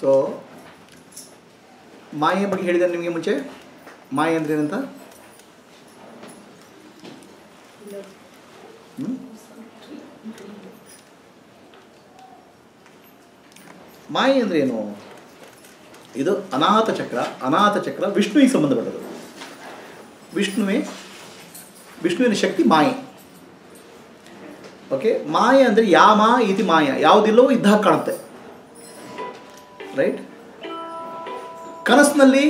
So ಮಾಯೆ ಬಗ್ಗೆ ಹೇಳಿದೆ ನಿಮಗೆ ಮುಂಚೆ ಮಾಯೆ ಅಂದ್ರೆ ಏನಂತ ಹ್ಮ್? ಮಾಯೆ ಅಂದ್ರೆ ಏನು ಇದು ಅನಾಥ ಚಕ್ರ ಅನಾಥ ಚಕ್ರ ವಿಷ್ಣುವಿಗೆ ಸಂಬಂಧಪಟ್ಟದ್ದು ವಿಷ್ಣುವೇ ವಿಷ್ಣುವಿನ ಶಕ್ತಿ ಮಾಯೆ ಓಕೆ ಮಾಯೆ ಅಂದರೆ ಯಾಮ ಇತಿ ಮಾಯ ಯಾವುದಿಲ್ಲವೋ ಇದ್ದ ಹಾಗೆ ಕಾಣುತ್ತೆ ರೈಟ್ ಕನಸಿನಲ್ಲಿ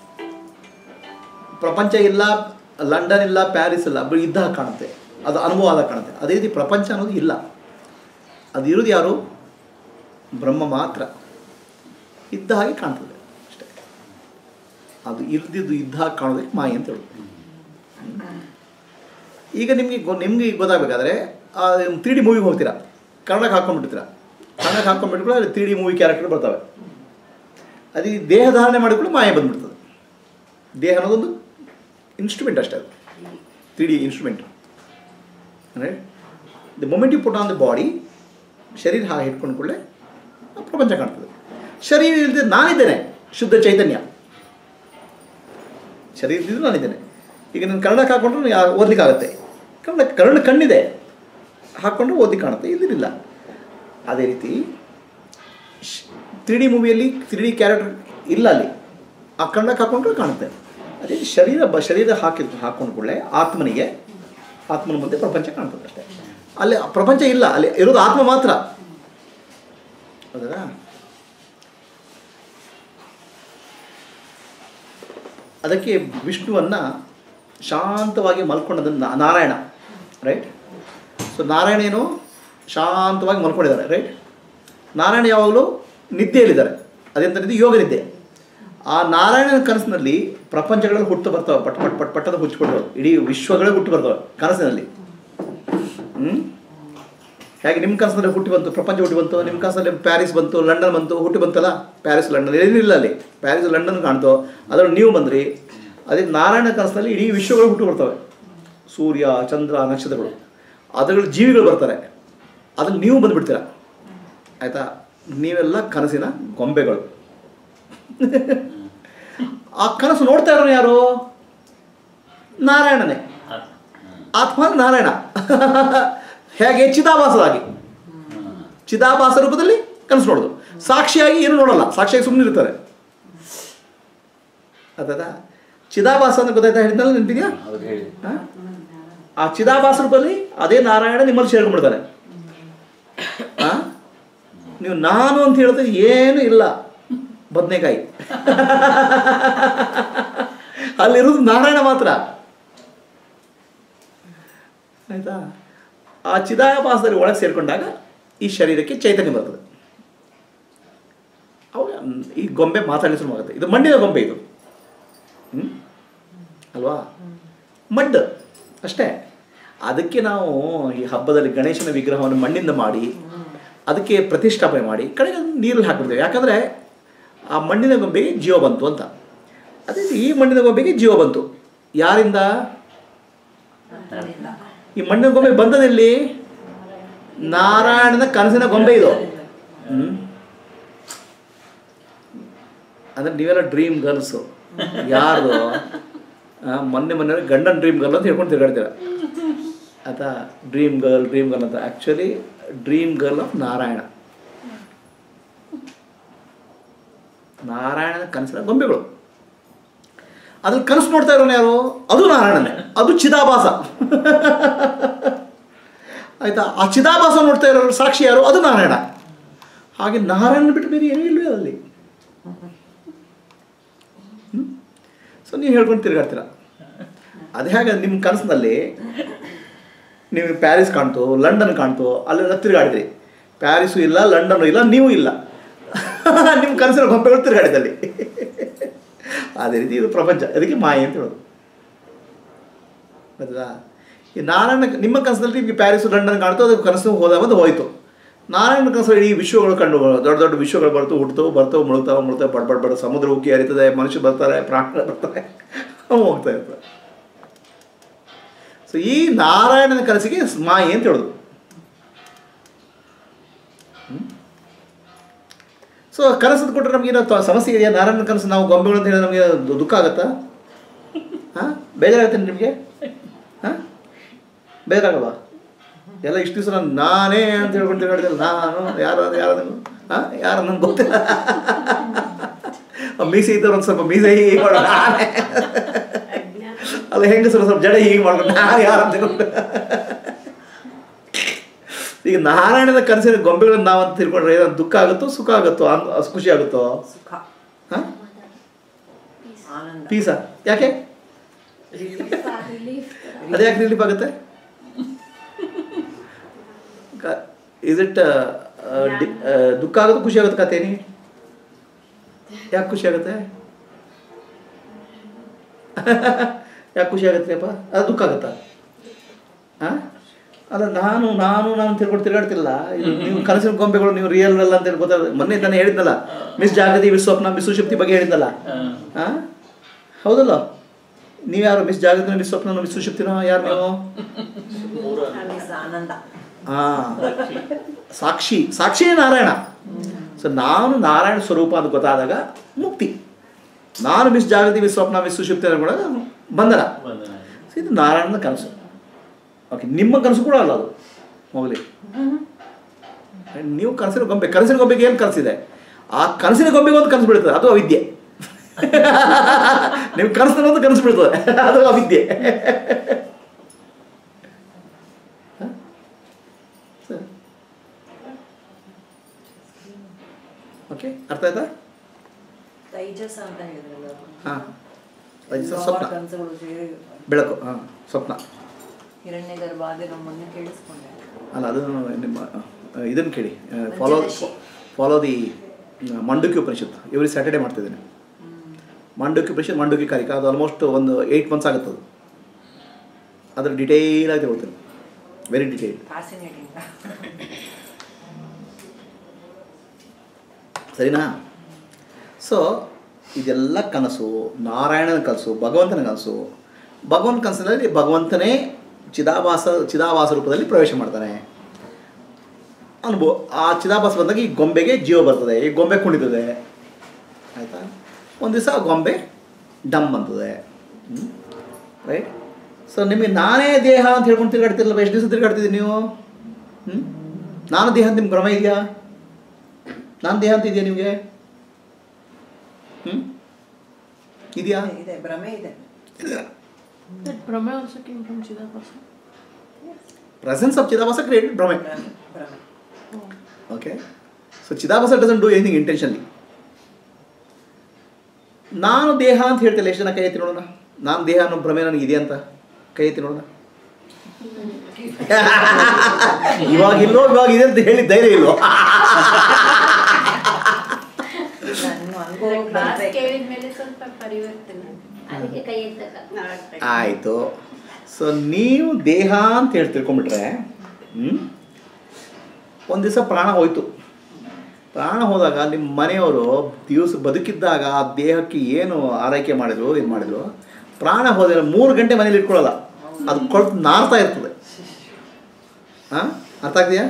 ಪ್ರಪಂಚ ಇಲ್ಲ ಲಂಡನ್ ಇಲ್ಲ ಪ್ಯಾರಿಸ್ ಇಲ್ಲ ಬರೀ ಇದ್ದ ಹಾಗೆ ಕಾಣುತ್ತೆ ಅದು ಅನುಭವ ಆದಾಗ ಕಾಣುತ್ತೆ ಅದೇ ರೀತಿ ಪ್ರಪಂಚ ಅನ್ನೋದು ಇಲ್ಲ ಅದು ಇರೋದು ಯಾರು ಬ್ರಹ್ಮ ಮಾತ್ರ ಇದ್ದ ಹಾಗೆ ಕಾಣ್ತದೆ ಅಷ್ಟೇ ಅದು ಇಲ್ದಿದ್ದು ಇದ್ದ ಹಾಗೆ ಕಾಣೋದಕ್ಕೆ ಮಾಯೆ ಅಂತ ಹೇಳೋದು ಈಗ ನಿಮಗೆ ಗೊ ನಿಮಗೆ ಗೊತ್ತಾಗಬೇಕಾದ್ರೆ ತ್ರೀ ಡಿ ಮೂವಿಗೆ ಹೋಗ್ತೀರಾ ಕನ್ನಡಕ್ಕೆ ಹಾಕೊಂಡ್ಬಿಡ್ತೀರಾ ಕನ್ನಡಕ್ಕೆ ಹಾಕೊಂಡ್ಬಿಟ್ಗಳು ಅಲ್ಲಿ ತ್ರೀ ಡಿ ಮೂವಿ ಕ್ಯಾರೆಕ್ಟರ್ ಬರ್ತವೆ ಅದು ಈ ದೇಹ ಧಾರಣೆ ಮಾಡಿಕೊಂಡು ಮಾಯೆ ಬಂದ್ಬಿಡ್ತದೆ ದೇಹ ಅನ್ನೋದೊಂದು ಇನ್ಸ್ಟ್ರೂಮೆಂಟ್ ಅಷ್ಟೇ ಅದು ತ್ರೀ ಡಿ ಇನ್ಸ್ಟ್ರೂಮೆಂಟ್ ಅಂದರೆ the moment you put on the body ಶರೀರ ಹಾಗೆ ಹಿಡ್ಕೊಂಡು ಕೂಡಲೇ ಪ್ರಪಂಚ ಕಾಣ್ತದೆ ಶರೀರ ಇಲ್ಲದೆ ನಾನಿದ್ದೇನೆ ಶುದ್ಧ ಚೈತನ್ಯ ಶರೀರದಿಂದ ನಾನಿದ್ದೇನೆ ಈಗ ನಾನು ಕನ್ನಡಕ್ಕೆ ಹಾಕೊಂಡ್ರು ಯಾ ಓದಲಿಕ್ಕಾಗತ್ತೆ ಕನ್ನಡ ಕನ್ನಡ ಕಣ್ಣಿದೆ ಹಾಕ್ಕೊಂಡ್ರೆ ಓದಲಿಕ್ಕೆ ಕಾಣುತ್ತೆ ಇದಿಲ್ಲ ಅದೇ ರೀತಿ ತ್ರೀ ಡಿ ಮೂವಿಯಲ್ಲಿ ತ್ರೀ ಡಿ ಕ್ಯಾರೆಕ್ಟರ್ ಇಲ್ಲ ಅಲ್ಲಿ ಆ ಕನ್ನಡಕ್ಕೆ ಹಾಕೊಂಡ್ರೆ ಕಾಣುತ್ತೆ ಅದೇ ಶರೀರ ಬ ಶರೀರ ಹಾಕಿದ್ ಹಾಕೊಂಡು ಕೂಡಲೇ ಆತ್ಮನಿಗೆ ಆತ್ಮನ ಮುಂದೆ ಪ್ರಪಂಚ ಕಾಣ್ತದೆ ಅಷ್ಟೇ ಅಲ್ಲಿ ಪ್ರಪಂಚ ಇಲ್ಲ ಅಲ್ಲಿ ಇರೋದು ಆತ್ಮ ಮಾತ್ರ ಹೌದಾ ಅದಕ್ಕೆ ವಿಷ್ಣುವನ್ನು ಶಾಂತವಾಗಿ ಮಲ್ಕೊಂಡದನ್ನು ನಾ- ನಾರಾಯಣ ರೈಟ್ ಸೊ ನಾರಾಯಣ ಏನು ಶಾಂತವಾಗಿ ಮಲ್ಕೊಂಡಿದ್ದಾರೆ ರೈಟ್ ನಾರಾಯಣ ಯಾವಾಗಲೂ ನಿದ್ದೆಯಲ್ಲಿದ್ದಾರೆ ಅದೆಂತ ನಿದ್ದೆ ಯೋಗ ನಿದ್ದೆ ಆ ನಾರಾಯಣನ ಕನಸಿನಲ್ಲಿ ಪ್ರಪಂಚಗಳಲ್ಲಿ ಹುಟ್ಟು ಬರ್ತವೆ ಪಟ್ ಪಟ್ ಪಟ್ ಪಟ್ಟದ ಹುಚ್ಚಿಕೊಂಡು ಇಡೀ ವಿಶ್ವಗಳೇ ಹುಟ್ಟು ಬರ್ತವೆ ಕನಸಿನಲ್ಲಿ ಹ್ಞೂ ಹೇಗೆ ನಿಮ್ಮ ಕನಸಿನಲ್ಲಿ ಹುಟ್ಟಿ ಬಂತು ಪ್ರಪಂಚ ಹುಟ್ಟಿ ಬಂತು ನಿಮ್ಮ ಕನಸಲ್ಲಿ ಪ್ಯಾರಿಸ್ ಬಂತು ಲಂಡನ್ ಬಂತು ಹುಟ್ಟಿ ಬಂತಲ್ಲ ಪ್ಯಾರಿಸ್ ಲಂಡನ್ ಏನಿಲ್ಲ ಅಲ್ಲಿ ಪ್ಯಾರಿಸ್ ಲಂಡನ್ ಕಾಣ್ತು ಅದರಲ್ಲಿ ನೀವು ಬಂದ್ರಿ ಅದೇ ನಾರಾಯಣ ಕನಸಿನಲ್ಲಿ ಇಡೀ ವಿಶ್ವಗಳು ಹುಟ್ಟು ಬರ್ತವೆ ಸೂರ್ಯ ಚಂದ್ರ ನಕ್ಷತ್ರಗಳು ಅದರಲ್ಲಿ ಜೀವಿಗಳು ಬರ್ತಾರೆ ಅದ್ರಲ್ಲಿ ನೀವು ಬಂದುಬಿಡ್ತೀರ ಆಯಿತಾ ನೀವೆಲ್ಲ ಕನಸಿನ ಗೊಂಬೆಗಳು ಆ ಕನಸು ನೋಡ್ತಾ ಇರೋನು ಯಾರು ನಾರಾಯಣನೇ ಆತ್ಮ ಅಂದ್ರೆ ನಾರಾಯಣ ಹೇಗೆ ಚಿದಾಭಾಸವಾಗಿ ಚಿದಾಭಾಸ ರೂಪದಲ್ಲಿ ಕನಸು ನೋಡೋದು ಸಾಕ್ಷಿಯಾಗಿ ಏನು ನೋಡಲ್ಲ ಸಾಕ್ಷಿಯಾಗಿ ಸುಮ್ಮನೆ ಇರ್ತಾರೆ ಅದ ಚಿದಾಭಾಸ ಅಂತ ಗೊತ್ತಾಯ್ತಾ ಹೇಳಿದ್ನಲ್ಲ ನೆನಪಿದ್ಯಾ ಹೌದು ಹೇಳಿ ಆ? ಆ ಚಿದಾಭಾಸ ರೂಪದಲ್ಲಿ ಅದೇ ನಾರಾಯಣ ನಿಮ್ಮಲ್ಲಿ ಸೇರ್ಕೊಂಡ್ಬಿಡ್ತಾನೆ ಆ? ನೀವು ನಾನು ಅಂತ ಹೇಳಿದ್ರೆ ಏನು ಇಲ್ಲ ಬದನೆಕಾಯಿ ಅಲ್ಲಿರೋದು ನಾರಾಯಣ ಮಾತ್ರ ಆಯ್ತಾ ಆ ಚಿದಾಭಾಸದಲ್ಲಿ ಒಳಗೆ ಸೇರಿಕೊಂಡಾಗ ಈ ಶರೀರಕ್ಕೆ ಚೈತನ್ಯ ಬರ್ತದೆ ಅವಾಗ ಈ ಗೊಂಬೆ ಮಾತಾಡಲಿ ಶುರುವಾಗುತ್ತೆ ಇದು ಮಣ್ಣಿನ ಗೊಂಬೆ ಇದು ಹ್ಮ್? ಅಲ್ವಾ ಮಡ್ ಅಷ್ಟೇ ಅದಕ್ಕೆ ನಾವು ಈ ಹಬ್ಬದಲ್ಲಿ ಗಣೇಶನ ವಿಗ್ರಹವನ್ನು ಮಣ್ಣಿಂದ ಮಾಡಿ ಅದಕ್ಕೆ ಪ್ರತಿಷ್ಠಾಪನೆ ಮಾಡಿ ಕಡೆಗೆ ಅದನ್ನ ನೀರಲ್ಲಿ ಹಾಕ್ಬಿಡ್ತೇವೆ ಯಾಕಂದರೆ ಆ ಮಣ್ಣಿನ ಗೊಂಬೆಗೆ ಜೀವ ಬಂತು ಅಂತ ಅದೇ ಈ ಮಣ್ಣಿನ ಗೊಂಬೆಗೆ ಜೀವ ಬಂತು ಯಾರಿಂದ ಈ ಮಣ್ಣಿನ ಗೊಂಬೆ ಬಂದದಲ್ಲಿ ನಾರಾಯಣನ ಕನಸಿನ ಗೊಂಬೆ ಇದು ಹ್ಮ್ ಅಂದ್ರೆ ನೀವೆಲ್ಲ ಡ್ರೀಮ್ ಗರ್ಲ್ಸು ಯಾರ್ದು ಆ, ಮೊನ್ನೆ ಮೊನ್ನೆ ಗಂಡನ್ ಡ್ರೀಮ್ ಗರ್ಲ್ ಅಂತ ಹೇಳ್ಕೊಂಡು ತಿರ್ಗಾಡ್ತೀರ ಆಯ್ತಾ ಡ್ರೀಮ್ ಗರ್ಲ್ ಡ್ರೀಮ್ ಗರ್ಲ್ ಅಂತ actually dream girl of Narayana ನಾರಾಯಣನ ಕನಸಿನ ಗೊಂಬೆಗಳು ಅದ್ರಲ್ಲಿ ಕನಸು ನೋಡ್ತಾ ಇರೋನು ಯಾರು ಅದು ನಾರಾಯಣನೇ ಅದು ಚಿದಾಭಾಸ ಆಯ್ತಾ ಆ ಚಿದಾಭಾಸ ನೋಡ್ತಾ ಇರೋ ಸಾಕ್ಷಿ ಯಾರು ಅದು ನಾರಾಯಣ ಹಾಗೆ ನಾರಾಯಣ ಬಿಟ್ಟು ಬೇರೆ ಏನೂ ಇಲ್ಲವೇ ಅಲ್ಲಿ ಸೊ ನೀವು ಹೇಳ್ಕೊಂಡು ತಿರ್ಗಾಡ್ತೀರ ಅದು ಹೇಗೆ ನಿಮ್ಮ ಕನಸಿನಲ್ಲಿ ನೀವು ಪ್ಯಾರಿಸ್ ಕಾಣ್ತು ಲಂಡನ್ ಕಾಣ್ತು ಅಲ್ಲೆಲ್ಲ ತಿರುಗಾಡಿದ್ರಿ ಪ್ಯಾರಿಸು ಇಲ್ಲ ಲಂಡನ್ನು ಇಲ್ಲ ನೀವು ಇಲ್ಲ ನಿಮ್ಮ ಕನಸಿನ ಗೊಂಬೆಗಳು ತಿರುಗಾಡಿದಲ್ಲಿ ಅದೇ ರೀತಿ ಇದು ಪ್ರಪಂಚ ಅದಕ್ಕೆ ಮಾಯೆ ಅಂತ ಹೇಳೋದು ಗೊತ್ತಾ ಈ ನಾರಾಯಣ ನಿಮ್ಮ ಕನಸಿನಲ್ಲಿ ನಿಮಗೆ ಪ್ಯಾರಿಸು ಲಂಡನ್ ಕಾಣ್ತು ಅದು ಕನಸು ಹೋದ ಬಂದು ಹೋಯಿತು ನಾರಾಯಣ ಕನಸು ಇಡೀ ವಿಶ್ವಗಳು ಕಂಡು ದೊಡ್ಡ ದೊಡ್ಡ ವಿಶ್ವಗಳು ಬರ್ತು ಹುಡ್ತವು ಬರ್ತವೆ ಮುಳುಗ್ತಾವೆ ಮುಳುಗ್ತಾವೆ ಬಡ್ ಬಡ್ ಬಡ್ ಸಮುದ್ರ ಉಕ್ಕಿ ಹರಿತದೆ ಮನುಷ್ಯ ಬರ್ತಾರೆ ಪ್ರಾಣಿಗಳು ಬರ್ತಾರೆ ಅವು ಹೋಗ್ತಾ ಇರ್ತವೆ ಸೊ ಈ ನಾರಾಯಣನ ಕನಸಿಗೆ ಮಾಯೆ ಅಂತ ಹೇಳೋದು ಸೊ ಕನಸು ಕೊಟ್ಟರೆ ನಮಗೇನೋ ತ- ಸಮಸ್ಯೆ ಇದೆಯಾ ನಾರಾಯಣ ಕನಸು ನಾವು ಗೊಂಬೆಗಳು ಅಂತ ಹೇಳಿ ನಮಗೆ ದು- ದುಃಖ ಆಗುತ್ತಾ ಹಾಂ ಬೇಜಾರಾಗುತ್ತೆ ನಿಮಗೆ ಹಾಂ ಬೇಜಾರಾಗಲ್ವಾ ಎಲ್ಲ ಇಷ್ಟು ದಿವಸ ನಾನು ನಾನೇ ಅಂತ ಹೇಳ್ಕೊಂಡು ತಿರುಗಾಡಿದಲ್ಲ ನಾನು ಯಾರು ಯಾರು ಹಾಂ ಯಾರು ನಂಗೆ ಗೊತ್ತಿಲ್ಲ ಆ ಮೀಸೆ ಇದ್ದವ್ರು ಒಂದು ಸ್ವಲ್ಪ ಮೀಸೆ ಹೀಗೆ ಮಾಡೋಣ ನಾನೇ ಅಲ್ಲ ಹೆಂಗಸರು ಸ್ವಲ್ಪ ಜಡ ಹೀಗೆ ಮಾಡ್ಕೊಂಡು ನಾನು ಯಾರು ಅಂತ ತಿಳ್ಕೊಂಡು ಈಗ ನಾರಾಯಣನ ಕನಸಿನ ಗೊಂಬೆಗಳನ್ನ ನಾವು ಅಂತ ತಿಳ್ಕೊಂಡ್ರೆ ಏನೋ ದುಃಖ ಆಗುತ್ತೋ ಸುಖ ಆಗುತ್ತೋ ಅನ್- ಖುಷಿ ಆಗುತ್ತೋ ಸುಖ ಹಾಂ ಆನಂದ ಪೀಸಾ ಯಾಕೆ ಅದು ಯಾಕೆ ರಿಲೀಫ್ ಆಗುತ್ತೆ ಇಸ್ ಇಟ್ ದುಃಖ ಆಗುತ್ತೆ ಖುಷಿ ಆಗುತ್ತೆ ಕಥೆನಿ ಯಾಕೆ ಖುಷಿ ಆಗುತ್ತೆ ಯಾಕೆ ಖುಷಿ ಆಗುತ್ತೆ ಅಪ್ಪ ಅದು ದುಃಖ ಆಗುತ್ತಾ ಹಾಂ ಅಲ್ಲ ನಾನು ನಾನು ನಾನು ತಿರ್ಕೊಂಡು ತಿರ್ಗಾಡ್ತಿಲ್ಲ ಇದು ನೀವು ಕನಸಿನ ಗೊಂಬೆಗಳು ನೀವು ರಿಯಲ್ ಅಲ್ಲ ಅಂತ ಹೇಳಿ ಗೊತ್ತಾಗ ಮೊನ್ನೆ ತಾನೇ ಹೇಳಿದ್ನಲ್ಲ miss Jagathi miss Swapna miss Shakti ಬಗ್ಗೆ ಹೇಳಿದ್ನಲ್ಲ ಹಾಂ ಹೌದಲ್ಲ ನೀವು ಯಾರು ಮಿಸ್ ಜಾಗೃತಿನ ಮಿಸ್ ಸ್ವಪ್ನ ಮಿಸ್ ಸುಶಕ್ತಿನೋ ಯಾರು ನೀವು ಮಿಸ್ ಆನಂದ ಹಾಂ ಸಾಕ್ಷಿ ಸಾಕ್ಷಿಯೇ ನಾರಾಯಣ ಸೊ ನಾನು ನಾರಾಯಣ ಸ್ವರೂಪ ಅಂತ ಗೊತ್ತಾದಾಗ ಮುಕ್ತಿ ನಾನು ಮಿಸ್ ಜಾಗೃತಿ ಮಿಸ್ ಸ್ವಪ್ನ ಮಿಸ್ ಸುಶಕ್ತಿ ಕೂಡ ಬಂಧನ ಸೊ ಇದು ನಾರಾಯಣನ ಕನಸು ಓಕೆ ನಿಮ್ಮ ಕನಸು ಕೂಡ ಅಲ್ಲ ಅದು ಹೋಗಲಿ ನೀವು ಕನಸಿನ ಗೊಂಬೆ ಕನಸಿನ ಗೊಂಬೆಗೆ ಏನು ಕನಸಿದೆ ಆ ಕನಸಿನ ಗೊಂಬೆಗೆ ಒಂದು ಕನಸು ಬೀಳ್ತದೆ ಅದು ಅವಿದ್ಯೆ ನೀವು ಕನಸಿನ ಒಂದು ಕನಸು ಬೀಳ್ತದೆ ಅದು ಅವಿದ್ಯೆ ಹ? ಸರಿ. ಓಕೆ ಅರ್ಥ ಆಯ್ತಾ ತೈಜಸ ಅಂತ ಹೇಳಿದ್ರಲ್ಲ ಹಾಂ ರಜಸ ಯಾವ ಸ್ವಪ್ನ ಕನಸುಗಳು ಸೇರಿ ಬೆಳಕು ಹಾಂ ಸ್ವಪ್ನ ಹಿರಣ್ಯ ಗರ್ಭ ಅದೇ ನಮ್ಮ ಮೊನ್ನೆ ಕೇಳಿಸ್ಕೊಂಡೆ ಅಲ್ಲ ಅದು ನಿಮ್ಮ ಇದನ್ನು ಕೇಳಿ follow Panchadashi. Follow the Manduki Upanishad every Saturday ಮಾಡ್ತಿದ್ದೀನಿ ಮಂಡುಕಿ ಉಪನಿಷತ್ ಮಂಡುಕಿ ಕಾರಿಕ ಅದು ಆಲ್ಮೋಸ್ಟ್ ಒಂದು ಏಯ್ಟ್ ಮಂತ್ಸ್ ಆಗುತ್ತೆ ಅದು ಅದ್ರ ಡಿಟೇಲ್ ಆಗಿ ತಗೊಳ್ತೀನಿ ವೆರಿ ಡಿಟೇಲ್ ಫ್ಯಾಸಿನೇಟಿಂಗ್ ಸರಿನಾ ಸೊ ಇದೆಲ್ಲ ಕನಸು ನಾರಾಯಣನ ಕನಸು ಭಗವಂತನ ಕನಸು ಭಗವಂತ ಕನಸಿನಲ್ಲಿ ಭಗವಂತನೇ ಚಿದಾಭಾಸ ಚಿದಾಭಾಸ ರೂಪದಲ್ಲಿ ಪ್ರವೇಶ ಮಾಡ್ತಾನೆ ಅನುಭವ ಆ ಚಿದಾಭಾಸ ಬಂದಾಗ ಈ ಗೊಂಬೆಗೆ ಜೀವ ಬರ್ತದೆ ಈ ಗೊಂಬೆ ಕುಣಿತದೆ ಆಯಿತಾ ಒಂದು ದಿವಸ ಆ ಗೊಂಬೆ ಡಮ್ ಅಂತದೆ ರೈಟ್ ಸೊ ನಿಮಗೆ ನಾನೇ ದೇಹ ಅಂತ ಹೇಳ್ಕೊಂಡು ತಿರ್ಗಾಡ್ತಿರಲ್ಲ ಎಷ್ಟು ದಿವಸ ತಿರ್ಗಾಡ್ತಿದ್ದೀರಿ ನೀವು ಹ್ಞೂ ನಾನು ದೇಹ ಅಂತ ನಿಮ್ಗೆ ಭ್ರಮ ಇದೆಯಾ ನಾನು ದೇಹ ಅಂತ ಇದೆಯಾ ನಿಮಗೆ ಹ್ಞೂ ಇದೆಯಾ ಇದೆ ಭ್ರಮೆ ಇದೆ That Brahma also came from Chidabhasa. Presence of Chidabhasa created ಭ್ರಮೆ ಭ್ರಮೆ ಭ್ರಮೆ Oh. Okay so Chidabhasa doesn't do anything intentionally ನಾನು ದೇಹ ಅಂತ ಹೇಳ್ತಿಲ್ಲ ಎಷ್ಟು ಜನ ಕೈ ಎತ್ತಿ ನೋಡೋಣ ನಾನು ದೇಹ ಅನ್ನೋ ಭ್ರಮೆ ನನಗೆ ಇದೆ ಅಂತ ಕೈ ಎತ್ತಿ ನೋಡೋಣ ಇವಾಗ ಇಲ್ಲೋ ಇವಾಗ ಇದೆ ಅಂತ ಹೇಳಿ ಧೈರ್ಯ ಇಲ್ಲೋ ನನ್ನ ಅನುಭವ ಕ್ಲಾಸ್ ಬರ್ಬೇಕು. ಕೇಳಿದ್ಮೇಲೆ ಸ್ವಲ್ಪ ಪರಿವರ್ತನೆ ಅದಕ್ಕೆ ಕೈ ಎತ್ತಕ್ಕ ಆಯಿತು ಸೊ ನೀವು ದೇಹ ಅಂತ ಹೇಳಿ ತಿಳ್ಕೊಂಬಿಟ್ರೆ ಹ್ಞೂ ಒಂದು ದಿವಸ ಪ್ರಾಣ ಹೋಯ್ತು ಪ್ರಾಣ ಹೋದಾಗ ನಿಮ್ಮ ಮನೆಯವರು ದಿವಸ ಬದುಕಿದ್ದಾಗ ಆ ದೇಹಕ್ಕೆ ಏನು ಆರೈಕೆ ಮಾಡಿದ್ರು ಇದು ಮಾಡಿದ್ರು ಪ್ರಾಣ ಹೋದರೆ ಮೂರು ಗಂಟೆ ಮನೇಲಿ ಇಟ್ಕೊಳ್ಳಲ್ಲ ಅದು ಕೊಳ್ತು ನಾರ್ತಾ ಇರ್ತದೆ ಹಾಂ ಅರ್ಥ ಆಗ್ತೀಯಾ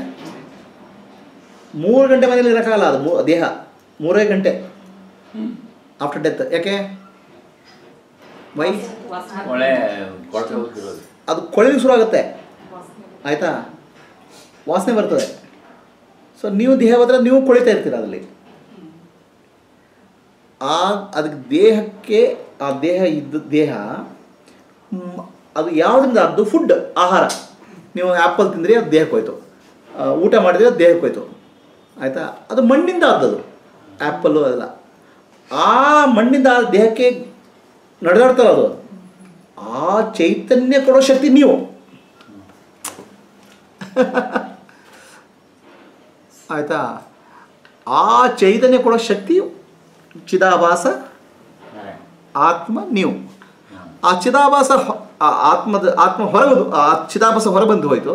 ಮೂರು ಗಂಟೆ ಮನೇಲಿ ಇರೋಕ್ಕಾಗಲ್ಲ ಅದು ಮೂ ದೇಹ ಮೂರೇ ಗಂಟೆ ಆಫ್ಟರ್ ಡೆತ್ ಯಾಕೆ ವೈ ಒಳ್ಳೆ ಕೊಳತೆ ಹೋಗ್ತಿರೋದು ಅದು ಕೊಳೆಲಿಕ್ಕೆ ಶುರು ಆಗುತ್ತೆ ಆಯಿತಾ ವಾಸನೆ ಬರ್ತದೆ ಸೊ ನೀವು ದೇಹ ಹೋದ್ರೆ ನೀವು ಕೊಳಿತಾ ಇರ್ತೀರ ಅದರಲ್ಲಿ ಆ ಅದಕ್ಕೆ ದೇಹಕ್ಕೆ ಆ ದೇಹ ಇದ್ದ ದೇಹ ಮ್, ಅದು ಯಾವುದರಿಂದ ಅದು ಫುಡ್ ಆಹಾರ ನೀವು ಆ್ಯಪಲ್ ತಿಂದ್ರಿ ಅದು ದೇಹಕ್ಕೆ ಹೋಯ್ತು ಆ, ಊಟ ಮಾಡಿದ್ರೆ ಅದು ದೇಹಕ್ಕೆ ಹೋಯ್ತು ಆಯಿತಾ ಅದು ಮಣ್ಣಿಂದ ಆದದ್ದು ಆ್ಯಪಲ್ಲು ಅದೆಲ್ಲ ಆ ಮಣ್ಣಿಂದ ಆ ದೇಹಕ್ಕೆ ನಡೆದಾಡ್ತಲ್ಲ ಅದು ಆ ಚೈತನ್ಯ ಕೊಡೋ ಶಕ್ತಿ ನೀವು ಆಯಿತಾ ಆ ಚೈತನ್ಯ ಕೊಡೋ ಶಕ್ತಿ ಚಿದಾಭಾಸ ಆತ್ಮ ನೀವು ಆ ಚಿದಾಭಾಸ ಹೊ- ಆ ಆತ್ಮದ ಆತ್ಮ ಹೊರಗದು ಆ ಚಿದಾಭಾಸ ಹೊರಬಂದು ಹೋಯಿತು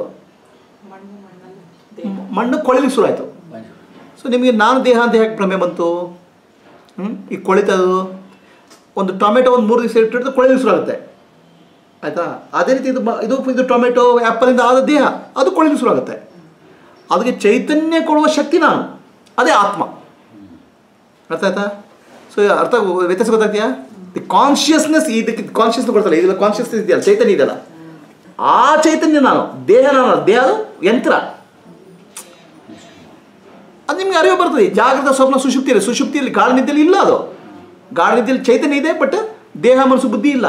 ಮಣ್ಣು ಕೊಳಿಲಿಕ್ಕೆ ಶುರು ಆಯಿತು ಸೊ ನಿಮಗೆ ನಾನು ದೇಹ ಅಂತ ಹೇಗೆ ಭ್ರಮೆ ಬಂತು ಹ್ಞೂ ಈಗ ಕೊಳಿತದು ಒಂದು ಟೊಮೆಟೊ ಒಂದು ಮೂರು ದಿವಸ ಇಟ್ಟಿದ್ರೆ ಕೊಳಿಲಿಕ್ಕೆ ಶುರು ಆಗುತ್ತೆ ಆಯಿತಾ ಅದೇ ರೀತಿ ಇದು ಮ- ಇದು ಇದು ಟೊಮೆಟೊ ಆ್ಯಪಲಿಂದ ಆದ ದೇಹ ಅದು ಕೊಳಿಲಿಕ್ಕೆ ಶುರು ಆಗುತ್ತೆ ಅದಕ್ಕೆ ಚೈತನ್ಯ ಕೊಡುವ ಶಕ್ತಿ ನಾನು ಅದೇ ಆತ್ಮ ಅರ್ಥ ಆಯ್ತಾ ಸೊ ಅರ್ಥ ವ್ಯತ್ಯಾಸ ಗೊತ್ತಾಗ್ತೀಯಾ ದಿ ಕಾನ್ಷಿಯಸ್ನೆಸ್ ಇದಕ್ಕೆ ಕಾನ್ಷಿಯಸ್ ಕೊಡ್ತಲ್ಲ ಇದೆಲ್ಲ ಕಾನ್ಷಿಯಸ್ನೆಸ್ ಇದೆಯಲ್ಲ ಚೈತನ್ಯ ಇದೆಯಲ್ಲ ಆ ಚೈತನ್ಯ ನಾನು ದೇಹ ನಾನು ದೇಹ ಅದು ಯಂತ್ರ ಅದು ನಿಮ್ಗೆ ಅರಿವು ಬರ್ತದೆ ಜಾಗೃತ ಸ್ವಪ್ನ ಸುಷುಪ್ತಿಯಲ್ಲಿ ಸುಷುಪ್ತಿಯಲ್ಲಿ ಗಾಢ ನಿದ್ದೆಯಲ್ಲಿ ಇಲ್ಲ ಅದು ಗಾಢ ನಿದ್ದೆಯಲ್ಲಿ ಚೈತನ್ಯ ಇದೆ ಬಟ್ ದೇಹ ಮನಸ್ಸು ಬುದ್ಧಿ ಇಲ್ಲ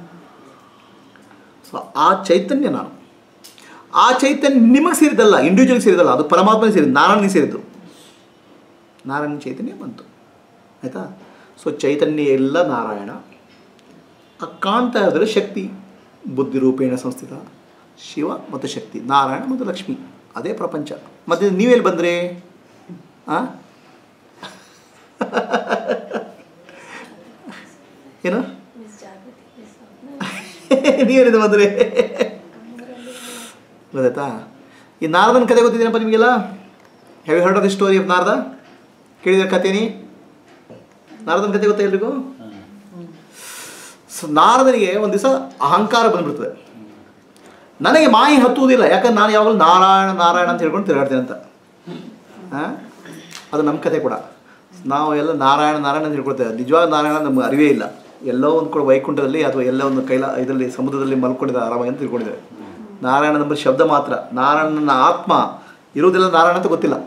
ಸೊ ಆ ಚೈತನ್ಯ ನಾನು ಆ ಚೈತನ್ಯ ನಿಮಗೆ ಸೇರಿದಲ್ಲ ಇಂಡಿವಿಜುವಲ್ ಸೇರಿದಲ್ಲ ಅದು ಪರಮಾತ್ಮನಿಗೆ ಸೇರಿದ್ದು ನಾರಾಯಣಿಗೆ ಸೇರಿದ್ದು ನಾರಾಯಣ ಚೈತನ್ಯ ಬಂತು ಆಯಿತಾ ಸೊ ಚೈತನ್ಯ ಎಲ್ಲ ನಾರಾಯಣ ಆ ಕಾಣ್ತಾ ಇರೋದ್ರೆ ಶಕ್ತಿ ಬುದ್ಧಿ ರೂಪೇಣ ಸಂಸ್ಥಿತ ಶಿವ ಮತ್ತು ಶಕ್ತಿ ನಾರಾಯಣ ಮತ್ತು ಲಕ್ಷ್ಮಿ ಅದೇ ಪ್ರಪಂಚ ಮತ್ತು ನೀವೆಲ್ಲಿ ಬಂದ್ರಿ ಆ ಏನು ನೀವೇನಿದೆ ಬಂದ್ರಿ ಗೊತ್ತಾಯ್ತಾ ಈ ನಾರದನ ಕತೆ ಗೊತ್ತಿದ್ದೀನಪ್ಪ ನಿಮಗೆಲ್ಲ have heard of the story of Narada ಕೇಳಿದ್ರೆ ಕಥೆನಿ ನಾರದನ ಕತೆ ಗೊತ್ತಾ ಎಲ್ರಿಗೂ ಸೊ ನಾರದನಿಗೆ ಒಂದು ದಿವಸ ಅಹಂಕಾರ ಬಂದ್ಬಿಡ್ತದೆ ನನಗೆ ಮಾಯಿ ಹತ್ತುವುದಿಲ್ಲ ಯಾಕಂದ್ರೆ ನಾನು ಯಾವಾಗಲೂ ನಾರಾಯಣ ನಾರಾಯಣ ಅಂತ ಹೇಳ್ಕೊಂಡು ತಿರುಗಾಡ್ತೇನೆ ಅಂತ ಹಾಂ ಅದು ನಮ್ಮ ಕತೆ ಕೂಡ ನಾವು ಎಲ್ಲ ನಾರಾಯಣ ನಾರಾಯಣ ಅಂತ ಹೇಳ್ಕೊಳ್ತೇವೆ ನಿಜವಾದ ನಾರಾಯಣ ನಮ್ಗೆ ಅರಿವೇ ಇಲ್ಲ ಎಲ್ಲೋ ಒಂದು ಕೂಡ ವೈಕುಂಠದಲ್ಲಿ ಅಥವಾ ಎಲ್ಲೋ ಒಂದು ಕೈಲ ಇದರಲ್ಲಿ ಸಮುದ್ರದಲ್ಲಿ ಮಲ್ಕೊಂಡಿದ್ದ ಆರಾಮಾಗಿ ಅಂತ ತಿಳ್ಕೊಂಡಿದ್ದೇವೆ ನಾರಾಯಣ ನಮ್ಮ ಶಬ್ದ ಮಾತ್ರ ನಾರಾಯಣನ ಆತ್ಮ ಇರುವುದಿಲ್ಲ ನಾರಾಯಣ ಅಂತ ಗೊತ್ತಿಲ್ಲ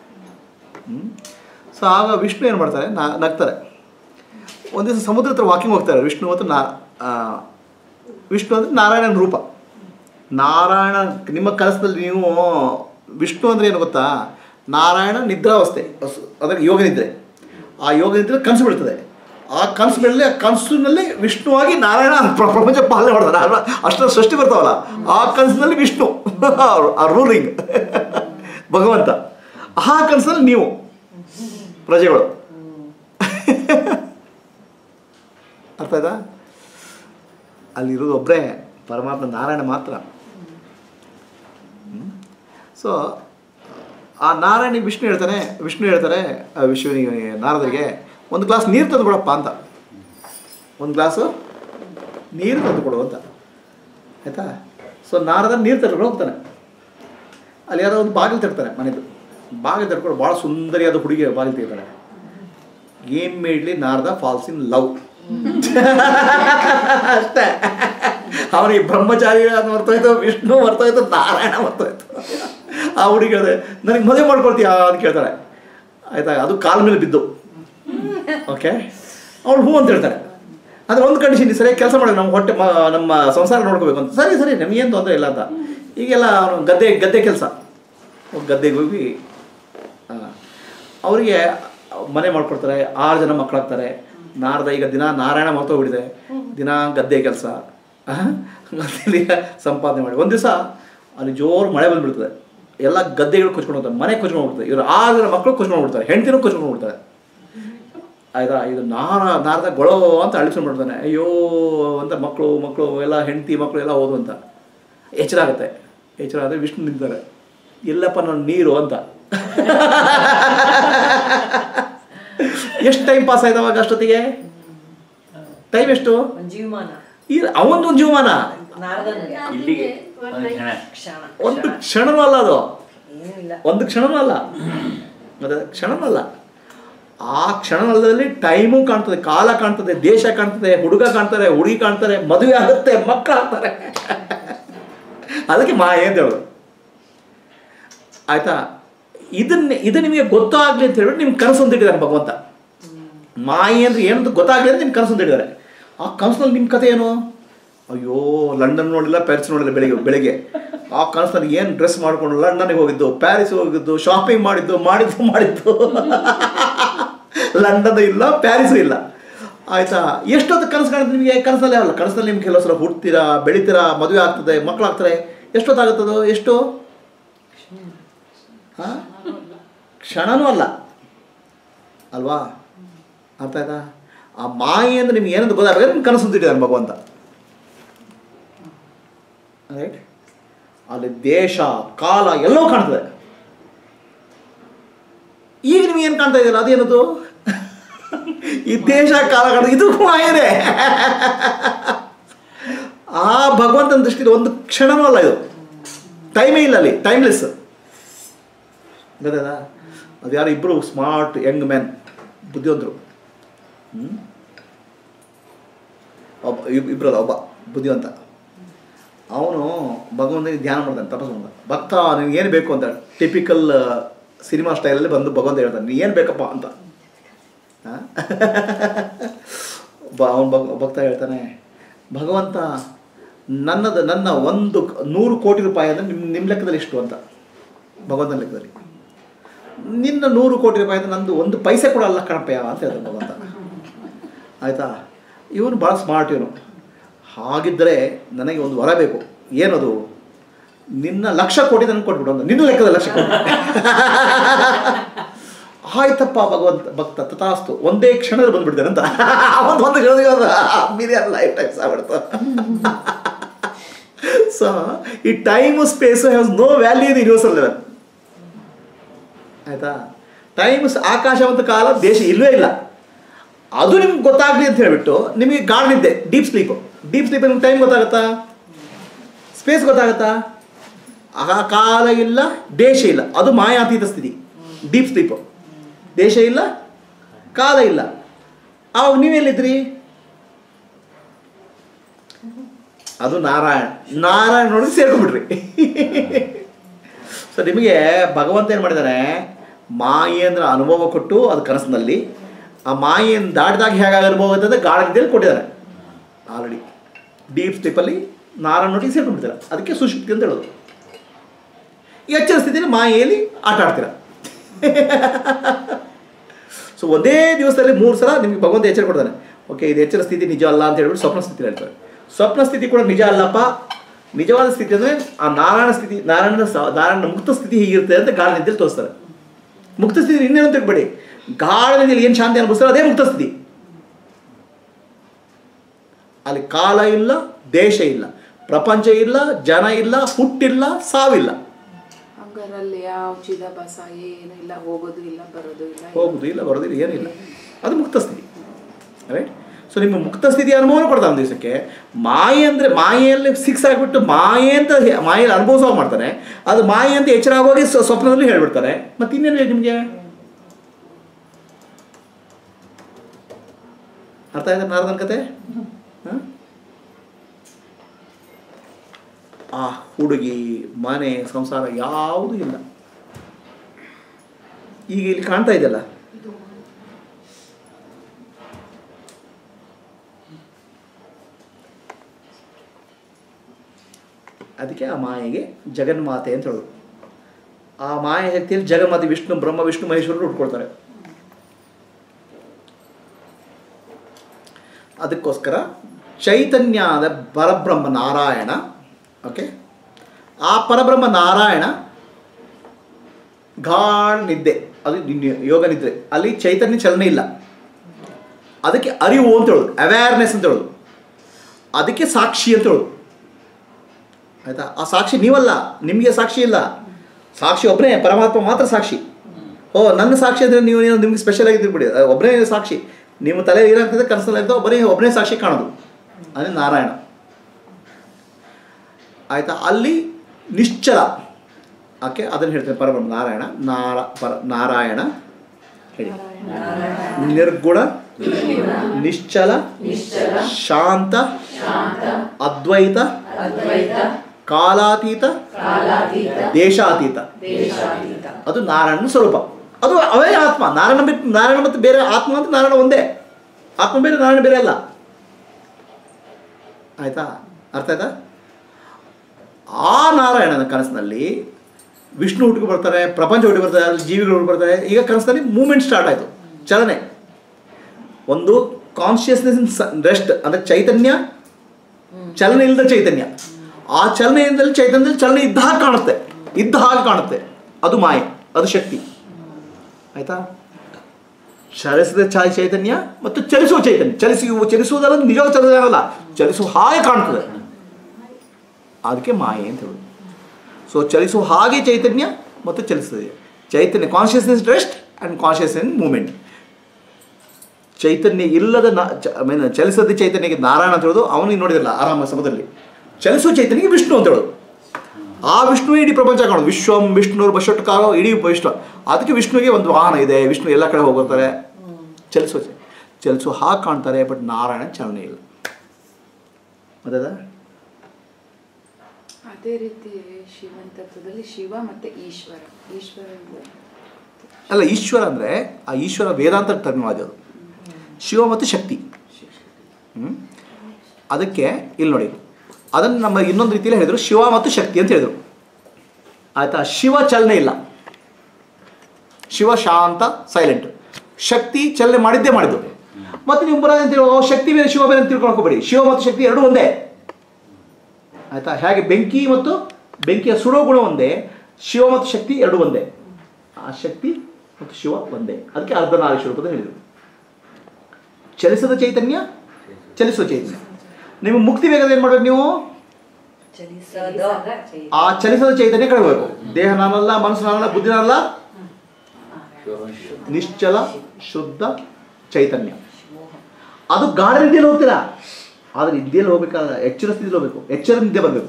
ಸೊ ಆಗ ವಿಷ್ಣು ಏನು ಮಾಡ್ತಾರೆ ನಾ ನಗ್ತಾರೆ ಒಂದು ದಿವಸ ಸಮುದ್ರ ಹತ್ರ ವಾಕಿಂಗ್ ಹೋಗ್ತಾರೆ ವಿಷ್ಣು ಮತ್ತು ನಾ ಆ, ವಿಷ್ಣು ಅಂದರೆ ನಾರಾಯಣನ ರೂಪ ನಾರಾಯಣ ನಿಮ್ಮ ಕನಸಲ್ಲಿ ನೀವು ವಿಷ್ಣು ಅಂದರೆ ಏನು ಗೊತ್ತಾ ನಾರಾಯಣ ನಿದ್ರಾವಸ್ಥೆ ಅಸ್- ಅದಕ್ಕೆ ಯೋಗ ನಿದ್ರೆ ಆ ಯೋಗ ನಿದ್ರೆ ಕನಸು ಬೀಳ್ತದೆ ಆ ಕನಸು ಬೀಳಲಿ ಆ ಕನಸಿನಲ್ಲಿ ವಿಷ್ಣುವಾಗಿ ನಾರಾಯಣ ಪ್ರ- ಪ್ರಪಂಚ ಪಾಲನೆ ಮಾಡ್ತಾರೆ ಅಲ್ವಾ? ಅಷ್ಟರ ಸೃಷ್ಟಿ ಬರ್ತಾವಲ್ಲ ಆ ಕನಸಿನಲ್ಲಿ ವಿಷ್ಣು ಆ ರೂಲಿಂಗ್ ಭಗವಂತ ಆ ಕನಸಿನಲ್ಲಿ ನೀವು ಪ್ರಜೆಗಳು ಅರ್ಥ ಆಯ್ತಾ ಅಲ್ಲಿರೋದು ಒಬ್ಬರೇ ಪರಮಾತ್ಮ ನಾರಾಯಣ ಮಾತ್ರ ಸೊ ಆ ನಾರಾಯಣಿಗೆ ವಿಷ್ಣು ಹೇಳ್ತಾನೆ ವಿಷ್ಣು ಹೇಳ್ತಾರೆ ಆ ವಿಷ್ಣುವಿಗೆ ನಾರದರಿಗೆ ಒಂದು ಗ್ಲಾಸ್ ನೀರು ತಂದು ಕೊಡಪ್ಪ ಅಂತ ಒಂದು ಗ್ಲಾಸು ನೀರು ತಂದು ಕೊಡು ಅಂತ ಆಯಿತಾ ಸೊ ನಾರದ ನೀರು ತರ್ಕೊಂಡು ಹೋಗ್ತಾನೆ ಅಲ್ಲಿ ಯಾರೋ ಒಂದು ಬಾಗಿಲು ತರ್ತಾರೆ ಮನೆದು ಬಾಗಿಲು ತರ್ಕೊಂಡು ಭಾಳ ಸುಂದರಿಯಾದ ಹುಡುಗಿ ಬಾಗಿಲು ತೆಗಿತಾಳೆ immediately Narada falls in love ಅಷ್ಟೇ ಅವನಿಗೆ ಬ್ರಹ್ಮಚಾರಿ ಅಂತ ಮರ್ತೋಯ್ತು ವಿಷ್ಣು ಮರ್ತೋಯ್ತು ನಾರಾಯಣ ಮರ್ತೋಯ್ತು ಆ ಹುಡುಗಿ ಹೇಳಿದೆ ನನಗೆ ಮದುವೆ ಮಾಡ್ಕೊಳ್ತೀಯಾ ಅಂತ ಕೇಳ್ತಾಳೆ ಆಯ್ತಾ ಅದು ಕಾಲ ಮೇಲೆ ಬಿದ್ದು ಓಕೆ ಅವಳು ಹೂ ಅಂತ ಹೇಳ್ತಾರೆ ಅಂದರೆ ಒಂದು ಕಂಡೀಷನ್ ಸರಿ ಕೆಲಸ ಮಾಡೋದು ನಮ್ಮ ಹೊಟ್ಟೆ ಮ- ನಮ್ಮ ಸಂಸಾರ ನೋಡ್ಕೋಬೇಕು ಅಂತ ಸರಿ ಸರಿ ನಮಗೇನು ತೊಂದರೆ ಇಲ್ಲ ಅಂತ ಈಗೆಲ್ಲ ಅವನು ಗದ್ದೆ ಗದ್ದೆ ಕೆಲಸ ಗದ್ದೆಗೆ ಹೋಗಿ ಆ, ಅವರಿಗೆ ಮನೆ ಮಾಡ್ಕೊಡ್ತಾರೆ ಆರು ಜನ ಮಕ್ಕಳಾಗ್ತಾರೆ ನಾರದ ಈಗ ದಿನ ನಾರಾಯಣ ಮರ್ತೋಗ್ಬಿಟ್ಟಿದೆ ದಿನ ಗದ್ದೆ ಕೆಲಸ ಗದ್ದೆಯಲ್ಲಿ ಸಂಪಾದನೆ ಮಾಡಿ ಒಂದು ದಿವಸ ಅಲ್ಲಿ ಜೋರು ಮಳೆ ಬಂದ್ಬಿಡ್ತದೆ ಎಲ್ಲ ಗದ್ದೆಗಳು ಕೊಚ್ಕೊಂಡು ಹೋಗ್ತಾರೆ ಮನೆ ಕೊಚ್ಕೊಂಡು ಹೋಗ್ತಾರೆ ಇವರು ಆರು ಜನ ಮಕ್ಕಳು ಕೊಚ್ಕೊಂಡು ಹೋಗ್ಬಿಡ್ತಾರೆ ಹೆಂಡತಿನೂ ಕೊಚ್ಕೊಂಡು ಹೋಗ್ಬಿಡ್ತಾರೆ ಆಯ್ತಾ ಇದು ನಾರ ನಾರದ ಗೊಳೋ ಅಂತ ಅಳಿಸ್ಕೊಂಡು ಮಾಡ್ತಾನೆ ಅಯ್ಯೋ ಅಂತ ಮಕ್ಕಳು ಮಕ್ಕಳು ಎಲ್ಲ ಹೆಂಡತಿ ಮಕ್ಕಳು ಎಲ್ಲ ಹೋದು ಅಂತ ಎಚ್ಚರ ಆಗುತ್ತೆ ಎಚ್ಚರ ಆದರೆ ವಿಷ್ಣು ನಿಂತಾರೆ ಎಲ್ಲಪ್ಪ ನನ್ನ ನೀರು ಅಂತ ಎಷ್ಟು ಟೈಮ್ ಪಾಸ್ ಆಯ್ತು ಅವಾಗ ಅಷ್ಟೊತ್ತಿಗೆ ಟೈಮ್ ಎಷ್ಟು ಒಂದು ಜೀವಮಾನ ಈ ಅವನದು ಒಂದು ಜೀವಮಾನ ನಾರದನಿಗೆ ಇಲ್ಲಿಗೆ ಒಂದು ಕ್ಷಣ ಕ್ಷಣ ಒಂದು ಕ್ಷಣನೂ ಅಲ್ಲ ಅದು ಏನೂ ಇಲ್ಲ ಒಂದು ಕ್ಷಣನೂ ಅಲ್ಲ ಮತ್ತೆ ಕ್ಷಣನೂ ಅಲ್ಲ ಆ ಕ್ಷಣದಲ್ಲಿ ಟೈಮು ಕಾಣ್ತದೆ ಕಾಲ ಕಾಣ್ತದೆ ದೇಶ ಕಾಣ್ತದೆ ಹುಡುಗ ಕಾಣ್ತಾರೆ ಹುಡುಗಿ ಕಾಣ್ತಾರೆ ಮದುವೆ ಆಗುತ್ತೆ ಮಕ್ಕಳು ಆಗ್ತಾರೆ ಅದಕ್ಕೆ ಮಾಯೆ ಅಂತ ಹೇಳೋದು ಆಯ್ತಾ ಇದನ್ನ ಇದು ನಿಮಗೆ ಗೊತ್ತಾಗ್ಲಿ ಅಂತ ಹೇಳ್ಬಿಟ್ಟು ನಿಮ್ಗೆ ಕನಸು ಅಂತ ಇಟ್ಟಿದ್ದಾರೆ ಭಗವಂತ ಮಾಯೆ ಅಂದ್ರೆ ಏನು ಅಂತ ಗೊತ್ತಾಗ್ಲಿ ಅಂತ ನಿಮ್ಗೆ ಕನಸು ಅಂತ ಇಟ್ಟಿದ್ದಾರೆ ಆ ಕನಸಿನಲ್ಲಿ ನಿಮ್ಮ ಕಥೆ ಏನು ಅಯ್ಯೋ ಲಂಡನ್ ನೋಡಿಲ್ಲ ಪ್ಯಾರಿಸ್ ನೋಡಿಲ್ಲ ಬೆಳಿಗ್ಗೆ ಬೆಳಿಗ್ಗೆ ಆ ಕನಸಿನಲ್ಲಿ ಏನು ಡ್ರೆಸ್ ಮಾಡ್ಕೊಂಡು ಲಂಡನ್ಗೆ ಹೋಗಿದ್ದು ಪ್ಯಾರಿಸ್ ಹೋಗಿದ್ದು ಶಾಪಿಂಗ್ ಮಾಡಿದ್ದು ಮಾಡಿದ್ದು ಮಾಡಿದ್ದು ಲಂಡನ್ ಇಲ್ಲ ಪ್ಯಾರಿಸು ಇಲ್ಲ ಆಯ್ತಾ ಎಷ್ಟೊತ್ತು ಕನಸು ಕಾಣುತ್ತೆ ನಿಮಗೆ ಕನಸಲ್ಲೇ ಅಲ್ಲ ಕನಸಲ್ಲಿ ನಿಮ್ಗೆ ಕೆಲವು ಸಲ ಹುಡ್ತೀರಾ ಬೆಳಿತೀರಾ ಮದುವೆ ಆಗ್ತದೆ ಮಕ್ಕಳಾಗ್ತಾರೆ ಎಷ್ಟೊತ್ತಾಗುತ್ತದೋ ಎಷ್ಟು ಹಾಂ ಕ್ಷಣನೂ ಅಲ್ಲ ಅಲ್ವಾ ಅರ್ಥ ಆಯ್ತಾ ಆ ಮಾಯೆ ಅಂದ್ರೆ ನಿಮ್ಗೆ ಏನಂತ ಗೊತ್ತಾಗಬೇಕು ನಿಮ್ಗೆ ಕನಸು ಅಂತಿಟ್ಟಿದ್ದಾನೆ ಭಗವಂತ ರೈಟ್ ಅಲ್ಲಿ ದೇಶ ಕಾಲ ಎಲ್ಲವೂ ಕಾಣ್ತದೆ ಈಗ ನಿಮ್ಗೆ ಏನು ಕಾಣ್ತಾ ಇದೆಯಲ್ಲ ಅದೇನದು ಈ ದೇಶ ಕಾಲ ಕಾಣ್ತದೆ ಇದು ಮಾಯನೇ ಆ ಭಗವಂತನ ದೃಷ್ಟಿಯಲ್ಲಿ ಒಂದು ಕ್ಷಣನೂ ಅಲ್ಲ ಇದು ಟೈಮೇ ಇಲ್ಲ ಅಲ್ಲಿ ಟೈಮ್ಲೆಸ್ ಗೊತ್ತಾಯ್ತಾ ಅದು ಯಾರು ಇಬ್ಬರು ಸ್ಮಾರ್ಟ್ ಯಂಗ್ ಮ್ಯಾನ್ ಬುದ್ಧಿವಂತರು ಹ್ಞೂ ಒಬ್ಬ ಇಬ್- ಇಬ್ರಲ್ಲ ಒಬ್ಬ ಬುದ್ಧಿವಂತ ಅವನು ಭಗವಂತನಿಗೆ ಧ್ಯಾನ ಮಾಡ್ತಾನೆ ತಪಸ್ಸು ಮಾಡ್ತಾನೆ ಭಕ್ತ ನಿನಗೆ ಏನು ಬೇಕು ಅಂತ ಟಿಪಿಕಲ್ ಸಿನಿಮಾ ಸ್ಟೈಲಲ್ಲಿ ಬಂದು ಭಗವಂತ ಹೇಳ್ತಾನೆ ನೀ ಏನು ಬೇಕಪ್ಪ ಅಂತ ಅವನು ಭಕ್ ಭಕ್ತ ಹೇಳ್ತಾನೆ ಭಗವಂತ ನನ್ನದು ನನ್ನ ಒಂದು ಕ- ನೂರು ಕೋಟಿ ರೂಪಾಯಿ ಅಂದರೆ ನಿಮ್ಮ ನಿಮ್ಮ ಲೆಕ್ಕದಲ್ಲಿ ಎಷ್ಟು ಅಂತ ಭಗವಂತನ ಲೆಕ್ಕದಲ್ಲಿ ನಿನ್ನ ನೂರು ಕೋಟಿ ರೂಪಾಯಿ ಅಂದರೆ ನಂದು ಒಂದು ಪೈಸೆ ಕೂಡ ಅಲ್ಲ ಕಣಪ್ಪಯ್ಯ ಅಂತ ಹೇಳ್ತಾನೆ ಭಗವಂತ ಆಯಿತಾ ಇವನು ಭಾಳ ಸ್ಮಾರ್ಟ್ ಇವನು ಹಾಗಿದ್ದರೆ ನನಗೆ ಒಂದು ವರ ಬೇಕು ಏನದು ನಿನ್ನ ಲಕ್ಷ ಕೋಟಿ ನನಗೆ ಕೊಟ್ಬಿಡು ಅಂತ ನಿನ್ನ ಲೆಕ್ಕದ ಲಕ್ಷ ಕೋಟಿ ಆಯ್ತಪ್ಪ ಭಗವಂತ ಭಕ್ತ ತಥಾಸ್ತು ಒಂದೇ ಕ್ಷಣದಲ್ಲಿ ಬಂದ್ಬಿಡ್ತಾನೆ ಅಂತ ಅವತ್ತು ಒಂದು ಕ್ಷಣದಾಗ ಮಿಲಿಯನ್ ಲೈಫ್ ಟೈಮ್ಸ್ ಆಗ್ಬಿಡ್ತು ಸೊ ಈ time space has no value in universal level ಆಯ್ತಾ ಟೈಮ್ಸ್ ಆಕಾಶ ಮತ್ತು ಕಾಲ ದೇಶ ಇಲ್ಲವೇ ಇಲ್ಲ ಅದು ನಿಮ್ಗೆ ಗೊತ್ತಾಗಲಿ ಅಂತ ಹೇಳ್ಬಿಟ್ಟು ನಿಮಗೆ ಗಾಢನಿದ್ದೆ ಡೀಪ್ ಸ್ಲೀಪ್ ಡೀಪ್ ಸ್ಲೀಪ್ ನಿಮ್ಗೆ ಟೈಮ್ ಗೊತ್ತಾಗುತ್ತಾ ಸ್ಪೇಸ್ ಗೊತ್ತಾಗುತ್ತಾ ಆ ಕಾಲ ಇಲ್ಲ ದೇಶ ಇಲ್ಲ ಅದು ಮಾಯಾತೀತ ಸ್ಥಿತಿ ಡೀಪ್ ಸ್ಲೀಪ್ ದೇಶ ಇಲ್ಲ ಕಾಲ ಇಲ್ಲ ಅವಾಗ ನೀವೆಲ್ಲಿದ್ರಿ ಅದು ನಾರಾಯಣ ನಾರಾಯಣ ನೋಡಿ ಸೇರ್ಕೊಂಡ್ಬಿಟ್ರಿ ಸೊ ನಿಮಗೆ ಭಗವಂತ ಏನು ಮಾಡಿದ್ದಾನೆ ಮಾಯೇಂದ್ರ ಅನುಭವ ಕೊಟ್ಟು ಅದು ಕನಸಿನಲ್ಲಿ ಆ ಮಾಯೆಯನ್ನು ದಾಟಿದಾಗ ಹೇಗಾಗಿ ಅನುಭವ ಅಂತಂದ್ರೆ ಗಾಢನಿದ್ದಲ್ಲಿ ಕೊಟ್ಟಿದ್ದಾರೆ ಆಲ್ರೆಡಿ ಡೀಪ್ ಸ್ಲೀಪಲ್ಲಿ ನಾರಾಯಣ ನೋಡಿ ಸೇರ್ಕೊಂಡ್ಬಿಡ್ತಾರೆ ಅದಕ್ಕೆ ಸುಶುಕ್ತಿ ಅಂತ ಹೇಳೋದು ಈ ಎಚ್ಚರ ಸ್ಥಿತಿಯಲ್ಲಿ ಮಾಯೆಯಲ್ಲಿ ಆಟ ಆಡ್ತೀರ ಸೊ ಒಂದೇ ದಿವಸದಲ್ಲಿ ಮೂರು ಸಲ ನಿಮಗೆ ಭಗವಂತ ಎಚ್ಚರ ಕೊಡ್ತಾನೆ ಓಕೆ ಇದು ಎಚ್ಚರ ಸ್ಥಿತಿ ನಿಜ ಅಲ್ಲ ಅಂತ ಹೇಳ್ಬಿಟ್ಟು ಸ್ವಪ್ನ ಸ್ಥಿತಿ ಹೇಳ್ತಾರೆ ಸ್ವಪ್ನ ಸ್ಥಿತಿ ಕೂಡ ನಿಜ ಅಲ್ಲಪ್ಪ ನಿಜವಾದ ಸ್ಥಿತಿ ಅಂದರೆ ಆ ನಾರಾಯಣ ಸ್ಥಿತಿ ನಾರಾಯಣನ ಸ- ನಾರಾಯಣನ ಮುಕ್ತ ಸ್ಥಿತಿ ಹೀಗಿರುತ್ತೆ ಅಂತ ಗಾಢ ನಿದ್ರೆಯಲ್ಲಿ ತೋರಿಸ್ತಾರೆ ಮುಕ್ತ ಸ್ಥಿತಿ ಇನ್ನೇನು ತಿಳ್ಬೇಡಿ ಗಾಢ ನಿದ್ರೆಯಲ್ಲಿ ಏನು ಶಾಂತಿ ಅನುಭವಿಸ್ತಾರೆ ಅದೇ ಮುಕ್ತ ಸ್ಥಿತಿ ಅಲ್ಲಿ ಕಾಲ ಇಲ್ಲ ದೇಶ ಇಲ್ಲ ಪ್ರಪಂಚ ಇಲ್ಲ ಜನ ಇಲ್ಲ ಹುಟ್ಟಿಲ್ಲ ಸಾವಿಲ್ಲ ಹಂಗಾರಲ್ಲಿ ಯಾವ ಚಿದಾಭಾಸ ಏನು ಇಲ್ಲ ಹೋಗೋದು ಇಲ್ಲ ಬರೋದು ಇಲ್ಲ ಹೋಗುದು ಇಲ್ಲ ಬರೋದಿಲ್ಲ ಏನಿಲ್ಲ ಅದು ಮುಕ್ತ ಸ್ಥಿತಿ ರೈಟ್ ಸೊ ನಿಮ್ಮ ಮುಕ್ತ ಸ್ಥಿತಿ ಅನುಭವ ಕೊಡ್ತಾನೆ ಒಂದು ದಿವಸಕ್ಕೆ ಮಾಯೆ ಅಂದರೆ ಮಾಯೆಯಲ್ಲಿ ಸಿಕ್ಸ್ ಆಗಿಬಿಟ್ಟು ಮಾಯೆ ಅಂತ ಹೇ- ಮಾಯೆಯಲ್ಲಿ ಅನುಭವಿಸೋ ಮಾಡ್ತಾನೆ ಅದು ಮಾಯೆ ಅಂತ ಎಚ್ಚರ ಆಗೋಗಿ ಸ್ವ- ಸ್ವಪ್ನದಲ್ಲಿ ಹೇಳ್ಬಿಡ್ತಾರೆ ಮತ್ತೆ ಇನ್ನೇನು ಬೇಕು ನಿಮಗೆ ಅರ್ಥ ಆಯ್ತಾ ನಾರದನ ಕತೆ ಹಾಂ ಆ ಹುಡುಗಿ ಮನೆ ಸಂಸಾರ ಯಾವುದೂ ಇಲ್ಲ ಈಗ ಇಲ್ಲಿ ಕಾಣ್ತಾ ಇದೆಯಲ್ಲ ಅದಕ್ಕೆ ಆ ಮಾಯೆಗೆ ಜಗನ್ಮಾತೆ ಅಂತ ಹೇಳೋದು ಆ ಮಾಯ ಶಕ್ತಿಯಲ್ಲಿ ಜಗನ್ಮಾತೆ ವಿಷ್ಣು ಬ್ರಹ್ಮ ವಿಷ್ಣು ಮಹೇಶ್ವರರು ಉಟ್ಕೊಳ್ತಾರೆ ಅದಕ್ಕೋಸ್ಕರ ಚೈತನ್ಯದ ಪರಬ್ರಹ್ಮ ನಾರಾಯಣ ಓಕೆ ಆ ಪರಬ್ರಹ್ಮ ನಾರಾಯಣ ಗಾಢ ನಿದ್ದೆ ಅದು ನಿನ್ನೆ- ಯೋಗ ನಿದ್ರೆ ಅಲ್ಲಿ ಚೈತನ್ಯ ಚಲನೆ ಇಲ್ಲ ಅದಕ್ಕೆ ಅರಿವು ಅಂತ ಹೇಳೋದು ಅವೇರ್ನೆಸ್ ಅಂತ ಹೇಳೋದು ಅದಕ್ಕೆ ಸಾಕ್ಷಿ ಅಂತ ಹೇಳೋದು ಆಯ್ತಾ ಆ ಸಾಕ್ಷಿ ನೀವಲ್ಲ ನಿಮಗೆ ಸಾಕ್ಷಿ ಇಲ್ಲ ಸಾಕ್ಷಿ ಒಬ್ಬನೇ ಪರಮಾತ್ಮ ಮಾತ್ರ ಸಾಕ್ಷಿ ಓ ನನ್ನ ಸಾಕ್ಷಿ ಅಂದರೆ ನೀವು ಏನೋ ನಿಮ್ಗೆ ಸ್ಪೆಷಲ್ ಆಗಿದ್ಬಿಡಿ ಒಬ್ಬನೇ ಸಾಕ್ಷಿ ನಿಮ್ಮ ತಲೆ ಏನಾಗ್ತದೆ ಕನಸಲ್ಲಿ ಅಂತ ಒಬ್ಬನೇ ಒಬ್ಬನೇ ಸಾಕ್ಷಿ ಕಾಣೋದು ಅದೇ ನಾರಾಯಣ ಆಯಿತಾ ಅಲ್ಲಿ ನಿಶ್ಚಲ ಓಕೆ ಅದನ್ನು ಹೇಳ್ತೇನೆ ಪರಬ್ರಹ್ಮ ನಾರಾಯಣ ನಾರ ಪರ ನಾರಾಯಣ ಹೇಳಿ ನಿರ್ಗುಣ ನಿಶ್ಚಲ ಶಾಂತ ಅದ್ವೈತ ಕಾಲಾತೀತ ದೇಶಾತೀತ ಅದು ನಾರಾಯಣನ ಸ್ವರೂಪ ಅದು ಅವೇ ಆತ್ಮ ನಾರಾಯಣ ಬಿಟ್ಟು ನಾರಾಯಣ ಮತ್ತು ಬೇರೆ ಆತ್ಮ ಅಂತ ನಾರಾಯಣ ಒಂದೇ ಆತ್ಮ ಬೇರೆ ನಾರಾಯಣ ಬೇರೆ ಅಲ್ಲ ಆಯ್ತಾ ಅರ್ಥ ಆಯ್ತಾ ಆ ನಾರಾಯಣನ ಕನಸಿನಲ್ಲಿ ವಿಷ್ಣು ಹುಟ್ಟಿಗೆ ಬರ್ತಾರೆ ಪ್ರಪಂಚ ಹುಟ್ಟಿಗೆ ಬರ್ತಾರೆ ಅಲ್ಲಿ ಜೀವಿಗಳು ಹುಟ್ಟಿಗೆ ಬರ್ತಾರೆ ಈಗ ಕನಸಿನಲ್ಲಿ ಮೂಮೆಂಟ್ ಸ್ಟಾರ್ಟ್ ಆಯಿತು ಚಲನೆ ಒಂದು ಕಾನ್ಷಿಯಸ್ನೆಸ್ ರೆಸ್ಟ್ ಅಂದರೆ ಚೈತನ್ಯ ಚಲನೆ ಇಲ್ಲದ ಚೈತನ್ಯ ಆ ಚಲನೆಯಿಂದಲೇ ಚೈತನ್ಯದಲ್ಲಿ ಚಲನೆ ಇದ್ದ ಹಾಗೆ ಕಾಣುತ್ತೆ ಇದ್ದ ಹಾಗೆ ಕಾಣುತ್ತೆ ಅದು ಮಾಯೆ ಅದು ಶಕ್ತಿ ಆಯ್ತಾ ಚಲಿಸಿದ ಛಾಯ್ ಚೈತನ್ಯ ಮತ್ತು ಚಲಿಸುವ ಚೈತನ್ಯ ಚಲಿಸಿ ಚಲಿಸುವುದಲ್ಲ ನಿಜವಾದ ಚಲನೆ ಅಲ್ಲ ಚಲಿಸುವ ಹಾಗೆ ಕಾಣ್ತದೆ ಅದಕ್ಕೆ ಮಾಯೆ ಅಂತ ಹೇಳೋದು ಸೊ ಚಲಿಸುವ ಹಾಗೆ ಚೈತನ್ಯ ಮತ್ತು ಚಲಿಸ್ತದೆ ಚೈತನ್ಯ consciousness rest and consciousness movement ಚೈತನ್ಯ ಇಲ್ಲದ ನಾ ಚ ಐ ಮೀನ್ ಚಲಿಸದ ಚೈತನ್ಯಕ್ಕೆ ನಾರಾಯಣ ಅಂತ ಹೇಳೋದು ಅವನಿಗೆ ನೋಡಿದಿಲ್ಲ ಆರಾಮ ಸಮದಲ್ಲಿ ಚಲಿಸುವ ಚೈತನ್ಯಕ್ಕೆ ವಿಷ್ಣು ಅಂತ ಹೇಳೋದು ಆ ವಿಷ್ಣುವೇ ಇಡೀ ಪ್ರಪಂಚ ಕಾಣೋದು ವಿಶ್ವಂ ವಿಷ್ಣು ಬಷಟ್ಕಾರೋ ಇಡೀ ವಿಶ್ವ ಅದಕ್ಕೆ ವಿಷ್ಣುವಿಗೆ ಒಂದು ವಾಹನ ಇದೆ ವಿಷ್ಣು ಎಲ್ಲ ಕಡೆ ಹೋಗಿರ್ತಾರೆ ಚಲಿಸುವ ಚೈ- ಚಲಿಸುವ ಹಾಗೆ ಕಾಣ್ತಾರೆ ಬಟ್ ನಾರಾಯಣ ಚಲನೆ ಇಲ್ಲ ಗೊತ್ತಾಯ್ತಾ ಅದೇ ರೀತಿ ಶಿವನ್ ತತ್ವದಲ್ಲಿ ಶಿವ ಮತ್ತೆ ಈಶ್ವರ ಈಶ್ವರ ಅಂದ್ರೆ ಅಲ್ಲ ಈಶ್ವರ ಅಂದರೆ ಆ ಈಶ್ವರ ವೇದಾಂತ ಟರ್ಮಿನಾಲಜಿ ಅದು ಶಿವ ಮತ್ತು ಶಕ್ತಿ ಹ್ಮ್? ಅದಕ್ಕೆ ಇಲ್ಲಿ ನೋಡಿ ಅದನ್ನು ನಮ್ಮ ಇನ್ನೊಂದು ರೀತಿಯಲ್ಲಿ ಹೇಳಿದರು ಶಿವ ಮತ್ತು ಶಕ್ತಿ ಅಂತ ಹೇಳಿದರು ಆಯಿತಾ ಶಿವ ಚಲನೆ ಇಲ್ಲ ಶಿವ ಶಾಂತ ಸೈಲೆಂಟ್ ಶಕ್ತಿ ಚಲನೆ ಮಾಡಿದ್ದೇ ಮಾಡಿದ್ದು ಮತ್ತು ನೀವು ಬರೋದು ಅಂತ ಹೇಳಿ ಓ ಶಕ್ತಿ ಬೇರೆ ಶಿವ ಬೇರೆ ಅಂತ ತಿಳ್ಕೊಳ್ಕೋಬೇಡಿ ಶಿವ ಮತ್ತು ಶಕ್ತಿ ಎರಡೂ ಒಂದೇ ಆಯಿತಾ ಹೇಗೆ ಬೆಂಕಿ ಮತ್ತು ಬೆಂಕಿಯ ಸುಡೋ ಗುಣ ಒಂದೇ ಶಿವ ಮತ್ತು ಶಕ್ತಿ ಎರಡು ಒಂದೇ ಆ ಶಕ್ತಿ ಮತ್ತು ಶಿವ ಒಂದೇ ಅದಕ್ಕೆ ಅರ್ಧನಾರೀಶ್ವರ ರೂಪದಲ್ಲಿ ಹೇಳಿದರು ಚಲಿಸದ ಚೈತನ್ಯ ಚಲಿಸುವ ಚೈತನ್ಯ ನಿಮಗೆ ಮುಕ್ತಿ ಬೇಕಾದ್ರೆ ಏನು ಮಾಡ್ಬೇಕು ನೀವು ಚಲಿಸದ ಆ ಚಲಿಸದ ಚೈತನ್ಯ ಕಳಬೇಕು ದೇಹ ನಾನಲ್ಲ ಮನಸ್ಸು ನಾನಲ್ಲ ಬುದ್ಧಿ ನಾನಲ್ಲ ನಿಶ್ಚಲ ಶುದ್ಧ ಚೈತನ್ಯ ಅದು ಗಾಢ ನಿದ್ದೆಯಲ್ಲಿ ಹೋಗ್ತೀರಾ ಆದರೆ ನಿದ್ದೆಯಲ್ಲಿ ಹೋಗ್ಬೇಕಾದ್ರೆ ಎಚ್ಚರ ಸ್ಥಿತಿಯಲ್ಲಿ ಹೋಗ್ಬೇಕು ಎಚ್ಚರ ನಿದ್ದೆ ಬರಬೇಕು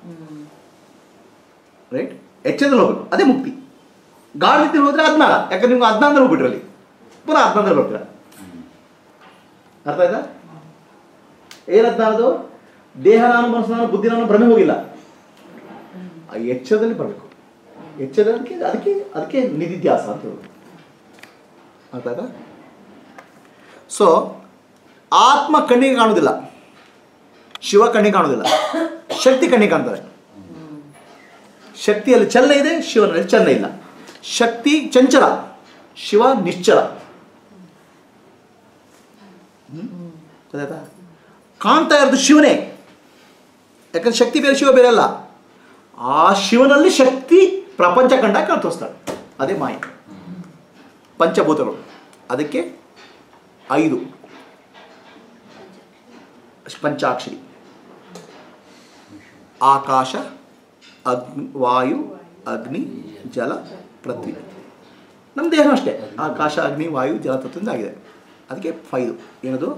ರೈಟ್ ಎಚ್ಚರದಲ್ಲಿ ಹೋಗ್ಬೇಕು ಅದೇ ಮುಕ್ತಿ ಗಾಢ ನಿದ್ದೆಯಲ್ಲಿ ಹೋದ್ರೆ ಹದಿನಾರ ಯಾಕಂದ್ರೆ ನಿಮ್ಗೆ ಹದಿನಾಂದ್ರೆ ಹೋಗ್ಬಿಟ್ರಿ ಅಲ್ಲಿ ಪುನಃ ಹದಿನಾಂದ್ರೆ ಬರ್ತೀರ ಅರ್ಥ ಆಯ್ತಾ ಏನು ಹದಿನಾರದು ದೇಹ ನಾನು ಮನಸ್ಸು ನಾನು ಬುದ್ಧಿ ನಾನು ಭ್ರಮೆ ಹೋಗಿಲ್ಲ ಆ ಎಚ್ಚರದಲ್ಲಿ ಬರಬೇಕು ಎಚ್ಚರಕ್ಕೆ ಅದಕ್ಕೆ ಅದಕ್ಕೆ ನಿಧಿಧ್ಯಾಸ ಅಂತ ಹೇಳೋದು ಅರ್ಥ ಆಯ್ತಾ ಸೊ ಆತ್ಮ ಕಣ್ಣಿಗೆ ಕಾಣುವುದಿಲ್ಲ ಶಿವ ಕಣ್ಣಿಗೆ ಕಾಣುವುದಿಲ್ಲ ಶಕ್ತಿ ಕಣ್ಣಿಗೆ ಕಾಣ್ತಾರೆ ಶಕ್ತಿಯಲ್ಲಿ ಚಲನೆ ಇದೆ ಶಿವನಲ್ಲಿ ಚಲನೆ ಇಲ್ಲ ಶಕ್ತಿ ಚಂಚಲ ಶಿವ ನಿಶ್ಚಲ ಹ್ಮ್? ಗೊತ್ತಾಯ್ತಾ ಕಾಣ್ತಾ ಇರೋದು ಶಿವನೇ ಯಾಕಂದ್ರೆ ಶಕ್ತಿ ಬೇರೆ ಶಿವ ಬೇರೆ ಅಲ್ಲ ಆ ಶಿವನಲ್ಲಿ ಶಕ್ತಿ ಪ್ರಪಂಚ ಕಂಡ ಕಾಣ್ತೋಸ್ತಾಳೆ ಅದೇ ಮಾಯ ಪಂಚಭೂತಗಳು ಅದಕ್ಕೆ ಐದು ಪಂಚಾಕ್ಷರಿ ಆಕಾಶ ಅಗ್ನಿ ವಾಯು ಅಗ್ನಿ ಜಲ ಪೃಥ್ವಿ ನಮ್ಮ ದೇಹನೂ ಅಷ್ಟೇ ಆಕಾಶ ಅಗ್ನಿ ವಾಯು ಜಲ ತತ್ವದಿಂದ ಆಗಿದೆ ಅದಕ್ಕೆ ಫೈದು ಏನದು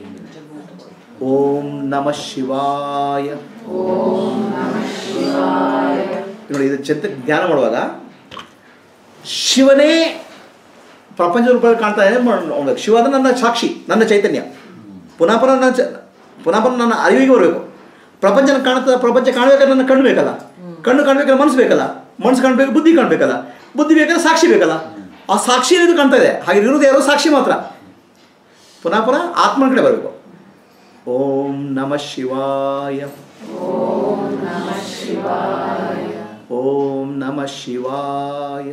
ಓಂ ನಮಃ ಶಿವಾಯ ನೋಡಿ ಇದು ಚಿಂತ ಧ್ಯಾನ ಮಾಡುವಾಗ ಶಿವನೇ ಪ್ರಪಂಚದ ರೂಪದಲ್ಲಿ ಕಾಣ್ತಾ ಇದೆ ನೋಡ್ಬೇಕು ಶಿವ ಅಂದ್ರೆ ನನ್ನ ಸಾಕ್ಷಿ ನನ್ನ ಚೈತನ್ಯ ಪುನಃ ಪುನಃ ನನ್ನ ಚ- ಪುನಃ ಪುನಃ ನನ್ನ ಅರಿವಿಗೆ ಬರಬೇಕು ಪ್ರಪಂಚ ಕಾಣ್ತದೆ ಪ್ರಪಂಚ ಕಾಣಬೇಕಾದ್ರೆ ನನ್ನ ಕಣ್ಣು ಬೇಕಲ್ಲ ಕಣ್ಣು ಕಾಣಬೇಕಾದ್ರೆ ಮನಸ್ಸು ಬೇಕಲ್ಲ ಮನಸ್ಸು ಕಾಣಬೇಕು ಬುದ್ಧಿ ಕಾಣಬೇಕಲ್ಲ ಬುದ್ಧಿ ಬೇಕಾದ್ರೆ ಸಾಕ್ಷಿ ಬೇಕಲ್ಲ ಆ ಸಾಕ್ಷಿ ಇದು ಕಾಣ್ತಾ ಇದೆ ಹಾಗೆ ಇರೋದು ಯಾರೋ ಸಾಕ್ಷಿ ಮಾತ್ರ ಪುನಃ ಪುನಃ ಆತ್ಮನ ಕಡೆ ಬರಬೇಕು ಓಂ ನಮಃ ಶಿವಾಯ ಓಂ ನಮಃ ಶಿವಾಯ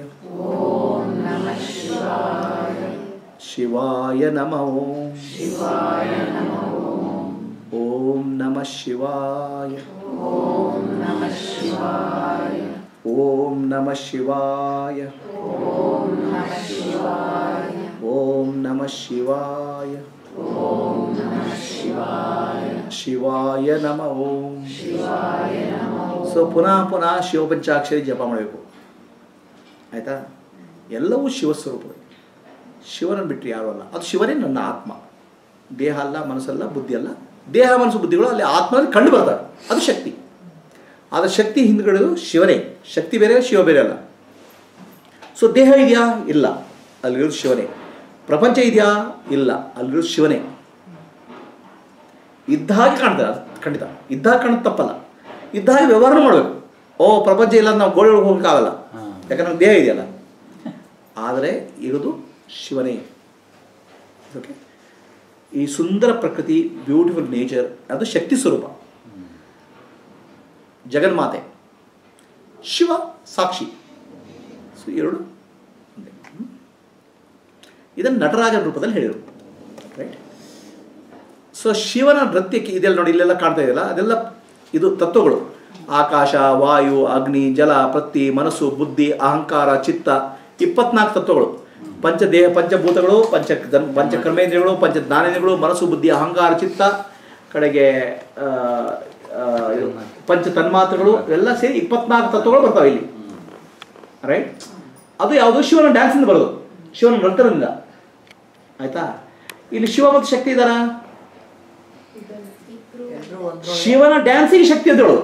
ಶಿವಾಯ ನಮಃ ಓಂ ಓಂ ನಮಃ ಶಿವಾಯ ಓಂ ನಮಃ ಶಿವಾಯ ಓಂ ನಮಃ ಶಿವಾಯ ಶಿವಾಯ ನಮಃ ಓಂ ಸೊ ಪುನಃ ಪುನಃ ಶಿವಪಂಚಾಕ್ಷರಿ ಜಪ ಮಾಡಬೇಕು ಆಯಿತಾ ಎಲ್ಲವೂ ಶಿವಸ್ವರೂಪಗಳು ಶಿವನನ್ನು ಬಿಟ್ಟರೆ ಯಾರೂ ಅಲ್ಲ ಅದು ಶಿವನೇ ನನ್ನ ಆತ್ಮ ದೇಹ ಅಲ್ಲ ಮನಸ್ಸಲ್ಲ ಬುದ್ಧಿ ಅಲ್ಲ ದೇಹ ಮನಸ್ಸು ಬುದ್ಧಿಗಳು ಅಲ್ಲಿ ಆತ್ಮದಲ್ಲಿ ಕಂಡು ಬರ್ತಾರೆ ಅದು ಶಕ್ತಿ ಆದರೆ ಶಕ್ತಿ ಹಿಂದ್ಗಡೆ ಶಿವನೇ ಶಕ್ತಿ ಬೇರೆ ಶಿವ ಬೇರೆ ಅಲ್ಲ ಸೊ ದೇಹ ಇದೆಯಾ ಇಲ್ಲ ಅಲ್ಲಿರೋದು ಶಿವನೇ ಪ್ರಪಂಚ ಇದೆಯಾ ಇಲ್ಲ ಅಲ್ಲಿರೋದು ಶಿವನೇ ಇದ್ದ ಹಾಗೆ ಕಾಣ್ತಾರೆ ಅದು ಖಂಡಿತ ಇದ್ದ ಹಾಗೆ ಕಾಣೋದು ತಪ್ಪಲ್ಲ ಇದ್ದ ಹಾಗೆ ವ್ಯವಹಾರ ಮಾಡಬೇಕು ಓ ಪ್ರಪಂಚ ಇಲ್ಲ ಅಂತ ನಾವು ಗೋಡೆ ಒಳಗೆ ಹೋಗೋಕ್ಕಾಗಲ್ಲ ಯಾಕಂದ್ರೆ ನಮ್ಗೆ ದೇಹ ಇದೆಯಲ್ಲ ಆದರೆ ಇರೋದು ಶಿವನೇ ಓಕೆ ಈ ಸುಂದರ ಪ್ರಕೃತಿ ಬ್ಯೂಟಿಫುಲ್ ನೇಚರ್ ಅದು ಶಕ್ತಿ ಸ್ವರೂಪ ಜಗನ್ಮಾತೆ ಶಿವ ಸಾಕ್ಷಿ ಸೊ ಎರಡು ಒಂದೇ. ಹ್ಮ್? ಇದನ್ನು ನಟರಾಜನ ರೂಪದಲ್ಲಿ ಹೇಳಿದರು ರೈಟ್ ಸೊ ಶಿವನ ನೃತ್ಯಕ್ಕೆ ಇದೆಲ್ಲ ನೋಡಿ ಇಲ್ಲೆಲ್ಲ ಕಾಣ್ತಾ ಇದೆಯಲ್ಲ ಅದೆಲ್ಲ ಇದು ತತ್ವಗಳು ಆಕಾಶ ವಾಯು ಅಗ್ನಿ ಜಲ ಪ್ರತಿ ಮನಸ್ಸು ಬುದ್ಧಿ ಅಹಂಕಾರ ಚಿತ್ತ ಇಪ್ಪತ್ನಾಲ್ಕು ತತ್ವಗಳು ಪಂಚದೇಹ ಪಂಚಭೂತಗಳು ಪಂಚ ಧನ್- ಪಂಚ ಕರ್ಮೇಂದ್ರಿಯಗಳು ಪಂಚ ಜ್ಞಾನೇಂದ್ರಿಯಗಳು ಮನಸ್ಸು ಬುದ್ಧಿ ಅಹಂಕಾರ ಚಿತ್ತ ಕಡೆಗೆ ಆ, ಆ, ಇದು ಪಂಚ ತನ್ಮಾತ್ರಗಳು ಎಲ್ಲ ಸೇರಿ ಇಪ್ಪತ್ನಾಲ್ಕು ತತ್ವಗಳು ಬರ್ತಾವೆ ಇಲ್ಲಿ ರೈಟ್ ಅದು ಯಾವುದು ಶಿವನ ಡ್ಯಾನ್ಸಿಂದ ಬರೋದು ಶಿವನ ನರ್ತನದಿಂದ ಆಯ್ತಾ ಇಲ್ಲಿ ಶಿವ ಮತ್ತು ಶಕ್ತಿ ಇದ್ದಾರಾ ಎಲ್ರೂ ಒಂದು ಶಿವನ ಡ್ಯಾನ್ಸಿಗೆ ಶಕ್ತಿ ಅಂತ ಹೇಳೋದು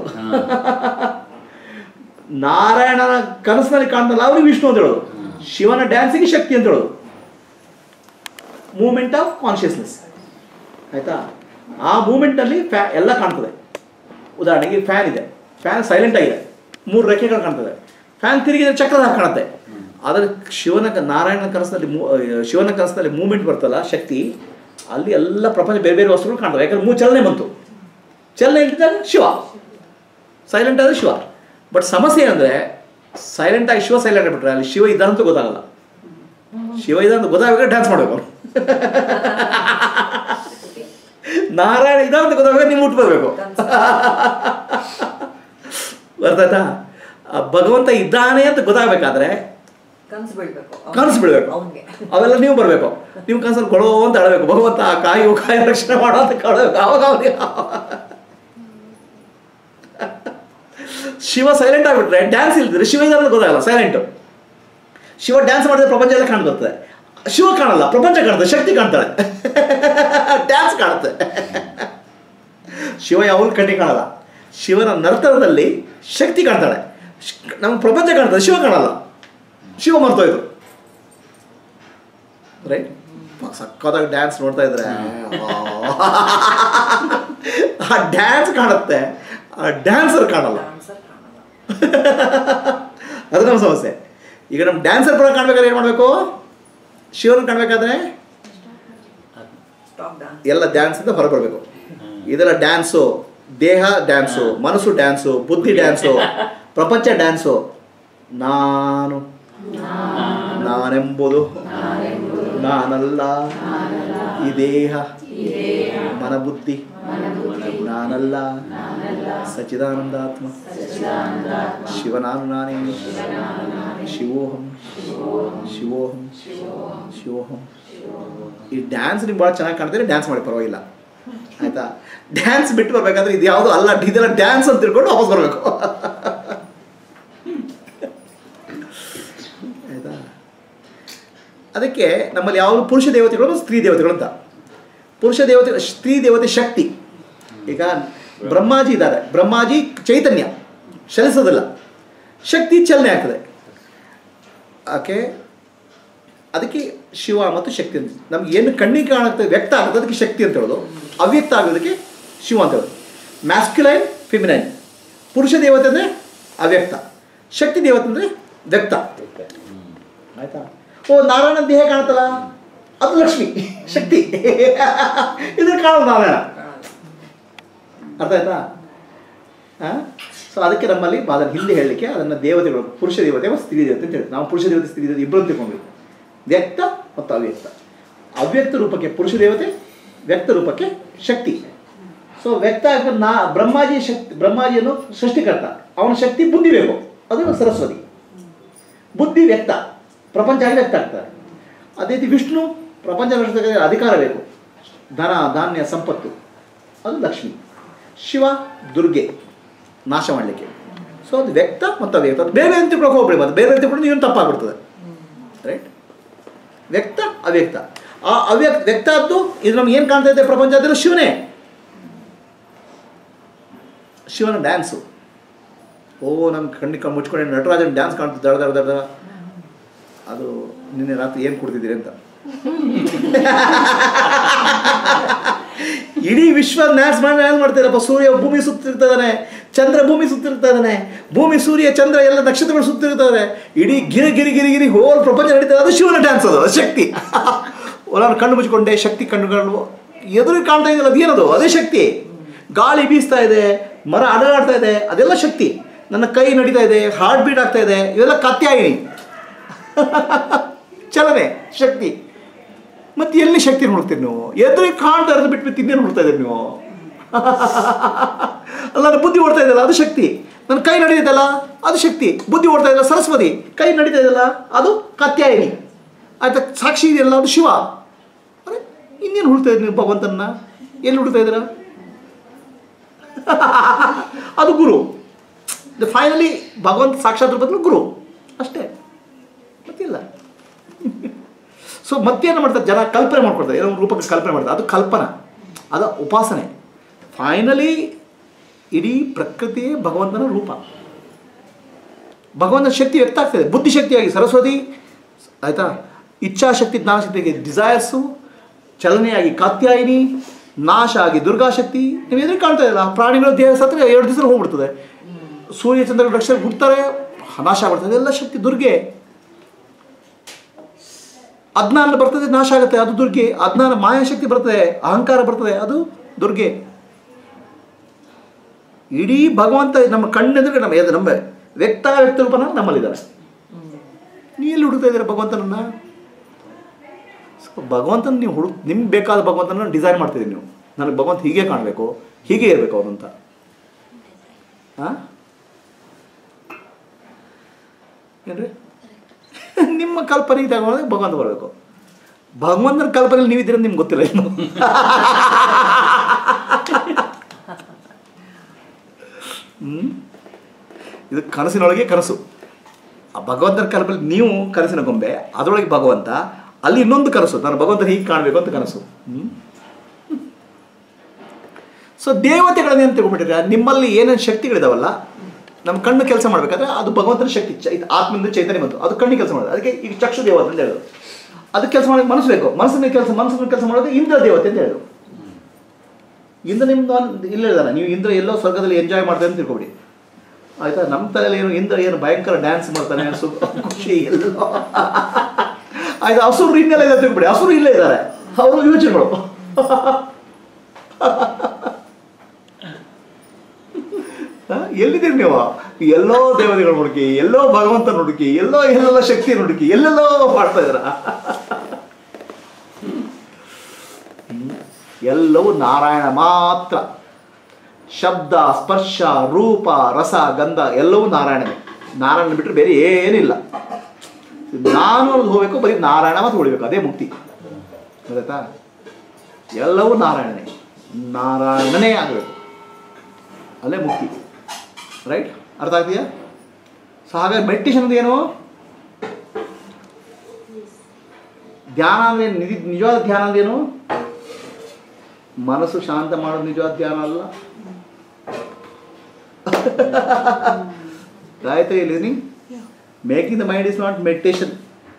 ನಾರಾಯಣನ ಕನಸಿನಲ್ಲಿ ಕಾಣ್ತಲ್ಲ ಅವ್ರಿಗೆ ವಿಷ್ಣು ಅಂತ ಹೇಳೋದು ಶಿವನ ಡ್ಯಾನ್ಸಿಗೆ ಶಕ್ತಿ ಅಂತ ಹೇಳೋದು ಮೂಮೆಂಟ್ ಆಫ್ ಕಾನ್ಷಿಯಸ್ನೆಸ್ ಆಯಿತಾ ಆ ಮೂಮೆಂಟ್ನಲ್ಲಿ ಫ್ಯಾ ಎಲ್ಲ ಕಾಣ್ತದೆ ಉದಾಹರಣೆಗೆ ಫ್ಯಾನ್ ಇದೆ ಫ್ಯಾನ್ ಸೈಲೆಂಟ್ ಆಗಿದೆ ಮೂರು ರೆಕ್ಕೆಗಳು ಕಾಣ್ತದೆ ಫ್ಯಾನ್ ತಿರುಗಿದ್ರೆ ಚಕ್ರದ ಕಾಣುತ್ತೆ ಆದರೆ ಶಿವನ ಕ- ನಾರಾಯಣನ ಕನಸಿನಲ್ಲಿ ಮೂ ಶಿವನ ಕನಸಿನಲ್ಲಿ ಮೂಮೆಂಟ್ ಬರ್ತಲ್ಲ ಶಕ್ತಿ ಅಲ್ಲಿ ಎಲ್ಲ ಪ್ರಪಂಚ ಬೇರೆ ಬೇರೆ ವಸ್ತುಗಳು ಕಾಣ್ತವೆ ಯಾಕಂದ್ರೆ ಮೂರು ಚಲನೆ ಬಂತು ಚಲನೆ ಇಲ್ದಿದ್ದಾಗ ಶಿವ ಸೈಲೆಂಟ್ ಆದರೆ ಶಿವ ಬಟ್ ಸಮಸ್ಯೆ ಏನಂದರೆ ಸೈಲೆಂಟ್ ಆಗಿ ಶಿವ ಸೈಲೆಂಟ್ ಆಗಿಬಿಟ್ರೆ ಅಲ್ಲಿ ಶಿವ ಇದ್ದ ಅಂತ ಗೊತ್ತಾಗಲ್ಲ ಶಿವ ಇದ್ದ ಅಂತ ಗೊತ್ತಾಗಬೇಕು ಡ್ಯಾನ್ಸ್ ಮಾಡಬೇಕು ಅವ್ರು ನಾರಾಯಣ ಇದ್ದ ಅಂತ ಗೊತ್ತಾಗಬೇಕು ನೀವು ಮುಟ್ಟು ಬರಬೇಕು ಬರ್ತಾಯ್ತಾ ಆ ಭಗವಂತ ಇದ್ದಾನೆ ಅಂತ ಗೊತ್ತಾಗಬೇಕಾದ್ರೆ ಕನ್ಸು ಬೀಳ್ಬೇಕು ಕನಸು ಬಿಡಬೇಕು ಅವನ್ಗೆ ಅವೆಲ್ಲ ನೀವು ಬರಬೇಕು ನೀವು ಕನಸಲ್ಲಿ ಕೊಡೋ ಅಂತ ಅಳಬೇಕು ಭಗವಂತ ಕಾಯು ಕಾಯ ರಕ್ಷಣೆ ಮಾಡೋ ಅಂತ ಕಾಳಬೇಕು ಅವಾಗ ಅವನಿಗೆ ಶಿವ ಸೈಲೆಂಟ್ ಆಗಿಬಿಟ್ರೆ ಡ್ಯಾನ್ಸ್ ಇಲ್ದಿದ್ರೆ ಶಿವ ಇದ್ದಾರೆ ಅಂತ ಗೊತ್ತಾಗಲ್ಲ ಸೈಲೆಂಟು ಶಿವ ಡ್ಯಾನ್ಸ್ ಮಾಡಿದ್ರೆ ಪ್ರಪಂಚ ಎಲ್ಲ ಕಾಣ್ಬರ್ತದೆ ಶಿವ ಕಾಣಲ್ಲ ಪ್ರಪಂಚ ಕಾಣುತ್ತೆ ಶಕ್ತಿ ಕಾಣ್ತಾಳೆ ಡ್ಯಾನ್ಸ್ ಕಾಣುತ್ತೆ ಶಿವ ಯಾವಾಗಲೂ ಕಣ್ಣಿಗೆ ಕಾಣಲ್ಲ ಶಿವನ ನರ್ತನದಲ್ಲಿ ಶಕ್ತಿ ಕಾಣ್ತಾಳೆ ನಮ್ಮ ಪ್ರಪಂಚ ಕಾಣ್ತದೆ ಶಿವ ಕಾಣಲ್ಲ ಶಿವ ಮರ್ತೋಯ್ತು ರೈಟ್ ಸಕ್ಕತ್ತಾಗಿ ಡ್ಯಾನ್ಸ್ ನೋಡ್ತಾ ಇದ್ರೆ ಆ ಡ್ಯಾನ್ಸ್ ಕಾಣುತ್ತೆ ಆ ಡ್ಯಾನ್ಸರ್ ಕಾಣಲ್ಲ ಆನ್ಸರ್ ಕಾಣಲ್ಲ ಅದು ನಮ್ಮ ಸಮಸ್ಯೆ ಈಗ ನಮ್ಮ ಡ್ಯಾನ್ಸರ್ ಪರ ಕಾಣ್ಬೇಕಾದ್ರೆ ಏನು ಮಾಡಬೇಕು ಶಿವನ ಕಾಣಬೇಕಾದ್ರೆ ಸ್ಟಾಪ್ ಡಾನ್ಸ್ ಎಲ್ಲ ಡ್ಯಾನ್ಸಿಂದ ಹೊರಬರಬೇಕು ಇದೆಲ್ಲ ಡ್ಯಾನ್ಸು ದೇಹ ಡ್ಯಾನ್ಸು ಮನಸ್ಸು ಡ್ಯಾನ್ಸು ಬುದ್ಧಿ ಡ್ಯಾನ್ಸು ಪ್ರಪಂಚ ಡ್ಯಾನ್ಸು ನಾನು ನಾನೆಂಬುದು ನಾನಲ್ಲ ಈ ದೇಹ ಮನಬುದ್ಧಿ ನಾನಲ್ಲ ಸಚಿದಾನಂದಾತ್ಮ ಶಿವನಾನು ನಾನೇ ಶಿವೋಹಂ ಶಿವೋಹಂ ಶಿವೋಹಂ ಈ ಡ್ಯಾನ್ಸ್ ನಿಮ್ಗೆ ಭಾಳ ಚೆನ್ನಾಗಿ ಕಾಣ್ತಾರೆ ಡ್ಯಾನ್ಸ್ ಮಾಡಿ ಪರವಾಗಿಲ್ಲ ಆಯ್ತಾ ಡ್ಯಾನ್ಸ್ ಬಿಟ್ಟು ಬರ್ಬೇಕಾದ್ರೆ ಇದು ಯಾವುದು ಅಲ್ಲ ಇದೆಲ್ಲ ಡ್ಯಾನ್ಸ್ ಅಂತ ತಿಳ್ಕೊಂಡು ವಾಪಸ್ ಬರಬೇಕು ಆಯ್ತಾ ಅದಕ್ಕೆ ನಮ್ಮಲ್ಲಿ ಯಾವುದು ಪುರುಷ ದೇವತೆಗಳು ಮತ್ತು ಸ್ತ್ರೀ ದೇವತೆಗಳು ಅಂತ ಪುರುಷ ದೇವತೆ ಸ್ತ್ರೀ ದೇವತೆ ಶಕ್ತಿ ಈಗ ಬ್ರಹ್ಮಾಜಿ ಇದ್ದಾರೆ ಬ್ರಹ್ಮಾಜಿ ಚೈತನ್ಯ ಚಲಿಸೋದಿಲ್ಲ ಶಕ್ತಿ ಚಲನೆ ಆಗ್ತದೆ ಓಕೆ ಅದಕ್ಕೆ ಶಿವ ಮತ್ತು ಶಕ್ತಿ ಅಂತ ನಮ್ಗೆ ಏನು ಕಣ್ಣಿಗೆ ಕಾಣುತ್ತೆ ವ್ಯಕ್ತ ಆಗುತ್ತೆ ಅದಕ್ಕೆ ಶಕ್ತಿ ಅಂತ ಹೇಳೋದು ಅವ್ಯಕ್ತ ಆಗೋದಕ್ಕೆ ಶಿವ ಅಂತ ಹೇಳೋದು ಮ್ಯಾಸ್ಕ್ಯುಲೈನ್ ಫಿಮಿನೈನ್ ಪುರುಷ ದೇವತೆ ಅಂದರೆ ಅವ್ಯಕ್ತ ಶಕ್ತಿ ದೇವತೆ ಅಂದರೆ ವ್ಯಕ್ತ ಆಯ್ತಾ ಓ ನಾರಾಯಣ ದೇಹ ಕಾಣುತ್ತಲ್ಲ ಅದು ಲಕ್ಷ್ಮಿ ಶಕ್ತಿ ಇದು ಕಾಣೋದು ನಾರಾಯಣ ಅರ್ಥ ಆಯ್ತಾ ಹಾಂ ಸೊ ಅದಕ್ಕೆ ನಮ್ಮಲ್ಲಿ ಅದನ್ನು ಹಿಂದೆ ಹೇಳಲಿಕ್ಕೆ ಅದನ್ನು ದೇವತೆಗಳು ಪುರುಷ ದೇವತೆ ಮತ್ತು ಸ್ತ್ರೀ ದೇವತೆ ಅಂತ ಹೇಳ್ತೀವಿ ನಾವು ಪುರುಷ ದೇವತೆ ಸ್ತ್ರೀ ದೇವತೆ ಇಬ್ಬರು ತಿಳ್ಕೊಬೇಕು ವ್ಯಕ್ತ ಮತ್ತು ಅವ್ಯಕ್ತ ಅವ್ಯಕ್ತ ರೂಪಕ್ಕೆ ಪುರುಷ ದೇವತೆ ವ್ಯಕ್ತ ರೂಪಕ್ಕೆ ಶಕ್ತಿ ಸೊ ವ್ಯಕ್ತ ಆಗ್ಬಿಟ್ಟು ನಾ ಬ್ರಹ್ಮಾಜಿ ಶಕ್ತಿ ಬ್ರಹ್ಮಾಜಿಯನ್ನು ಸೃಷ್ಟಿಕರ್ತ ಅವನ ಶಕ್ತಿ ಬುದ್ಧಿ ಬೇಕು ಅದು ಸರಸ್ವತಿ ಬುದ್ಧಿ ವ್ಯಕ್ತ ಪ್ರಪಂಚ ಆಗಿ ವ್ಯಕ್ತ ಆಗ್ತಾರೆ ಅದೇ ರೀತಿ ವಿಷ್ಣು ಪ್ರಪಂಚ ನಡೆಸೋದಕ್ಕೆ ಅಧಿಕಾರ ಬೇಕು ಧನ ಧಾನ್ಯ ಸಂಪತ್ತು ಅದು ಲಕ್ಷ್ಮಿ ಶಿವ ದುರ್ಗೆ ನಾಶ ಮಾಡಲಿಕ್ಕೆ ಸೊ ಅದು ವ್ಯಕ್ತ ಮತ್ತು ಅವ್ಯಕ್ತ ಅದು ಬೇರೆ ಬೇರೆ ತಿಳ್ಕೊಳಕ್ಕೆ ಹೋಗ್ಬೇಡಿ ಮತ್ತೆ ಬೇರೆ ಬೇರೆ ತಿಳ್ಕೊಂಡು ನೀವು ತಪ್ಪಾಗ್ಬಿಡ್ತದೆ ರೈಟ್ ವ್ಯಕ್ತ ಅವ್ಯಕ್ತ ಆ ಅವ್ಯಕ್ತ ವ್ಯಕ್ತ ಆದ್ದು ಇದು ನಮ್ಗೆ ಏನು ಕಾಣ್ತಾ ಇದೆ ಪ್ರಪಂಚ ಅದೆಲ್ಲ ಶಿವನೇ ಶಿವನ ಡ್ಯಾನ್ಸು ಓ ನಮ್ಮ ಕಣ್ಣಿಗೆ ಕಣ್ಣು ಮುಚ್ಕೊಂಡು ನಟರಾಜನ ಡ್ಯಾನ್ಸ್ ಕಾಣ್ತದೆ ದಡ ದಡ ದಡ ಅದು ನಿನ್ನೆ ರಾತ್ರಿ ಏನು ಕೊಡ್ತಿದ್ದೀರಿ ಅಂತ ಇಡೀ ವಿಶ್ವ ಡ್ಯಾನ್ಸ್ ಮಾಡಿ ಡ್ಯಾನ್ಸ್ ಮಾಡ್ತಾರಪ್ಪ ಸೂರ್ಯ ಭೂಮಿ ಸುತ್ತಿರ್ತಾನೆ ಚಂದ್ರ ಭೂಮಿ ಸುತ್ತಿರ್ತಾನೆ ಭೂಮಿ ಸೂರ್ಯ ಚಂದ್ರ ಎಲ್ಲ ನಕ್ಷತ್ರಗಳು ಸುತ್ತಿರ್ತಾರೆ ಇಡೀ ಗಿರಿ ಗಿರಿ ಗಿರಿ ಗಿರಿ ಹೋಲ್ ಪ್ರಪಂಚ ನಡೀತದೆ ಅದು ಶಿವನ ಡ್ಯಾನ್ಸ್ ಅದು ಅದು ಶಕ್ತಿ ನಾನು ಕಣ್ಣು ಮುಚ್ಕೊಂಡೆ ಶಕ್ತಿ ಕಣ್ಣುಗಳು ಎದುರು ಕಾಣ್ತಾ ಇದೆಯಲ್ಲ ಅದೇನದು ಅದೇ ಶಕ್ತಿ ಗಾಳಿ ಬೀಸ್ತಾ ಇದೆ ಮರ ಅಡಗಾಡ್ತಾ ಇದೆ ಅದೆಲ್ಲ ಶಕ್ತಿ ನನ್ನ ಕೈ ನಡೀತಾ ಇದೆ ಹಾರ್ಟ್ ಬೀಟ್ ಆಗ್ತಾ ಇದೆ ಇವೆಲ್ಲ ಕಾತ್ಯಾಯಿನಿ ಚಲನೆ ಶಕ್ತಿ ಮತ್ತೆ ಎಲ್ಲಿ ಶಕ್ತಿ ನೋಡ್ತೀರಿ ನೀವು ಎದುರಿಗೆ ಕಾಣ್ತಾ ಇರೋದು ಬಿಟ್ಬಿಟ್ಟು ಇನ್ನೇನು ನೋಡ್ತಾ ಇದ್ದೀರಿ ನೀವು ಅಲ್ಲ ನನ್ನ ಬುದ್ಧಿ ಓಡ್ತಾ ಇದೆಯಲ್ಲ ಅದು ಶಕ್ತಿ ನನ್ನ ಕೈ ನಡೀತೈತಲ್ಲ ಅದು ಶಕ್ತಿ ಬುದ್ಧಿ ಓಡ್ತಾ ಇದೆಯಲ್ಲ ಸರಸ್ವತಿ ಕೈ ನಡೀತಾ ಇದೆಯಲ್ಲ ಅದು ಕಾತ್ಯಾಯಿನಿ ಆಯ್ತಾ ಸಾಕ್ಷಿ ಇದೆಯಲ್ಲ ಅದು ಶಿವ ಅರೆ ಇನ್ನೇನು ಹುಡ್ತಾ ಇದ್ದೀರಿ ನೀವು ಭಗವಂತನ ಎಲ್ಲಿ ಹುಡ್ತಾ ಇದ್ದೀರಾ ಅದು ಗುರು ಫೈನಲಿ ಭಗವಂತ ಸಾಕ್ಷಾತ್ ರೂಪದಲ್ಲಿ ಗುರು ಅಷ್ಟೇ ಮತ್ತಿಲ್ಲ ಸೊ ಮತ್ತೇನು ಮಾಡ್ತಾರೆ ಜನ ಕಲ್ಪನೆ ಮಾಡ್ಕೊಡ್ತಾರೆ ಏನೋ ಒಂದು ರೂಪಕ್ಕೆ ಕಲ್ಪನೆ ಮಾಡ್ತಾರೆ ಅದು ಕಲ್ಪನಾ ಅದು ಉಪಾಸನೆ ಫೈನಲಿ ಇಡೀ ಪ್ರಕೃತಿಯೇ ಭಗವಂತನ ರೂಪ ಭಗವಂತನ ಶಕ್ತಿ ವ್ಯಕ್ತ ಆಗ್ತದೆ ಬುದ್ಧಿಶಕ್ತಿಯಾಗಿ ಸರಸ್ವತಿ ಆಯಿತಾ ಇಚ್ಛಾಶಕ್ತಿ ಜ್ಞಾನಶಕ್ತಿಗೆ ಡಿಸೈರ್ಸು ಚಲನೆಯಾಗಿ ಕಾತ್ಯಾಯಿನಿ ನಾಶ ಆಗಿ ದುರ್ಗಾಶಕ್ತಿ ನೀವು ಎದುರು ಕಾಣ್ತಾ ಇಲ್ಲ ಪ್ರಾಣಿಗಳ ದೇಹ ಸತ್ತರೆ ಎರಡು ದಿವಸ ಹೋಗ್ಬಿಡ್ತದೆ ಸೂರ್ಯ ಚಂದ್ರ ರಕ್ಷಣೆ ಹುಡ್ತಾರೆ ನಾಶ ಆಗ್ಬಿಡ್ತದೆ ಎಲ್ಲ ಶಕ್ತಿ ದುರ್ಗೆ ಅಜ್ಞಾನ ಬರ್ತದೆ ನಾಶ ಆಗುತ್ತೆ ಅದು ದುರ್ಗೆ ಅಜ್ಞಾನ ಮಾಯಾಶಕ್ತಿ ಬರ್ತದೆ ಅಹಂಕಾರ ಬರ್ತದೆ ಅದು ದುರ್ಗೆ ಇಡೀ ಭಗವಂತ ನಮ್ಮ ಕಣ್ಣೆದುರಿಗೆ ನಮ್ಮ ಎದುರು ನಮ್ಮ ವ್ಯಕ್ತ ವ್ಯಕ್ತ ರೂಪನ ನಮ್ಮಲ್ಲಿದ್ದಾರೆ ನೀ ಎಲ್ಲಿ ಹುಡುಕ್ತಾ ಇದ್ದೀರಾ ಭಗವಂತನನ್ನ ಸೊ ಭಗವಂತನ ನೀವು ಹುಡುಕ್ ನಿಮ್ಗೆ ಬೇಕಾದ ಭಗವಂತನ ಡಿಸೈನ್ ಮಾಡ್ತಿದ್ದೀರಿ ನೀವು ನನಗೆ ಭಗವಂತ ಹೀಗೆ ಕಾಣಬೇಕು ಹೀಗೆ ಇರಬೇಕು ಅವನು ಅಂತ ಹಾಂ ಏನ್ರಿ ನಿಮ್ಮ ಕಲ್ಪನೆಗೆ ತಗೊಂಡ್ರೆ ಭಗವಂತ ಬರಬೇಕು ಭಗವಂತನ ಕಲ್ಪನೆಯಲ್ಲಿ ನೀವಿದ್ದೀರ ನಿಮ್ಗೆ ಗೊತ್ತಿಲ್ಲ ಇನ್ನು ಹ್ಮ್? ಇದು ಕನಸಿನೊಳಗೆ ಕನಸು ಆ ಭಗವಂತನ ಕಲ್ಪನೆ ನೀವು ಕನಸಿನ ಗೊಂಬೆ ಅದರೊಳಗೆ ಭಗವಂತ ಅಲ್ಲಿ ಇನ್ನೊಂದು ಕನಸು ನಾನು ಭಗವಂತನ ಹೀಗೆ ಕಾಣಬೇಕು ಅಂತ ಕನಸು ಸೊ ದೇವತೆಗಳನ್ನ ಏನು ತಿಳ್ಕೊಂಡ್ಬಿಟ್ಟಿದ್ರೆ ನಿಮ್ಮಲ್ಲಿ ಏನೇನು ಶಕ್ತಿಗಳಿದಾವಲ್ಲ ನಮ್ಮ ಕಣ್ಣು ಕೆಲಸ ಮಾಡಬೇಕಾದ್ರೆ ಅದು ಭಗವಂತನ ಶಕ್ತಿ ಚ- ಇದು ಆತ್ಮದಿಂದ ಚೈತನ್ಯ ಬಂತು ಅದು ಕಣ್ಣಿಗೆ ಕೆಲಸ ಮಾಡೋದು ಅದಕ್ಕೆ ಈಗ ಚಕ್ಷು ದೇವತೆ ಅಂತ ಹೇಳೋದು ಅದು ಕೆಲಸ ಮಾಡೋಕೆ ಮನಸ್ಸು ಬೇಕು ಮನಸ್ಸಿನ ಕೆಲಸ ಮನಸ್ಸಿನ ಕೆಲಸ ಮಾಡೋದು ಇಂದ್ರ ದೇವತೆ ಅಂತ ಹೇಳೋದು ಇಂದ್ರ ನಿಮ್ದು ಒಂದು ಇಲ್ಲ ಇದ್ದಾನೆ ನೀವು ಇಂದ್ರ ಎಲ್ಲೋ ಸ್ವರ್ಗದಲ್ಲಿ ಎಂಜಾಯ್ ಮಾಡ್ತಾರೆ ಅಂತ ತಿಳ್ಕೊಬಿಡಿ ಆಯ್ತಾ ನಮ್ಮ ತಲೆಯಲ್ಲಿ ಏನು ಇಂದ್ರ ಏನು ಭಯಂಕರ ಡ್ಯಾನ್ಸ್ ಮಾಡ್ತಾನೆ ಸು ಖುಷಿ ಎಲ್ಲೋ ಆಯ್ತಾ ಹಸುರು ಇನ್ನೆಲ್ಲ ಇದೆ ತಿಳ್ಕೊಬಿಡಿ ಹಸುರು ಇಲ್ಲೇ ಇದ್ದಾರೆ ಅವರು ಯೋಚನೆಗಳು ಹ? ಎಲ್ಲಿದ್ದೀರಿ ನೀವು ಎಲ್ಲೋ ದೇವತೆಗಳು ಹುಡುಕಿ ಎಲ್ಲೋ ಭಗವಂತ ಹುಡುಕಿ ಎಲ್ಲೋ ಎಲ್ಲೆಲ್ಲ ಶಕ್ತಿ ಹುಡುಕಿ ಎಲ್ಲೆಲ್ಲೋ ಮಾಡ್ತಾ ಇದ್ದೀರ ಹ್ಮ್. ಎಲ್ಲವೂ ನಾರಾಯಣ ಮಾತ್ರ ಶಬ್ದ ಸ್ಪರ್ಶ ರೂಪ ರಸ ಗಂಧ ಎಲ್ಲವೂ ನಾರಾಯಣನೇ ನಾರಾಯಣ ಬಿಟ್ಟರೆ ಬೇರೆ ಏನಿಲ್ಲ ನಾನು ಅಲ್ಲಿ ಹೋಗ್ಬೇಕು ಬರೀ ನಾರಾಯಣ ಮಾತ್ರ ಉಳಿಬೇಕು ಅದೇ ಮುಕ್ತಿ ಗೊತ್ತಾಯ್ತಾ ಎಲ್ಲವೂ ನಾರಾಯಣನೇ ನಾರಾಯಣನೇ ಆಗಬೇಕು ಅಲ್ಲೇ ಮುಕ್ತಿ ರೈಟ್ ಅರ್ಥ ಆಗ್ತೀಯಾ ಸೊ ಹಾಗಾಗಿ ಮೆಡಿಟೇಷನ್ ಅಂದ್ರೆ ಏನು ಧ್ಯಾನ ಅಂದ್ರೆ ಏನು? ನಿಜ ನಿಜವಾದ ಧ್ಯಾನ ಅಂದ್ರೆ ಏನು ಮನಸ್ಸು ಶಾಂತ ಮಾಡೋದು ನಿಜವಾದ ಧ್ಯಾನ ಅಲ್ಲ Gayatri listening making the mind is not meditation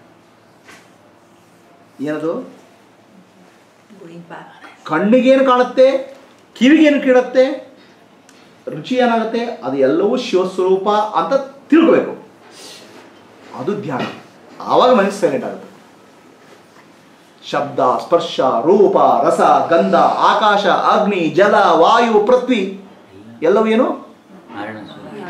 ಏನದು ಗೋಯಿಂಗ್ ಬ್ಯಾಕ್ ಕಣ್ಣಿಗೇನು ಕಾಣುತ್ತೆ ಕಿವಿಗೇನು ಕೇಳುತ್ತೆ ರುಚಿ ಏನಾಗುತ್ತೆ ಅದು ಎಲ್ಲವೂ ಶಿವಸ್ವರೂಪ ಅಂತ ತಿಳ್ಕೋಬೇಕು ಅದು ಧ್ಯಾನ ಆವಾಗ ಮನಸ್ಸು ಸೈಲೆಂಟ್ ಆಗುತ್ತೆ ಶಬ್ದ ಸ್ಪರ್ಶ ರೂಪ ರಸ ಗಂಧ ಆಕಾಶ ಅಗ್ನಿ ಜಲ ವಾಯು ಪೃಥ್ವಿ ಎಲ್ಲವೂ ಏನು ನಾರಾಯಣ ಸ್ವಾಮಿ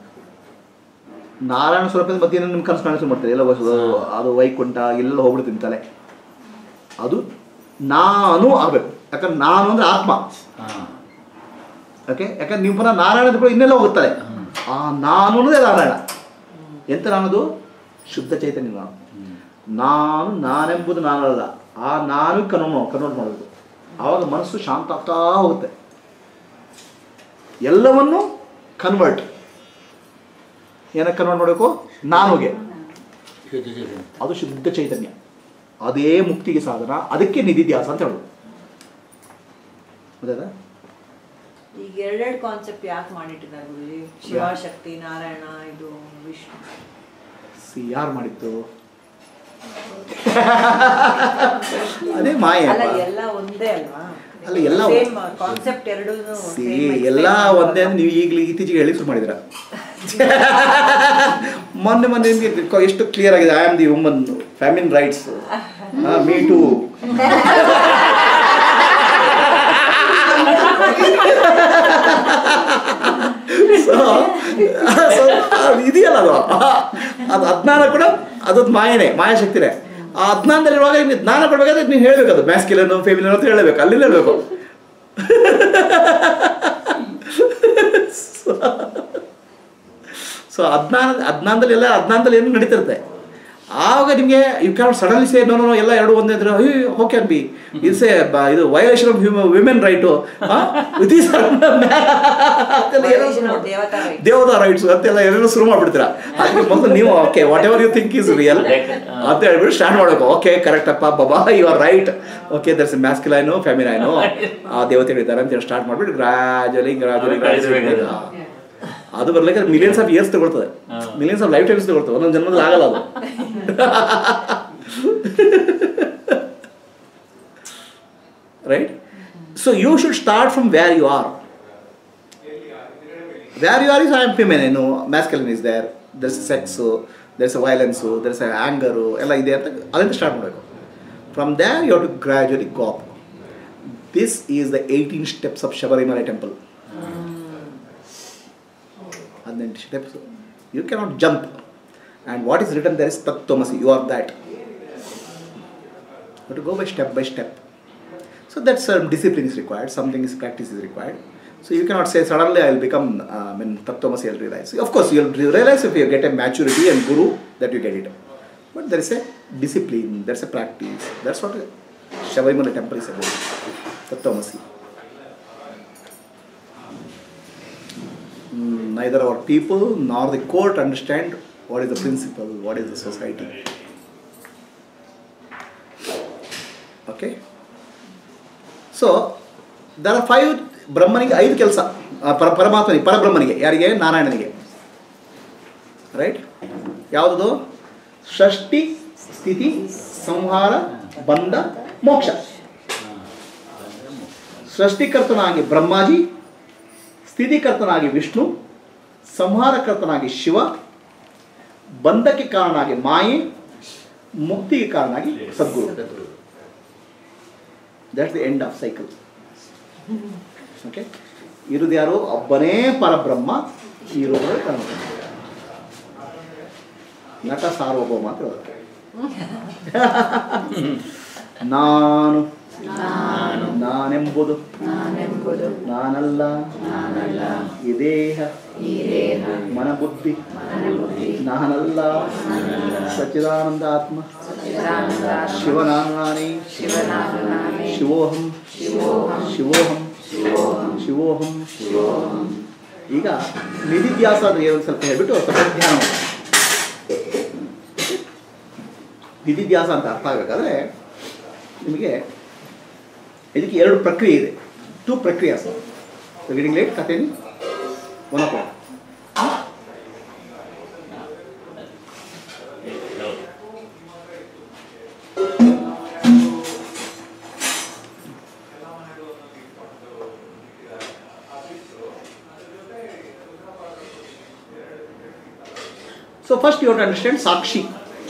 ನಾರಾಯಣ ಸ್ವರೂಪದ ಮಧ್ಯೆ ನಿಮ್ಮ ಕನಸು ಕಾಣಿಸ್ಕೊಂಡು ಮಾಡ್ತಾರೆ ಎಲ್ಲ ವಸು- ಅದು ವೈಕುಂಠ ಎಲ್ಲ ಹೋಗ್ಬಿಡುತ್ತೆ ತಲೆ ಅದು ನಾನು ಆಗಬೇಕು ಯಾಕಂದ್ರೆ ನಾನು ಅಂದ್ರೆ ಆತ್ಮ ಹಾಂ ಓಕೆ ಯಾಕಂದ್ರೆ ನೀವು ಪುನಃ ನಾರಾಯಣದ ಕೂಡ ಇನ್ನೆಲ್ಲ ಹೋಗುತ್ತಾರೆ ಆ ನಾನು ಅನ್ನೋದೇ ನಾರಾಯಣ ಎಂತ ನಾನದು ಶುದ್ಧ ಚೈತನ್ಯ ನಾನು ನಾನು ನಾನೆಂಬುದು ನಾನಲ್ಲ ಆ ನಾನು ಕನ್ವರ್ಟ್ ಕನ್ವರ್ಟ್ ಮಾಡಬೇಕು ಆವಾಗ ಮನಸ್ಸು ಶಾಂತ ಆಗ್ತಾ ಹೋಗುತ್ತೆ ಎಲ್ಲವನ್ನು ಕನ್ವರ್ಟ್ ಏನಕ್ಕೆ ಕನ್ವರ್ಟ್ ಮಾಡಬೇಕು ನಾನುಗೆ ಶುದ್ಧ ಚೈತನ್ಯ ಅದು ಶುದ್ಧ ಚೈತನ್ಯ ಅದೇ ಮುಕ್ತಿಗೆ ಸಾಧನ ಅದಕ್ಕೆ ನಿಧಿಧ್ಯಾಸ ಅಂತ ಹೇಳೋದು ಗೊತ್ತಾಯ್ತಾ ಈಗ ಎರಡೆರಡು ಕಾನ್ಸೆಪ್ಟ್ ಯಾಕೆ ಮಾಡಿಟ್ಟಿದ್ದಾರೆ ಗುರುಜಿ ಶಿವಶಕ್ತಿ ನಾರಾಯಣ ಇದು ವಿಷ್ಣು ಸಿ ಯಾರು ಮಾಡಿದ್ದು ಅದೇ ಮಾಯ ಅಲ್ಲ ಎಲ್ಲ ಒಂದೇ ಅಲ್ವಾ ಅಲ್ಲ, ಎಲ್ಲ ಸೇಮ್ ಕಾನ್ಸೆಪ್ಟ್ ಎರಡೂ ಸಿ ಎಲ್ಲ ಒಂದೇ ಅಂದ್ರೆ ನೀವು ಈಗಲೇ ಇತ್ತೀಚೆಗೆ ಹೇಳಿ ಶುರು ಮಾಡಿದಿರ ಮೊನ್ನೆ ಮೊನ್ನೆ ನಿಮ್ಗೆ ಕ- ಎಷ್ಟು ಕ್ಲಿಯರ್ ಆಗಿದೆ I am the woman feminine rights me too so ಅದು ಇದೆಯಲ್ಲ ಅದು ಅದು ಅಜ್ಞಾನ ಕೂಡ ಅದೊಂದು ಮಾಯನೇ ಮಾಯಾಶಕ್ತಿನೇ ಆ ಅಜ್ಞಾನದಲ್ಲಿರುವಾಗ ನೀವು ಜ್ಞಾನ ಕೊಡ್ಬೇಕಾದ್ರೆ ನೀವು ಹೇಳ್ಬೇಕು ಅದು ಮ್ಯಾಸ್ಕಿಲನ್ನು ಫೇಮಿಲನ್ ಅಂತ ಹೇಳಬೇಕು ಅಲ್ಲಿ ಹೇಳಬೇಕು ಸೊ ಅಜ್ಞಾನ ಅಜ್ಞಾನದಲ್ಲಿ ಎಲ್ಲ ಅಜ್ಞಾನದಲ್ಲಿ ಏನು ನಡೀತಿರುತ್ತೆ ಆವಾಗ ನಿಮಗೆ you can suddenly say no no ಎಲ್ಲ ಎರಡು ಒಂದೇ ಇದ್ರೆ ಅಯ್ಯೋ ಹೋ ಕ್ಯಾನ್ ಬಿ ಇಟ್ಸ್ ಎ ಇದು violation of women right Violation of ದೇವತಾ rights. ದೇವತಾ ರೈಟ್ಸ್ ಅಂತೆಲ್ಲ ಏನೇನೋ ಶುರು ಮಾಡ್ಬಿಡ್ತೀರಾ ಅದಕ್ಕೆ ಮೊದಲು ನೀವು okay whatever you think is real ಅಂತ ಹೇಳ್ಬಿಟ್ಟು ಸ್ಟಾರ್ಟ್ ಮಾಡಬೇಕು ಓಕೆ ಕರೆಕ್ಟ್ ಅಪ್ಪ ಬಾಬಾ you are right okay there's masculine feminine ಆ ದೇವತೆಗಳಿದ್ದಾರೆ ಅಂತ ಸ್ಟಾರ್ಟ್ ಮಾಡ್ಬಿಟ್ಟು ಗ್ರಾಜುವಲಿ ಗ್ರಾಜುವಲಿ ಕಳಿಸ್ಬೇಕು. ಅದು ಬರ್ಲಿಕ್ಕೆ ಮಿಲಿಯನ್ಸ್ ಆಫ್ ಇಯರ್ಸ್ ತಗೊಳ್ತದೆ ಹಾ. ಮಿಲಿಯನ್ಸ್ ಆಫ್ ಲೈಫ್ ಟೈಮ್ಸ್ ತಗೊಳ್ತದೆ ಒಂದೊಂದು ಜನ್ಮದಲ್ಲಿ ಆಗಲ್ಲ ಅದು right? So you should start from where you are. Where you are is I am feminine, no, masculine is there, there's a sex, there's a violence, there's a anger, ಎಲ್ಲ ಇದೆ ಅಂತ ಅಲ್ಲಿಂದ start ಮಾಡಬೇಕು from there you have to gradually go up this is the eighteen steps of Sabarimala temple ಹದಿನೆಂಟು steps you cannot jump and what is written there is ತತ್ವಮಸಿ you are that But to go by step by step. So that some discipline is required, something is practice is required. So you cannot say suddenly I will become, uh, I mean, Tattvamasi I'll realize. Of course, you'll realize if you get a maturity and guru that you get it. But there is a discipline, there's a practice. That's what Shabrimala temple is about. Tattvamasi. Mm, Neither our people nor the court understand what is the principle, what is the society. Okay so there are five ಬ್ರಹ್ಮನಿಗೆ ಐದು ಕೆಲಸ ಪರ ಪರಮಾತ್ಮನಿಗೆ ಪರಬ್ರಹ್ಮನಿಗೆ ಯಾರಿಗೆ ನಾರಾಯಣನಿಗೆ right ಯಾವುದದು ಷಷ್ಠಿ ಸ್ಥಿತಿ ಸಂಹಾರ ಬಂಧ ಮೋಕ್ಷ ಸೃಷ್ಟಿಕರ್ತನಾಗಿ ಬ್ರಹ್ಮಾಜಿ ಸ್ಥಿತಿಕರ್ತನಾಗಿ ವಿಷ್ಣು ಸಂಹಾರಕರ್ತನಾಗಿ ಶಿವ ಬಂಧಕ್ಕೆ ಕಾರಣನಾಗಿ ಮಾಯೆ ಮುಕ್ತಿಗೆ ಕಾರಣನಾಗಿ ಸದ್ಗುರು that's the end of cycle okay ಇರುದು ಯಾರು ಒಬ್ಬನೇ ಪರಬ್ರಹ್ಮ ಇರೋದು ಕಾರಣ ನಟ ಸಾರ್ವಭೌಮ ಅಂತ ಹೇಳೋದು ನಾನು ನಾನೆಂಬುದು ನಾನೆಂಬುದು ನಾನಲ್ಲ ನಾನಲ್ಲ ಈ ದೇಹ ಈ ದೇಹ ಮನಬುದ್ಧಿ ಮನಬುದ್ಧಿ ನಾನಲ್ಲ ಸಚ್ಚಿದಾನಂದ ಆತ್ಮ ಸಚ್ಚಿದಾನಂದ ಶಿವನಾನು ನಾನೇ ಶಿವನಾನು ನಾನೇ ಶಿವೋಹಂ ಶಿವೋಹಂ ಶಿವೋಹಂ ಶಿವೋಹಂ ಶಿವೋಹಂ ಶಿವೋಹಂ ಈಗ ನಿಧಿಧ್ಯಾಸ ಅಂದ್ರೆ ಏನು ಸ್ವಲ್ಪ ಹೇಳ್ಬಿಟ್ಟು ಸ್ವಲ್ಪ ಧ್ಯಾನ ಮಾಡೋಣ. ನಿಧಿಧ್ಯಾಸ ಅಂತ ಅರ್ಥ ಆಗಬೇಕಾದ್ರೆ ನಿಮಗೆ ಇದಕ್ಕೆ ಎರಡು ಪ್ರಕ್ರಿಯೆ ಇದೆ ಟೂ ಪ್ರಕ್ರಿಯಾಸ್ ರೀಡಿಂಗ್ ಲೇಟ್ ಕಥೆನಿ one of So first you have to understand Sakshi.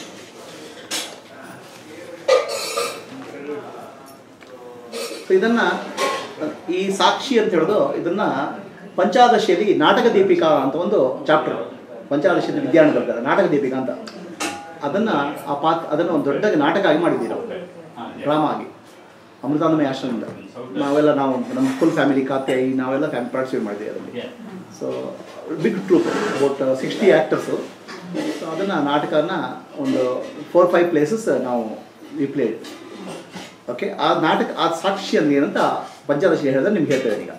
So ಇದನ್ನ ಈ ಸಾಕ್ಷಿ ಅಂತ ಹೇಳೋದು ಇದನ್ನ ಪಂಚಾದಶಿಯಲ್ಲಿ ನಾಟಕ ದೀಪಿಕಾ ಅಂತ ಒಂದು ಚಾಪ್ಟರ್ ಪಂಚಾದಶಿಯಲ್ಲಿ ವಿದ್ಯಾರಣ್ಯ ಬರ್ತಾರೆ ನಾಟಕ ದೀಪಿಕಾ ಅಂತ ಅದನ್ನ ಆ ಪಾತ್ ಅದನ್ನು ಒಂದು ದೊಡ್ಡ ನಾಟಕ ಆಗಿ ಮಾಡಿದ್ದೀವಿ ನಾವು ಡ್ರಾಮಾ ಆಗಿ ಅಮೃತಾಂದಮಯ ಆಶ್ರಮದಿಂದ ನಾವೆಲ್ಲ ನಾವು ನಮ್ಮ ಫುಲ್ ಫ್ಯಾಮಿಲಿ ಖಾತೆ ನಾವೆಲ್ಲ ಫ್ಯಾಮಿಲಿ ಪಾರ್ಟಿಸಿಪೇಟ್ ಮಾಡಿದ್ದೀವಿ ಅದರಲ್ಲಿ so big troupe about sixty actors so ಅದನ್ನು ನಾಟಕನ ಒಂದು ಫೋರ್ ಫೈವ್ ಪ್ಲೇಸಸ್ ನಾವು ವಿ ಪ್ಲೇಡ್ ಓಕೆ ಆ ನಾಟಕ ಆ ಸಾಕ್ಷಿ ಅಂದ್ರೆ ಏನಂತ ಪಂಚದಶಿ ಹೇಳಿದ್ರೆ ನಿಮ್ಗೆ ಹೇಳ್ತೇವೆ ಈಗ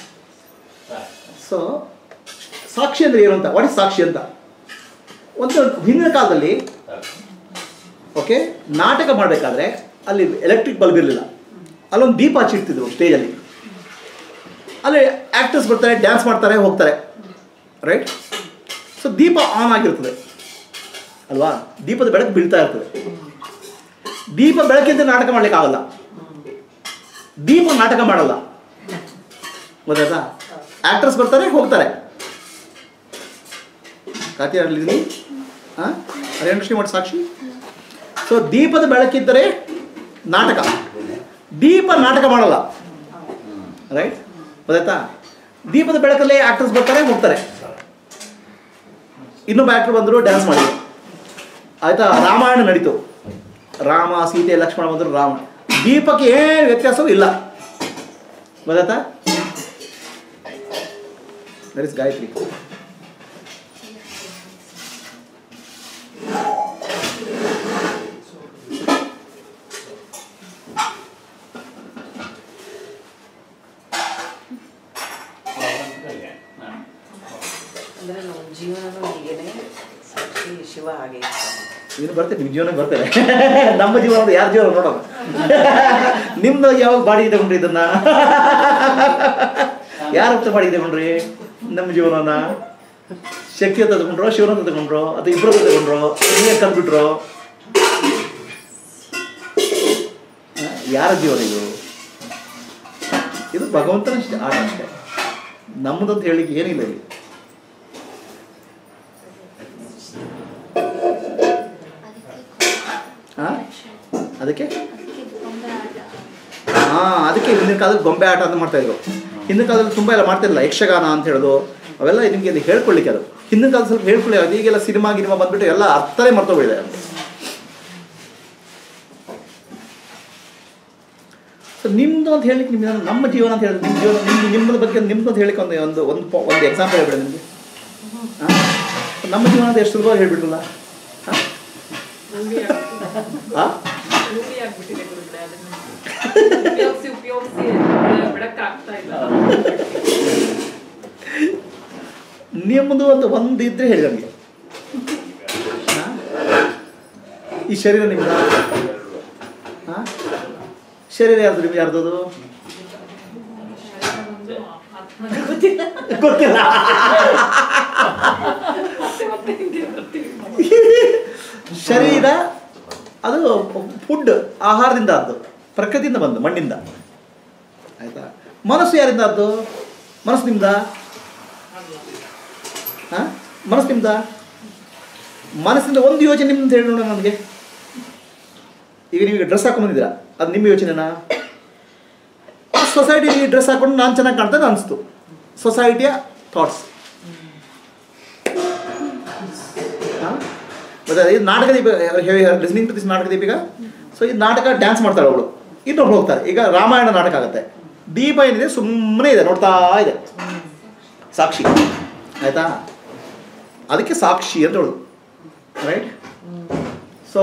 ಸೊ ಸಾಕ್ಷಿ ಅಂದ್ರೆ ಏನು ಅಂತ ವಾಟ್ ಇಸ್ ಸಾಕ್ಷಿ ಅಂತ ಒಂದು ಹಿಂದಿನ ಕಾಲದಲ್ಲಿ ಓಕೆ ನಾಟಕ ಮಾಡಬೇಕಾದ್ರೆ ಅಲ್ಲಿ ಎಲೆಕ್ಟ್ರಿಕ್ ಬಲ್ಬ್ ಇರಲಿಲ್ಲ ಅಲ್ಲೊಂದು ದೀಪ ಹಚ್ಚಿಡ್ತಿದ್ರು ಸ್ಟೇಜಲ್ಲಿ ಅಲ್ಲಿ ಆ್ಯಕ್ಟರ್ಸ್ ಬರ್ತಾರೆ ಡ್ಯಾನ್ಸ್ ಮಾಡ್ತಾರೆ ಹೋಗ್ತಾರೆ ರೈಟ್ ಸೊ ದೀಪ ಆನ್ ಆಗಿರ್ತದೆ ಅಲ್ವಾ ದೀಪದ ಬೆಳಕು ಬೀಳ್ತಾ ಇರ್ತದೆ ದೀಪ ಬೆಳಕಿಂದ ನಾಟಕ ಮಾಡ್ಲಿಕ್ಕೆ ಆಗಲ್ಲ ದೀಪ ನಾಟಕ ಮಾಡಲ್ಲ ಗೊತ್ತಾಯ್ತಾ ಆಕ್ಟರ್ಸ್ ಬರ್ತಾರೆ ಹೋಗ್ತಾರೆ ಕಾತಿ ಆಡ್ಲಿದ್ದೀನಿ ಹಾಂ ಅದೇ ಮಾಡಿ ಸಾಕ್ಷಿ ಸೊ ದೀಪದ ಬೆಳಕಿದ್ದರೆ ನಾಟಕ ದೀಪ ನಾಟಕ ಮಾಡಲ್ಲ ರೈಟ್ ಗೊತ್ತಾಯ್ತಾ ದೀಪದ ಬೆಳಕಲ್ಲಿ ಆಕ್ಟರ್ಸ್ ಬರ್ತಾರೆ ಹೋಗ್ತಾರೆ ಇನ್ನೊಬ್ಬ ಆಕ್ಟರ್ ಬಂದರು ಡ್ಯಾನ್ಸ್ ಮಾಡಿದ್ರು ಆಯ್ತಾ ರಾಮಾಯಣ ನಡೀತು ರಾಮ ಸೀತೆ ಲಕ್ಷ್ಮಣ ಬಂದರು ರಾಮ ದೀಪಕ್ಕೆ ಏನು ವ್ಯತ್ಯಾಸವೂ ಇಲ್ಲ ಗೊತ್ತಾಯ್ತಾ ದಟ್ ಇಸ್ ಗಾಯತ್ರಿ ಅಂದ್ರೆ ನಮ್ಮ ಜೀವನನೂ ಹೀಗೇನೆ ಸಾಕ್ಷಿ ಶಿವ ಹಾಗೆ ಇರ್ತಾನೆ. ನೀನು ಬರ್ತೀನಿ ನಿಮ್ಮ ಜೀವನ ಬರ್ತಾರೆ ನಮ್ಮ ಜೀವನ ಯಾರ ಜೀವನ ನೋಡೋಣ ನಿಮ್ದು ಯಾವಾಗ ಬಾಡಿ ತಗೊಂಡ್ರಿ ಇದನ್ನ ಯಾರು ಹತ್ರ ಬಾಡಿ ತಗೊಂಡ್ರಿ ನಮ್ಮ ಜೀವನನ ಶಕ್ತಿ ಅಂತ ತಗೊಂಡ್ರೋ ಶಿವನ ಅಂತ ತಗೊಂಡ್ರೋ ಅಥವಾ ಇಬ್ಬರು ತಗೊಂಡ್ರೋ ನೀವೇ ಕಲ್ಬಿಟ್ರೋ ಯಾರ ಜೀವನ ಇದು ಇದು ಭಗವಂತನ ಅಷ್ಟೇ ಆಟ ಅಷ್ಟೇ ನಮ್ಮದಂತ ಹೇಳಿಕ್ಕೆ ಏನಿಲ್ಲ ಇಲ್ಲಿ ಆ? ಅದಕ್ಕೆ ಹಾಂ ಅದಕ್ಕೆ ಹಿಂದಿನ ಕಾಲದಲ್ಲಿ ಗೊಂಬೆ ಆಟ ಅಂತ ಮಾಡ್ತಾ ಇದ್ರು ಹಿಂದಿನ ಕಾಲದಲ್ಲಿ ತುಂಬ ಎಲ್ಲ ಮಾಡ್ತಿರಲಿಲ್ಲ ಯಕ್ಷಗಾನ ಅಂತ ಹೇಳೋದು ಅವೆಲ್ಲ ನಿಮಗೆ ಇಲ್ಲಿ ಹೇಳ್ಕೊಳ್ಳಿಕ್ಕೆ ಅದು ಹಿಂದಿನ ಕಾಲದ ಸ್ವಲ್ಪ ಹೇಳ್ಕೊಳ್ಳಿ ಅದು ಈಗೆಲ್ಲ ಸಿನಿಮಾ ಗಿನಿಮಾ ಬಂದ್ಬಿಟ್ಟು ಎಲ್ಲ ಅರ್ಥನೇ ಮರ್ತೋಗಿದೆ ಅದು ಸೊ ನಿಮ್ಮದು ಅಂತ ಹೇಳಿಕ್ಕೆ ನಿಮ್ಗೆ ನಾನು ನಮ್ಮ ಜೀವನ ಅಂತ ಹೇಳಿದ್ರೆ ನಿಮ್ಮ ಜೀವನ ನಿಮ್ಮ ನಿಮ್ಮದ ಬಗ್ಗೆ ನಿಮ್ಮದು ಅಂತ ಹೇಳಿಕ್ಕೆ ಒಂದು ಒಂದು ಒಂದು ಪ- ಒಂದು ಎಕ್ಸಾಂಪಲ್ ಹೇಳ್ಬಿಡಿ ನಿಮಗೆ ನಮ್ಮ ಜೀವನ ಅಂತ ಎಷ್ಟು ಸುಲಭವಾಗಿ ಹೇಳ್ಬಿಟ್ರಲ್ಲ ಹಾಂ ಹಾಂ ರೂಢಿ ಆಗ್ಬಿಟ್ಟಿದೆ ಗುರುಗಳೇ ಅದನ್ನ ಉಪಯೋಗಿಸಿ ಉಪಯೋಗಿಸಿ ಬಿಡಕ್ಕಾಗ್ತಾ ಇಲ್ಲ ನಿಮ್ಮದು ಅಂತ ಒಂದು ಇದ್ರೆ ಹೇಳಿ ನನಗೆ ಹಾ? ಈ ಶರೀರ ನಿಮ್ದ ಹಾಂ ಶರೀರ ಯಾರ್ದು ನಿಮ್ಗೆ ಯಾರ್ದದು ಗೊತ್ತಿಲ್ಲ ಶರೀರ ಅದು ಫುಡ್ ಆಹಾರದಿಂದ ಆದ್ದು ಪ್ರಕೃತಿಯಿಂದ ಬಂದು ಮಣ್ಣಿಂದ ಆಯ್ತಾ ಮನಸ್ಸು ಯಾರಿಂದ ಆದ್ದು ಮನಸ್ಸು ನಿಮ್ದ ಹಾಂ ಮನಸ್ಸು ನಿಮ್ದ ಮನಸ್ಸಿಂದ ಒಂದು ಯೋಚನೆ ನಿಮ್ದು ಹೇಳಿ ನೋಡೋಣ ನನಗೆ ಈಗ ನೀವು ಡ್ರೆಸ್ ಹಾಕೊಂಡು ಬಂದಿದ್ದೀರಾ ಅದು ನಿಮ್ಮ ಯೋಚನೆನಾ ಸೊಸೈಟಿ ಡ್ರೆಸ್ ಹಾಕೊಂಡು ನಾನು ಚೆನ್ನಾಗಿ ಕಾಣ್ತೇನೆ ಅನಿಸ್ತು ಸೊಸೈಟಿಯ ಥಾಟ್ಸ್ ಮತ್ತೆ ಇದು ನಾಟಕ ದೀಪ ಲಿಸ್ನಿಂಗ್ ಟು ದಿಸ್ ನಾಟಕ ದೀಪಿಗ ಸೊ ಈ ನಾಟಕ ಡ್ಯಾನ್ಸ್ ಮಾಡ್ತಾಳೆ ಅವಳು ಇನ್ನೊಬ್ರು ಹೋಗ್ತಾರೆ ಈಗ ರಾಮಾಯಣ ನಾಟಕ ಆಗುತ್ತೆ ದೀಪ ಏನಿದೆ ಸುಮ್ಮನೆ ಇದೆ ನೋಡ್ತಾ ಇದೆ ಸಾಕ್ಷಿ ಆಯ್ತಾ ಅದಕ್ಕೆ ಸಾಕ್ಷಿ ಅಂತ ಹೇಳೋದು ರೈಟ್ ಸೊ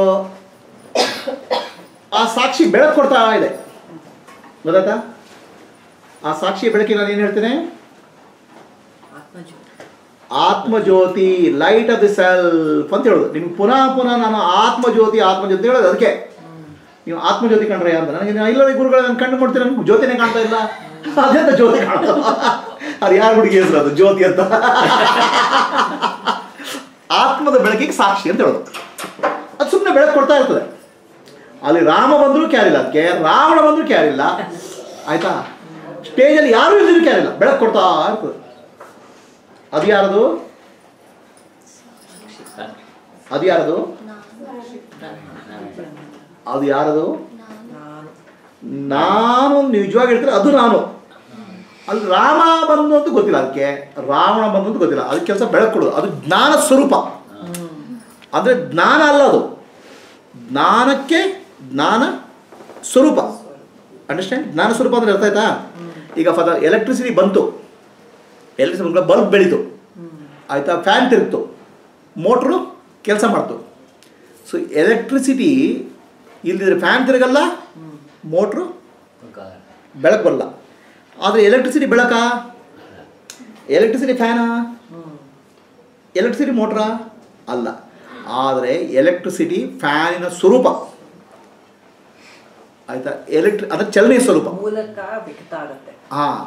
ಆ ಸಾಕ್ಷಿ ಬೆಳಕು ಕೊಡ್ತಾ ಇದೆ ಗೊತ್ತಾಯ್ತಾ ಆ ಸಾಕ್ಷಿ ಬೆಳಕಿಗೆ ನಾನು ಏನು ಹೇಳ್ತೇನೆ ಆತ್ಮಜ್ಯೋತಿ ಆತ್ಮಜ್ಯೋತಿ ಲೈಟ್ ಆಫ್ ದಿ ಸೆಲ್ಫ್ ಅಂತ ಹೇಳೋದು ನಿಮ್ಗೆ ಪುನಃ ಪುನಃ ನಾನು ಆತ್ಮಜ್ಯೋತಿ ಆತ್ಮಜ್ಯೋತಿ ಹೇಳೋದು ಅದಕ್ಕೆ ನೀವು ಆತ್ಮಜ್ಯೋತಿ ಕಂಡ್ರೆ ಅಂತ ನನಗೆ ನೀವು ಇಲ್ಲ ಗುರುಗಳು ನಾನು ಕಣ್ಣು ಕೊಡ್ತೀನಿ ನನಗೆ ಜ್ಯೋತಿನೇ ಕಾಣ್ತಾ ಇಲ್ಲ ಅದೇ ಅಂತ ಜ್ಯೋತಿ ಕಾಣ್ತಾ ಅದು ಯಾರು ಹುಡುಗಿ ಹೆಸರು ಅದು ಜ್ಯೋತಿ ಅಂತ ಆತ್ಮದ ಬೆಳಕಿಗೆ ಸಾಕ್ಷಿ ಅಂತ ಹೇಳೋದು ಅದು ಸುಮ್ಮನೆ ಬೆಳಕು ಕೊಡ್ತಾ ಇರ್ತದೆ ಅಲ್ಲಿ ರಾಮ ಬಂದರೂ ಕ್ಯಾರಿಲ್ಲ ಅದಕ್ಕೆ ರಾವಣ ಬಂದರೂ ಕ್ಯಾರಿಲ್ಲ ಆಯ್ತಾ ಸ್ಟೇಜಲ್ಲಿ ಯಾರು ಇಲ್ದಿರೂ ಕ್ಯಾರಿಲ್ಲ ಬೆಳಕು ಕೊಡ್ತಾ ಇರ್ತದೆ ಅದು ಯಾರದು ಅದು ಯಾರದು ಅದು ಯಾರದು ನಾನು ನಾನು ನಿಜವಾಗಿ ಹೇಳ್ತಾರೆ ಅದು ನಾನು ಅಲ್ಲಿ ರಾಮ ಬಂದು ಅಂತ ಗೊತ್ತಿಲ್ಲ ಅದಕ್ಕೆ ರಾವಣ ಬಂದು ಅಂತ ಗೊತ್ತಿಲ್ಲ ಅದಕ್ಕೆ ಕೆಲಸ ಬೆಳಕು ಕೊಡೋದು ಅದು ಜ್ಞಾನ ಸ್ವರೂಪ ಅಂದರೆ ಜ್ಞಾನ ಅಲ್ಲ ಅದು ಜ್ಞಾನಕ್ಕೆ ಜ್ಞಾನ ಸ್ವರೂಪ ಅಂಡರ್ಸ್ಟ್ಯಾಂಡ್ ಜ್ಞಾನ ಸ್ವರೂಪ ಅಂದರೆ ಅರ್ಥ ಆಯ್ತಾ ಈಗ ಫಾರ್ ಎಲೆಕ್ಟ್ರಿಸಿಟಿ ಬಂತು ಎಲೆಕ್ಟ್ರಿಸಿಟಿ ಬಲ್ಬ್ ಬೆಳೀತು ಆಯಿತಾ ಫ್ಯಾನ್ ತಿರುಗ್ತು ಮೋಟ್ರು ಕೆಲಸ ಮಾಡ್ತು ಸೊ ಎಲೆಕ್ಟ್ರಿಸಿಟಿ ಇಲ್ಲದಿದ್ರೆ ಫ್ಯಾನ್ ತಿರುಗಲ್ಲ ಮೋಟ್ರು ಬೆಳಕು ಬರಲ್ಲ ಆದರೆ ಎಲೆಕ್ಟ್ರಿಸಿಟಿ ಬೆಳಕಾ ಎಲೆಕ್ಟ್ರಿಸಿಟಿ ಫ್ಯಾನಾ ಎಲೆಕ್ಟ್ರಿಸಿಟಿ ಮೋಟ್ರಾ ಅಲ್ಲ ಆದರೆ ಎಲೆಕ್ಟ್ರಿಸಿಟಿ ಫ್ಯಾನಿನ ಸ್ವರೂಪ ಆಯಿತಾ ಎಲೆಕ್ಟ್ರಿ ಅದರ ಚಲನೆಯ ಸ್ವರೂಪ ಮೂಲಕ ವಿಕತ ಆಗುತ್ತೆ ಹಾಂ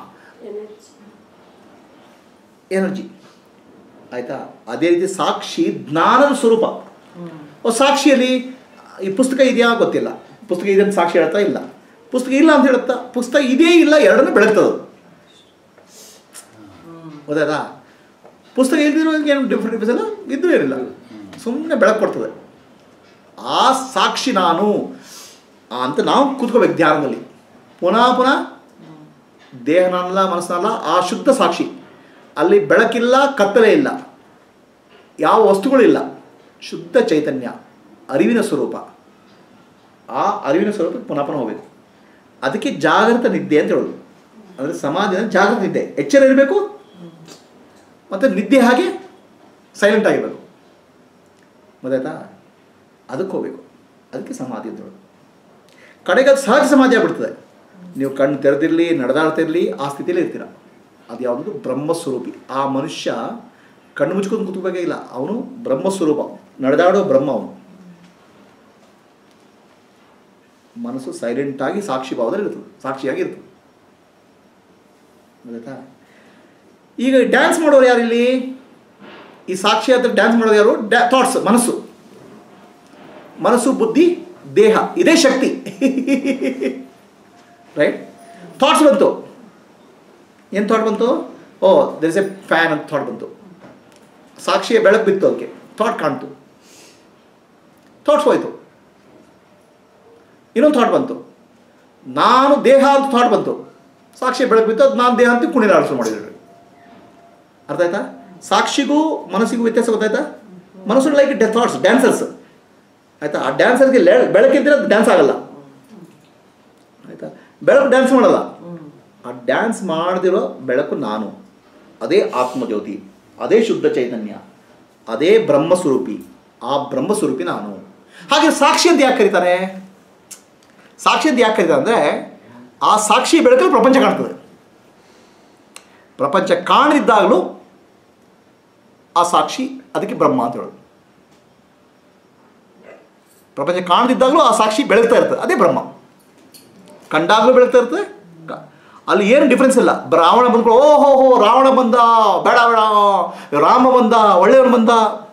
ಎನರ್ಜಿ ಆಯಿತಾ ಅದೇ ರೀತಿ ಸಾಕ್ಷಿ ಜ್ಞಾನದ ಸ್ವರೂಪ ಓ ಸಾಕ್ಷಿಯಲ್ಲಿ ಈ ಪುಸ್ತಕ ಇದೆಯಾ ಗೊತ್ತಿಲ್ಲ ಪುಸ್ತಕ ಇದೆ ಅಂತ ಸಾಕ್ಷಿ ಹೇಳ್ತಾ ಇಲ್ಲ ಪುಸ್ತಕ ಇಲ್ಲ ಅಂತ ಹೇಳುತ್ತಾ ಪುಸ್ತಕ ಇದೇ ಇಲ್ಲ ಎರಡನ್ನೂ ಬೆಳಗ್ತದೆ ಗೊತ್ತಾಯ್ತಾ ಪುಸ್ತಕ ಇಲ್ದಿರೋ ಏನು ಡಿಫ್ರೆಂಟ್ ಡಿಫ್ರೆನ್ಸ್ ಎಲ್ಲ ಇದ್ದೂ ಇರಲಿಲ್ಲ ಸುಮ್ಮನೆ ಬೆಳಕು ಕೊಡ್ತದೆ ಆ ಸಾಕ್ಷಿ ನಾನು ಅಂತ ನಾವು ಕೂತ್ಕೋಬೇಕು ಧ್ಯಾನದಲ್ಲಿ ಪುನಃ ಪುನಃ ದೇಹನಲ್ಲ ಮನಸ್ಸನ್ನಲ್ಲ ಆ ಶುದ್ಧ ಸಾಕ್ಷಿ ಅಲ್ಲಿ ಬೆಳಕಿಲ್ಲ ಕತ್ತಲೆ ಇಲ್ಲ ಯಾವ ವಸ್ತುಗಳಿಲ್ಲ ಶುದ್ಧ ಚೈತನ್ಯ ಅರಿವಿನ ಸ್ವರೂಪ ಆ ಅರಿವಿನ ಸ್ವರೂಪಕ್ಕೆ ಪುನಃ ಪುನಃ ಹೋಗಬೇಕು ಅದಕ್ಕೆ ಜಾಗೃತ ನಿದ್ದೆ ಅಂತ ಹೇಳೋದು ಅಂದರೆ ಸಮಾಧಿನ ಜಾಗೃತ ನಿದ್ದೆ ಎಚ್ಚರ ಇರಬೇಕು ಮತ್ತು ನಿದ್ದೆ ಹಾಗೆ ಸೈಲೆಂಟ್ ಆಗಿರಬೇಕು ಗೊತ್ತಾಯ್ತಾ ಅದಕ್ಕೆ ಹೋಗಬೇಕು ಅದಕ್ಕೆ ಸಮಾಧಿ ಅಂತ ಹೇಳೋದು ಕಡೆಗೆ ಅದು ಸಹಜ ಸಮಾಧಿ ಆಗ್ಬಿಡ್ತದೆ ನೀವು ಕಣ್ಣು ತೆರೆದಿರಲಿ ನಡೆದಾಡ್ತಿರಲಿ ಆ ಸ್ಥಿತಿಯಲ್ಲಿ ಇರ್ತೀರ ಅದು ಯಾವುದು ಬ್ರಹ್ಮಸ್ವರೂಪಿ ಆ ಮನುಷ್ಯ ಕಣ್ಣು ಮುಚ್ಕೊಂಡು ಕೂತ್ಕೋಬೇಕೇ ಇಲ್ಲ ಅವನು ಬ್ರಹ್ಮಸ್ವರೂಪ ನಡೆದಾಡೋ ಬ್ರಹ್ಮ ಅವನು ಮನಸ್ಸು ಸೈಲೆಂಟಾಗಿ ಸಾಕ್ಷಿ ಭಾವದಲ್ಲಿ ಇರ್ತದೆ ಸಾಕ್ಷಿಯಾಗಿ ಇರ್ತದೆ ಗೊತ್ತಾಯ್ತಾ ಈಗ ಡ್ಯಾನ್ಸ್ ಮಾಡೋರು ಯಾರು ಇಲ್ಲಿ ಈ ಸಾಕ್ಷಿ ಅಂತ ಡ್ಯಾನ್ಸ್ ಮಾಡೋರು ಯಾರು ಡ್ಯಾ ಥಾಟ್ಸ್ ಮನಸ್ಸು ಮನಸ್ಸು ಬುದ್ಧಿ ದೇಹ ಇದೇ ಶಕ್ತಿ ರೈಟ್ ಥಾಟ್ಸ್ ಬಂತು ಏನು ಥಾಟ್ ಬಂತು oh there is a fan ಅಂತ ಥಾಟ್ ಬಂತು ಸಾಕ್ಷಿಯ ಬೆಳಕು ಬಿತ್ತು ಅದಕ್ಕೆ ಥಾಟ್ ಕಾಣ್ತು ಥಾಟ್ಸ್ ಹೋಯ್ತು ಇನ್ನೊಂದು ಥಾಟ್ ಬಂತು ನಾನು ದೇಹ ಅಂತ ಥಾಟ್ ಬಂತು ಸಾಕ್ಷಿ ಬೆಳಕು ಬಿತ್ತು ಅದು ನಾನು ದೇಹ ಅಂತ ಕುಣಿಲಾಡಿಸು ಮಾಡಿದ್ರು ಅರ್ಥ ಆಯ್ತಾ ಸಾಕ್ಷಿಗೂ ಮನಸ್ಸಿಗೂ ವ್ಯತ್ಯಾಸ ಗೊತ್ತಾಯ್ತಾ ಮನಸ್ಸು ಲೈಕ್ ಡೆ ಥಾಟ್ಸ್ ಡ್ಯಾನ್ಸರ್ಸ್ ಆಯ್ತಾ ಆ ಡ್ಯಾನ್ಸರ್ಗೆ ಬೆಳಕಿದ್ರೆ ಅದು ಡ್ಯಾನ್ಸ್ ಆಗಲ್ಲ ಆಯ್ತಾ ಬೆಳಕು ಡ್ಯಾನ್ಸ್ ಮಾಡಲ್ಲ ಆ ಡ್ಯಾನ್ಸ್ ಮಾಡದಿರೋ ಬೆಳಕು ನಾನು ಅದೇ ಆತ್ಮಜ್ಯೋತಿ ಅದೇ ಶುದ್ಧ ಚೈತನ್ಯ ಅದೇ ಬ್ರಹ್ಮಸ್ವರೂಪಿ ಆ ಬ್ರಹ್ಮಸ್ವರೂಪಿ ನಾನು ಹಾಗೆ ಸಾಕ್ಷಿ ಅಂತ ಯಾಕೆ ಕರೀತಾರೆ ಸಾಕ್ಷಿ ಅಂತ ಯಾಕೆ ಕರೀತಾರೆ ಅಂದರೆ ಆ ಸಾಕ್ಷಿ ಬೆಳಕಲ್ಲಿ ಪ್ರಪಂಚ ಕಾಣ್ತದೆ ಪ್ರಪಂಚ ಕಾಣದಿದ್ದಾಗಲೂ ಆ ಸಾಕ್ಷಿ ಅದಕ್ಕೆ ಬ್ರಹ್ಮ ಅಂತ ಹೇಳೋದು ಪ್ರಪಂಚ ಕಾಣದಿದ್ದಾಗಲೂ ಆ ಸಾಕ್ಷಿ ಬೆಳಗ್ತಾ ಇರ್ತದೆ ಅದೇ ಬ್ರಹ್ಮ ಕಂಡಾಗಲೂ ಬೆಳಗ್ತಾ ಇರ್ತದೆ ಕ- ಅಲ್ಲಿ ಏನು ಡಿಫ್ರೆನ್ಸ್ ಇಲ್ಲ ಬ- ರಾವಣ ಬಂದ್ಕೊಂಡು ಓ ಹೋ ಹೋ ರಾವಣ ಬಂದ ಬೇಡ ಬೇಡ ರಾಮ ಬಂದ ಒಳ್ಳೆಯವನು ಬಂದ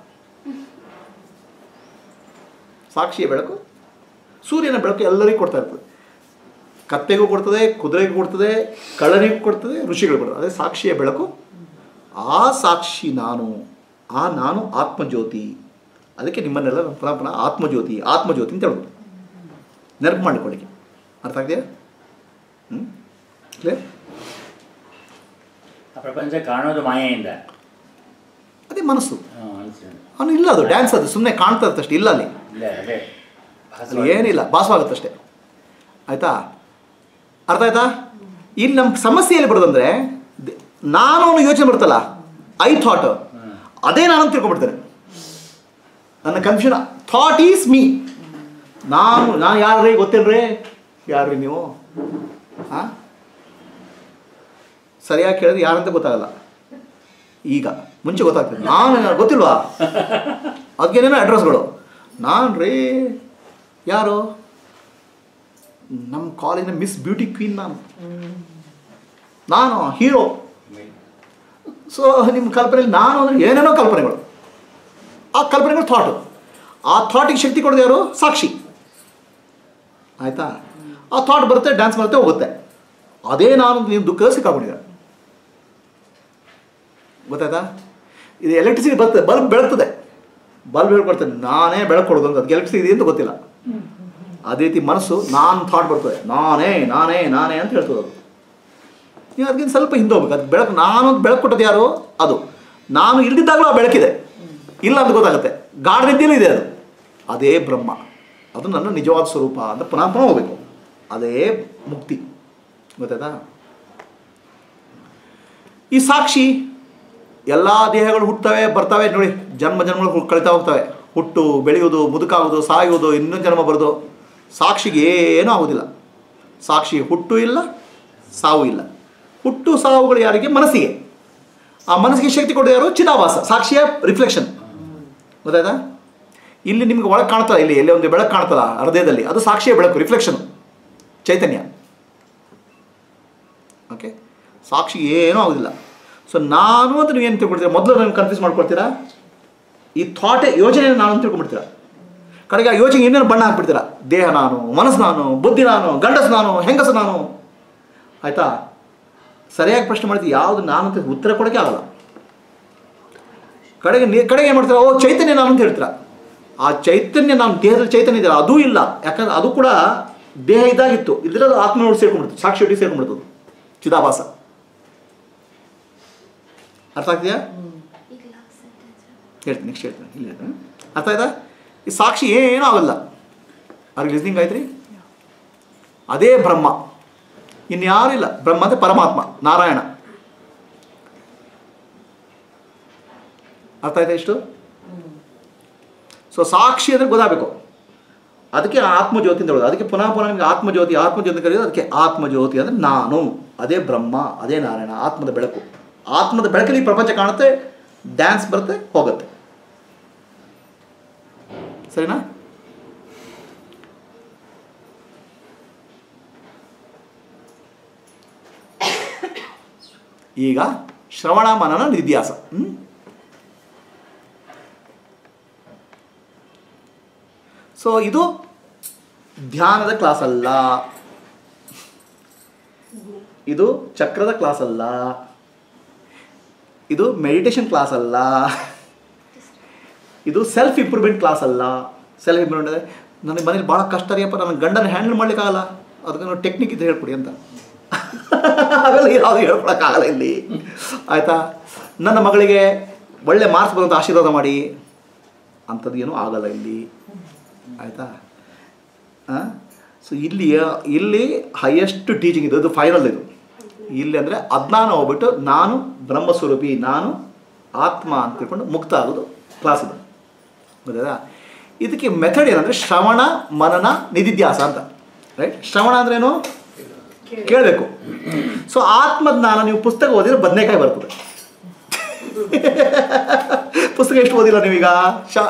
ಸಾಕ್ಷಿಯ ಬೆಳಕು ಸೂರ್ಯನ ಬೆಳಕು ಎಲ್ಲರಿಗೂ ಕೊಡ್ತಾ ಇರ್ತದೆ ಕತ್ತೆಗೂ ಕೊಡ್ತದೆ ಕುದುರೆಗೂ ಕೊಡ್ತದೆ ಕಳ್ಳನಿಗೂ ಕೊಡ್ತದೆ ಋಷಿಗಳು ಕೊಡ್ತದೆ ಅದೇ ಸಾಕ್ಷಿಯ ಬೆಳಕು ಆ ಸಾಕ್ಷಿ ನಾನು ಆ ನಾನು ಆತ್ಮಜ್ಯೋತಿ ಅದಕ್ಕೆ ನಿಮ್ಮನ್ನೆಲ್ಲ ಪುನಃ ಪುನಃ ಆತ್ಮಜ್ಯೋತಿ ಆತ್ಮಜ್ಯೋತಿ ಅಂತ ಹೇಳೋದು ನೆನಪು ಮಾಡಿಕೊಳ್ಳಿಕ್ಕೆ ಅರ್ಥ ಆಗಿದೆಯಾ ಹ್ಞೂ ಕ್ಲಿಯರ್ ಆ ಪ್ರಪಂಚ ಕಾಣೋದು ಮಾಯೆಯಿಂದ ಅದೇ ಮನಸ್ಸು ಹ್ಮ್, ಮನಸ್ಸು. ಅವನು ಇಲ್ಲ ಅದು ಡ್ಯಾನ್ಸ್ ಅದು ಸುಮ್ಮನೆ ಕಾಣ್ತಾ ಇರ್ತಷ್ಟೇ ಇಲ್ಲ ಅಲ್ಲಿ ಇಲ್ಲ ಅದೇ ಅಲ್ಲಿ ಏನಿಲ್ಲ ಭಾಸವಾಗುತ್ತಷ್ಟೇ ಆಯಿತಾ ಅರ್ಥ ಆಯ್ತಾ ಇಲ್ಲಿ ನಮ್ಮ ಸಮಸ್ಯೆ ಎಲ್ಲಿ ಬರೋದಂದ್ರೆ ದ- ನಾನು ಅವನು ಯೋಚನೆ ಬರ್ತಲ್ಲ ಐ ಥಾಟ್ ಅದೇ ನಾನು ಅಂತ ತಿಳ್ಕೊಂಡ್ಬಿಡ್ತೇನೆ ನನ್ನ ಕನ್ಫ್ಯೂಷನ್ ಥಾಟ್ ಈಸ್ ಮೀ ನಾನು ನಾನು ಯಾರ್ರೀ ಗೊತ್ತೇನ್ರಿ ಯಾರ್ರಿ ನೀವು ಹಾಂ ಸರಿಯಾಗಿ ಕೇಳಿದ್ರೆ ಯಾರಂತ ಗೊತ್ತಾಗಲ್ಲ ಈಗ ಮುಂಚೆ ಗೊತ್ತಾಗ್ತದೆ ನಾನು ಗೊತ್ತಿಲ್ವಾ ಅದಕ್ಕೇನೇನೋ ಅಡ್ರೆಸ್ಗಳು ನಾನು ರೀ ಯಾರು ನಮ್ಮ ಕಾಲೇಜಿನ ಮಿಸ್ ಬ್ಯೂಟಿ ಕ್ವೀನ್ ನಾನು ನಾನು ಹೀರೋ ಸೊ ನಿಮ್ಮ ಕಲ್ಪನೆಯಲ್ಲಿ ನಾನು ಅಂದರೆ ಏನೇನೋ ಕಲ್ಪನೆಗಳು ಆ ಕಲ್ಪನೆಗಳು ಥಾಟು ಆ ಥಾಟಿಗೆ ಶಕ್ತಿ ಕೊಡೋದು ಯಾರು ಸಾಕ್ಷಿ ಆಯಿತಾ ಆ ಥಾಟ್ ಬರುತ್ತೆ ಡ್ಯಾನ್ಸ್ ಬರುತ್ತೆ ಹೋಗುತ್ತೆ ಅದೇ ನಾನು ನೀವು ದುಃಖ ಸಿಕ್ಕಾಕೊಂಡಿದ್ದೆ ಗೊತ್ತಾಯ್ತಾ ಇದು ಎಲೆಕ್ಟ್ರಿಸಿಟಿ ಬರ್ತದೆ ಬಲ್ಬ್ ಬೆಳಗ್ತದೆ ಬಲ್ಬ್ ಹೇಳ್ಕೊಡ್ತದೆ ನಾನೇ ಬೆಳಕು ಕೊಡೋದು ಅಂತ ಅದಕ್ಕೆ ಎಲೆಕ್ಟ್ರಿಸಿಟಿ ಇದೆ ಅಂತ ಗೊತ್ತಿಲ್ಲ ಅದೇ ರೀತಿ ಮನಸ್ಸು ನಾನು ಥಾಟ್ ಬರ್ತದೆ ನಾನೇ ನಾನೇ ನಾನೇ ಅಂತ ಹೇಳ್ತದೆ ಅದು ನೀವು ಅದಕ್ಕಿಂತ ಸ್ವಲ್ಪ ಹಿಂದೆ ಹೋಗ್ಬೇಕು ಅದು ಬೆಳಕು ನಾನು ಅಂತ ಬೆಳಕು ಕೊಟ್ಟದ್ದು ಯಾರು ಅದು ನಾನು ಇಲ್ದಿದ್ದಾಗಲೂ ಆ ಬೆಳಕಿದೆ ಇಲ್ಲ ಅಂತ ಗೊತ್ತಾಗುತ್ತೆ ಗಾಢನಿದ್ದೆಯಲ್ಲೂ ಇದೆ ಅದು ಅದೇ ಬ್ರಹ್ಮ ಅದು ನನ್ನ ನಿಜವಾದ ಸ್ವರೂಪ ಅಂತ ಪುನಃ ಪುನಃ ಹೋಗ್ಬೇಕು ಅದೇ ಮುಕ್ತಿ ಗೊತ್ತಾಯ್ತಾ ಈ ಸಾಕ್ಷಿ ಎಲ್ಲ ದೇಹಗಳು ಹುಟ್ಟುತ್ತವೆ ಬರ್ತವೆ ನೋಡಿ ಜನ್ಮ ಜನ್ಮಗಳು ಹು- ಕಳೀತಾ ಹೋಗ್ತವೆ ಹುಟ್ಟು ಬೆಳೆಯುವುದು ಮುದುಕಾಗೋದು ಸಾಯುವುದು ಇನ್ನೊಂದು ಜನ್ಮ ಬರೋದು ಸಾಕ್ಷಿಗೆ ಏನೂ ಆಗೋದಿಲ್ಲ ಸಾಕ್ಷಿ ಹುಟ್ಟು ಇಲ್ಲ ಸಾವು ಇಲ್ಲ ಹುಟ್ಟು ಸಾವುಗಳು ಯಾರಿಗೆ ಮನಸ್ಸಿಗೆ ಆ ಮನಸ್ಸಿಗೆ ಶಕ್ತಿ ಕೊಡೋದು ಯಾರು ಚಿದಾಭಾಸ ಸಾಕ್ಷಿಯ ರಿಫ್ಲೆಕ್ಷನ್ ಗೊತ್ತಾಯ್ತಾ ಇಲ್ಲಿ ನಿಮ್ಗೆ ಒಳಗೆ ಕಾಣ್ತಲ್ಲ ಇಲ್ಲಿ ಎಲ್ಲಿ ಒಂದು ಬೆಳಕು ಕಾಣ್ತಲ್ಲ ಹೃದಯದಲ್ಲಿ ಅದು ಸಾಕ್ಷಿಯ ಬೆಳಕು ರಿಫ್ಲೆಕ್ಷನ್ ಚೈತನ್ಯ ಓಕೆ ಸಾಕ್ಷಿ ಏನೂ ಆಗೋದಿಲ್ಲ ಸೊ ನಾನು ಅಂತ ನೀವು ಏನು ತಿಳ್ಕೊಳ್ತೀರಾ ಮೊದಲು ನೀವು ಕನ್ಫ್ಯೂಸ್ ಮಾಡ್ಕೊಳ್ತೀರಾ ಈ ಥಾಟೆ ಯೋಚನೆ ನಾನು ಅಂತ ತಿಳ್ಕೊಂಡ್ಬಿಡ್ತೀರಾ ಕಡೆಗೆ ಆ ಯೋಚನೆ ಇನ್ನೇನು ಬಣ್ಣ ಹಾಕ್ಬಿಡ್ತೀರಾ ದೇಹ ನಾನು ಮನಸ್ಸು ನಾನು ಬುದ್ಧಿ ನಾನು ಗಂಡಸು ನಾನು ಹೆಂಗಸು ನಾನು ಆಯಿತಾ ಸರಿಯಾಗಿ ಪ್ರಶ್ನೆ ಮಾಡ್ತೀವಿ ಯಾವುದು ನಾನು ಅಂತ ಉತ್ತರ ಕೊಡೋಕ್ಕೆ ಆಗಲ್ಲ ಕಡೆಗೆ ನೀ ಕಡೆಗೆ ಏನು ಮಾಡ್ತೀರಾ ಓ ಚೈತನ್ಯ ನಾನು ಅಂತ ಹೇಳ್ತೀರಾ ಆ ಚೈತನ್ಯ ನಾನು ದೇಹದಲ್ಲಿ ಚೈತನ್ಯ ಇದೆಯಲ್ಲ ಅದೂ ಇಲ್ಲ ಯಾಕಂದ್ರೆ ಅದು ಕೂಡ ದೇಹ ಇದಾಗಿತ್ತು ಇದ್ರೆ ಅದು ಆತ್ಮನೋடு ಸೇರ್ಕೊಂಡ್ಬಿಡ್ತು ಸಾಕ್ಷಿಯೊಟ್ಟಿಗೆ ಸೇರ್ಕೊಂಡ್ಬಿಡ್ತು ಚಿದಾಭಾಸ ಅರ್ಥ ಆಗ್ತೀಯಾ ಹೇಳ್ತೀನಿ ನೆಕ್ಸ್ಟ್ ಹೇಳ್ತೀನಿ ಇಲ್ಲಿ ಹೇಳ್ತೀನಿ ಅರ್ಥ ಆಯ್ತಾ ಈ ಸಾಕ್ಷಿ ಏನೂ ಆಗಲ್ಲ ಅವ್ರಿಗೆ ಲಿಸ್ನಿಂಗ್ ಆಯ್ತು ಅದೇ ಬ್ರಹ್ಮ ಇನ್ಯಾರೂ ಇಲ್ಲ ಬ್ರಹ್ಮ ಅಂದರೆ ಪರಮಾತ್ಮ ನಾರಾಯಣ ಅರ್ಥ ಆಯ್ತಾ ಇಷ್ಟು ಸೊ ಸಾಕ್ಷಿ ಅಂದರೆ ಗೊತ್ತಾಗಬೇಕು ಅದಕ್ಕೆ ಆತ್ಮಜ್ಯೋತಿ ಅಂತ ಹೇಳೋದು ಅದಕ್ಕೆ ಪುನಃ ಪುನಃ ನಿಮಗೆ ಆತ್ಮಜ್ಯೋತಿ ಆತ್ಮಜ್ಯೋತಿ ಕರೆಯೋದು ಅದಕ್ಕೆ ಆತ್ಮಜ್ಯೋತಿ ಅಂದರೆ ನಾನು ಅದೇ ಬ್ರಹ್ಮ ಅದೇ ನಾರಾಯಣ ಆತ್ಮದ ಬೆಳಕು ಆತ್ಮದ ಬೆಳಕಲ್ಲಿ ಈ ಪ್ರಪಂಚ ಕಾಣುತ್ತೆ ಡ್ಯಾನ್ಸ್ ಬರುತ್ತೆ ಹೋಗುತ್ತೆ ಸರಿನಾ ಈಗ ಶ್ರವಣ ಮನನ ನಿಧ್ಯಾಸ ಹ್ಮ್? ಸೊ ಇದು ಧ್ಯಾನದ ಕ್ಲಾಸ್ ಅಲ್ಲ ಇದು ಚಕ್ರದ ಕ್ಲಾಸ್ ಅಲ್ಲ ಇದು ಮೆಡಿಟೇಷನ್ ಕ್ಲಾಸ್ ಅಲ್ಲ ಇದು ಸೆಲ್ಫ್ ಇಂಪ್ರೂವ್ಮೆಂಟ್ ಕ್ಲಾಸ್ ಅಲ್ಲ ಸೆಲ್ಫ್ ಇಂಪ್ರೂವ್ಮೆಂಟ್ ಅಂದರೆ ನನಗೆ ಮನೇಲಿ ಭಾಳ ಕಷ್ಟ ರೀಯಪ್ಪ ನನ್ನ ಗಂಡನ ಹ್ಯಾಂಡಲ್ ಮಾಡ್ಲಿಕ್ಕಾಗಲ್ಲ ಅದಕ್ಕೆ ನಾವು ಟೆಕ್ನಿಕ್ ಇದ್ದು ಹೇಳ್ಕೊಡಿ ಅಂತ ಅವೆಲ್ಲ ಯಾವುದು ಹೇಳ್ಕೊಳಕ್ಕಾಗಲ್ಲ ಇಲ್ಲಿ ಆಯಿತಾ ನನ್ನ ಮಗಳಿಗೆ ಒಳ್ಳೆ ಮಾರ್ಕ್ಸ್ ಬರುವಂಥ ಆಶೀರ್ವಾದ ಮಾಡಿ ಅಂಥದ್ದು ಏನೂ ಆಗಲ್ಲ ಇಲ್ಲಿ ಆಯಿತಾ ಸೊ ಇಲ್ಲಿ ಇಲ್ಲಿ ಹೈಯೆಸ್ಟ್ ಟೀಚಿಂಗ್ ಇದು ಇದು ಫೈನಲ್ ಇದು ಇಲ್ಲಿ ಅಂದರೆ ಅಜ್ಞಾನ ಹೋಗ್ಬಿಟ್ಟು ನಾನು ಬ್ರಹ್ಮಸ್ವರೂಪಿ ನಾನು ಆತ್ಮ ಅಂತ ತಿಳ್ಕೊಂಡು ಮುಕ್ತ ಆಗೋದು ಕ್ಲಾಸ್ ಇದು ಗೊತ್ತಾಯ್ತಾ ಇದಕ್ಕೆ ಮೆಥಡ್ ಏನಂದರೆ ಶ್ರವಣ ಮನನ ನಿಧಿಧ್ಯಾಸ ಅಂತ ರೈಟ್ ಶ್ರವಣ ಅಂದ್ರೇನು ಕೇಳಬೇಕು ಸೊ ಆತ್ಮಜ್ಞಾನ ನೀವು ಪುಸ್ತಕ ಓದಿದ್ರೆ ಬದನೆಕಾಯಿ ಬರ್ತದೆ ಪುಸ್ತಕ ಎಷ್ಟು ಓದಿಲ್ಲ ನೀವೀಗ ಶಾ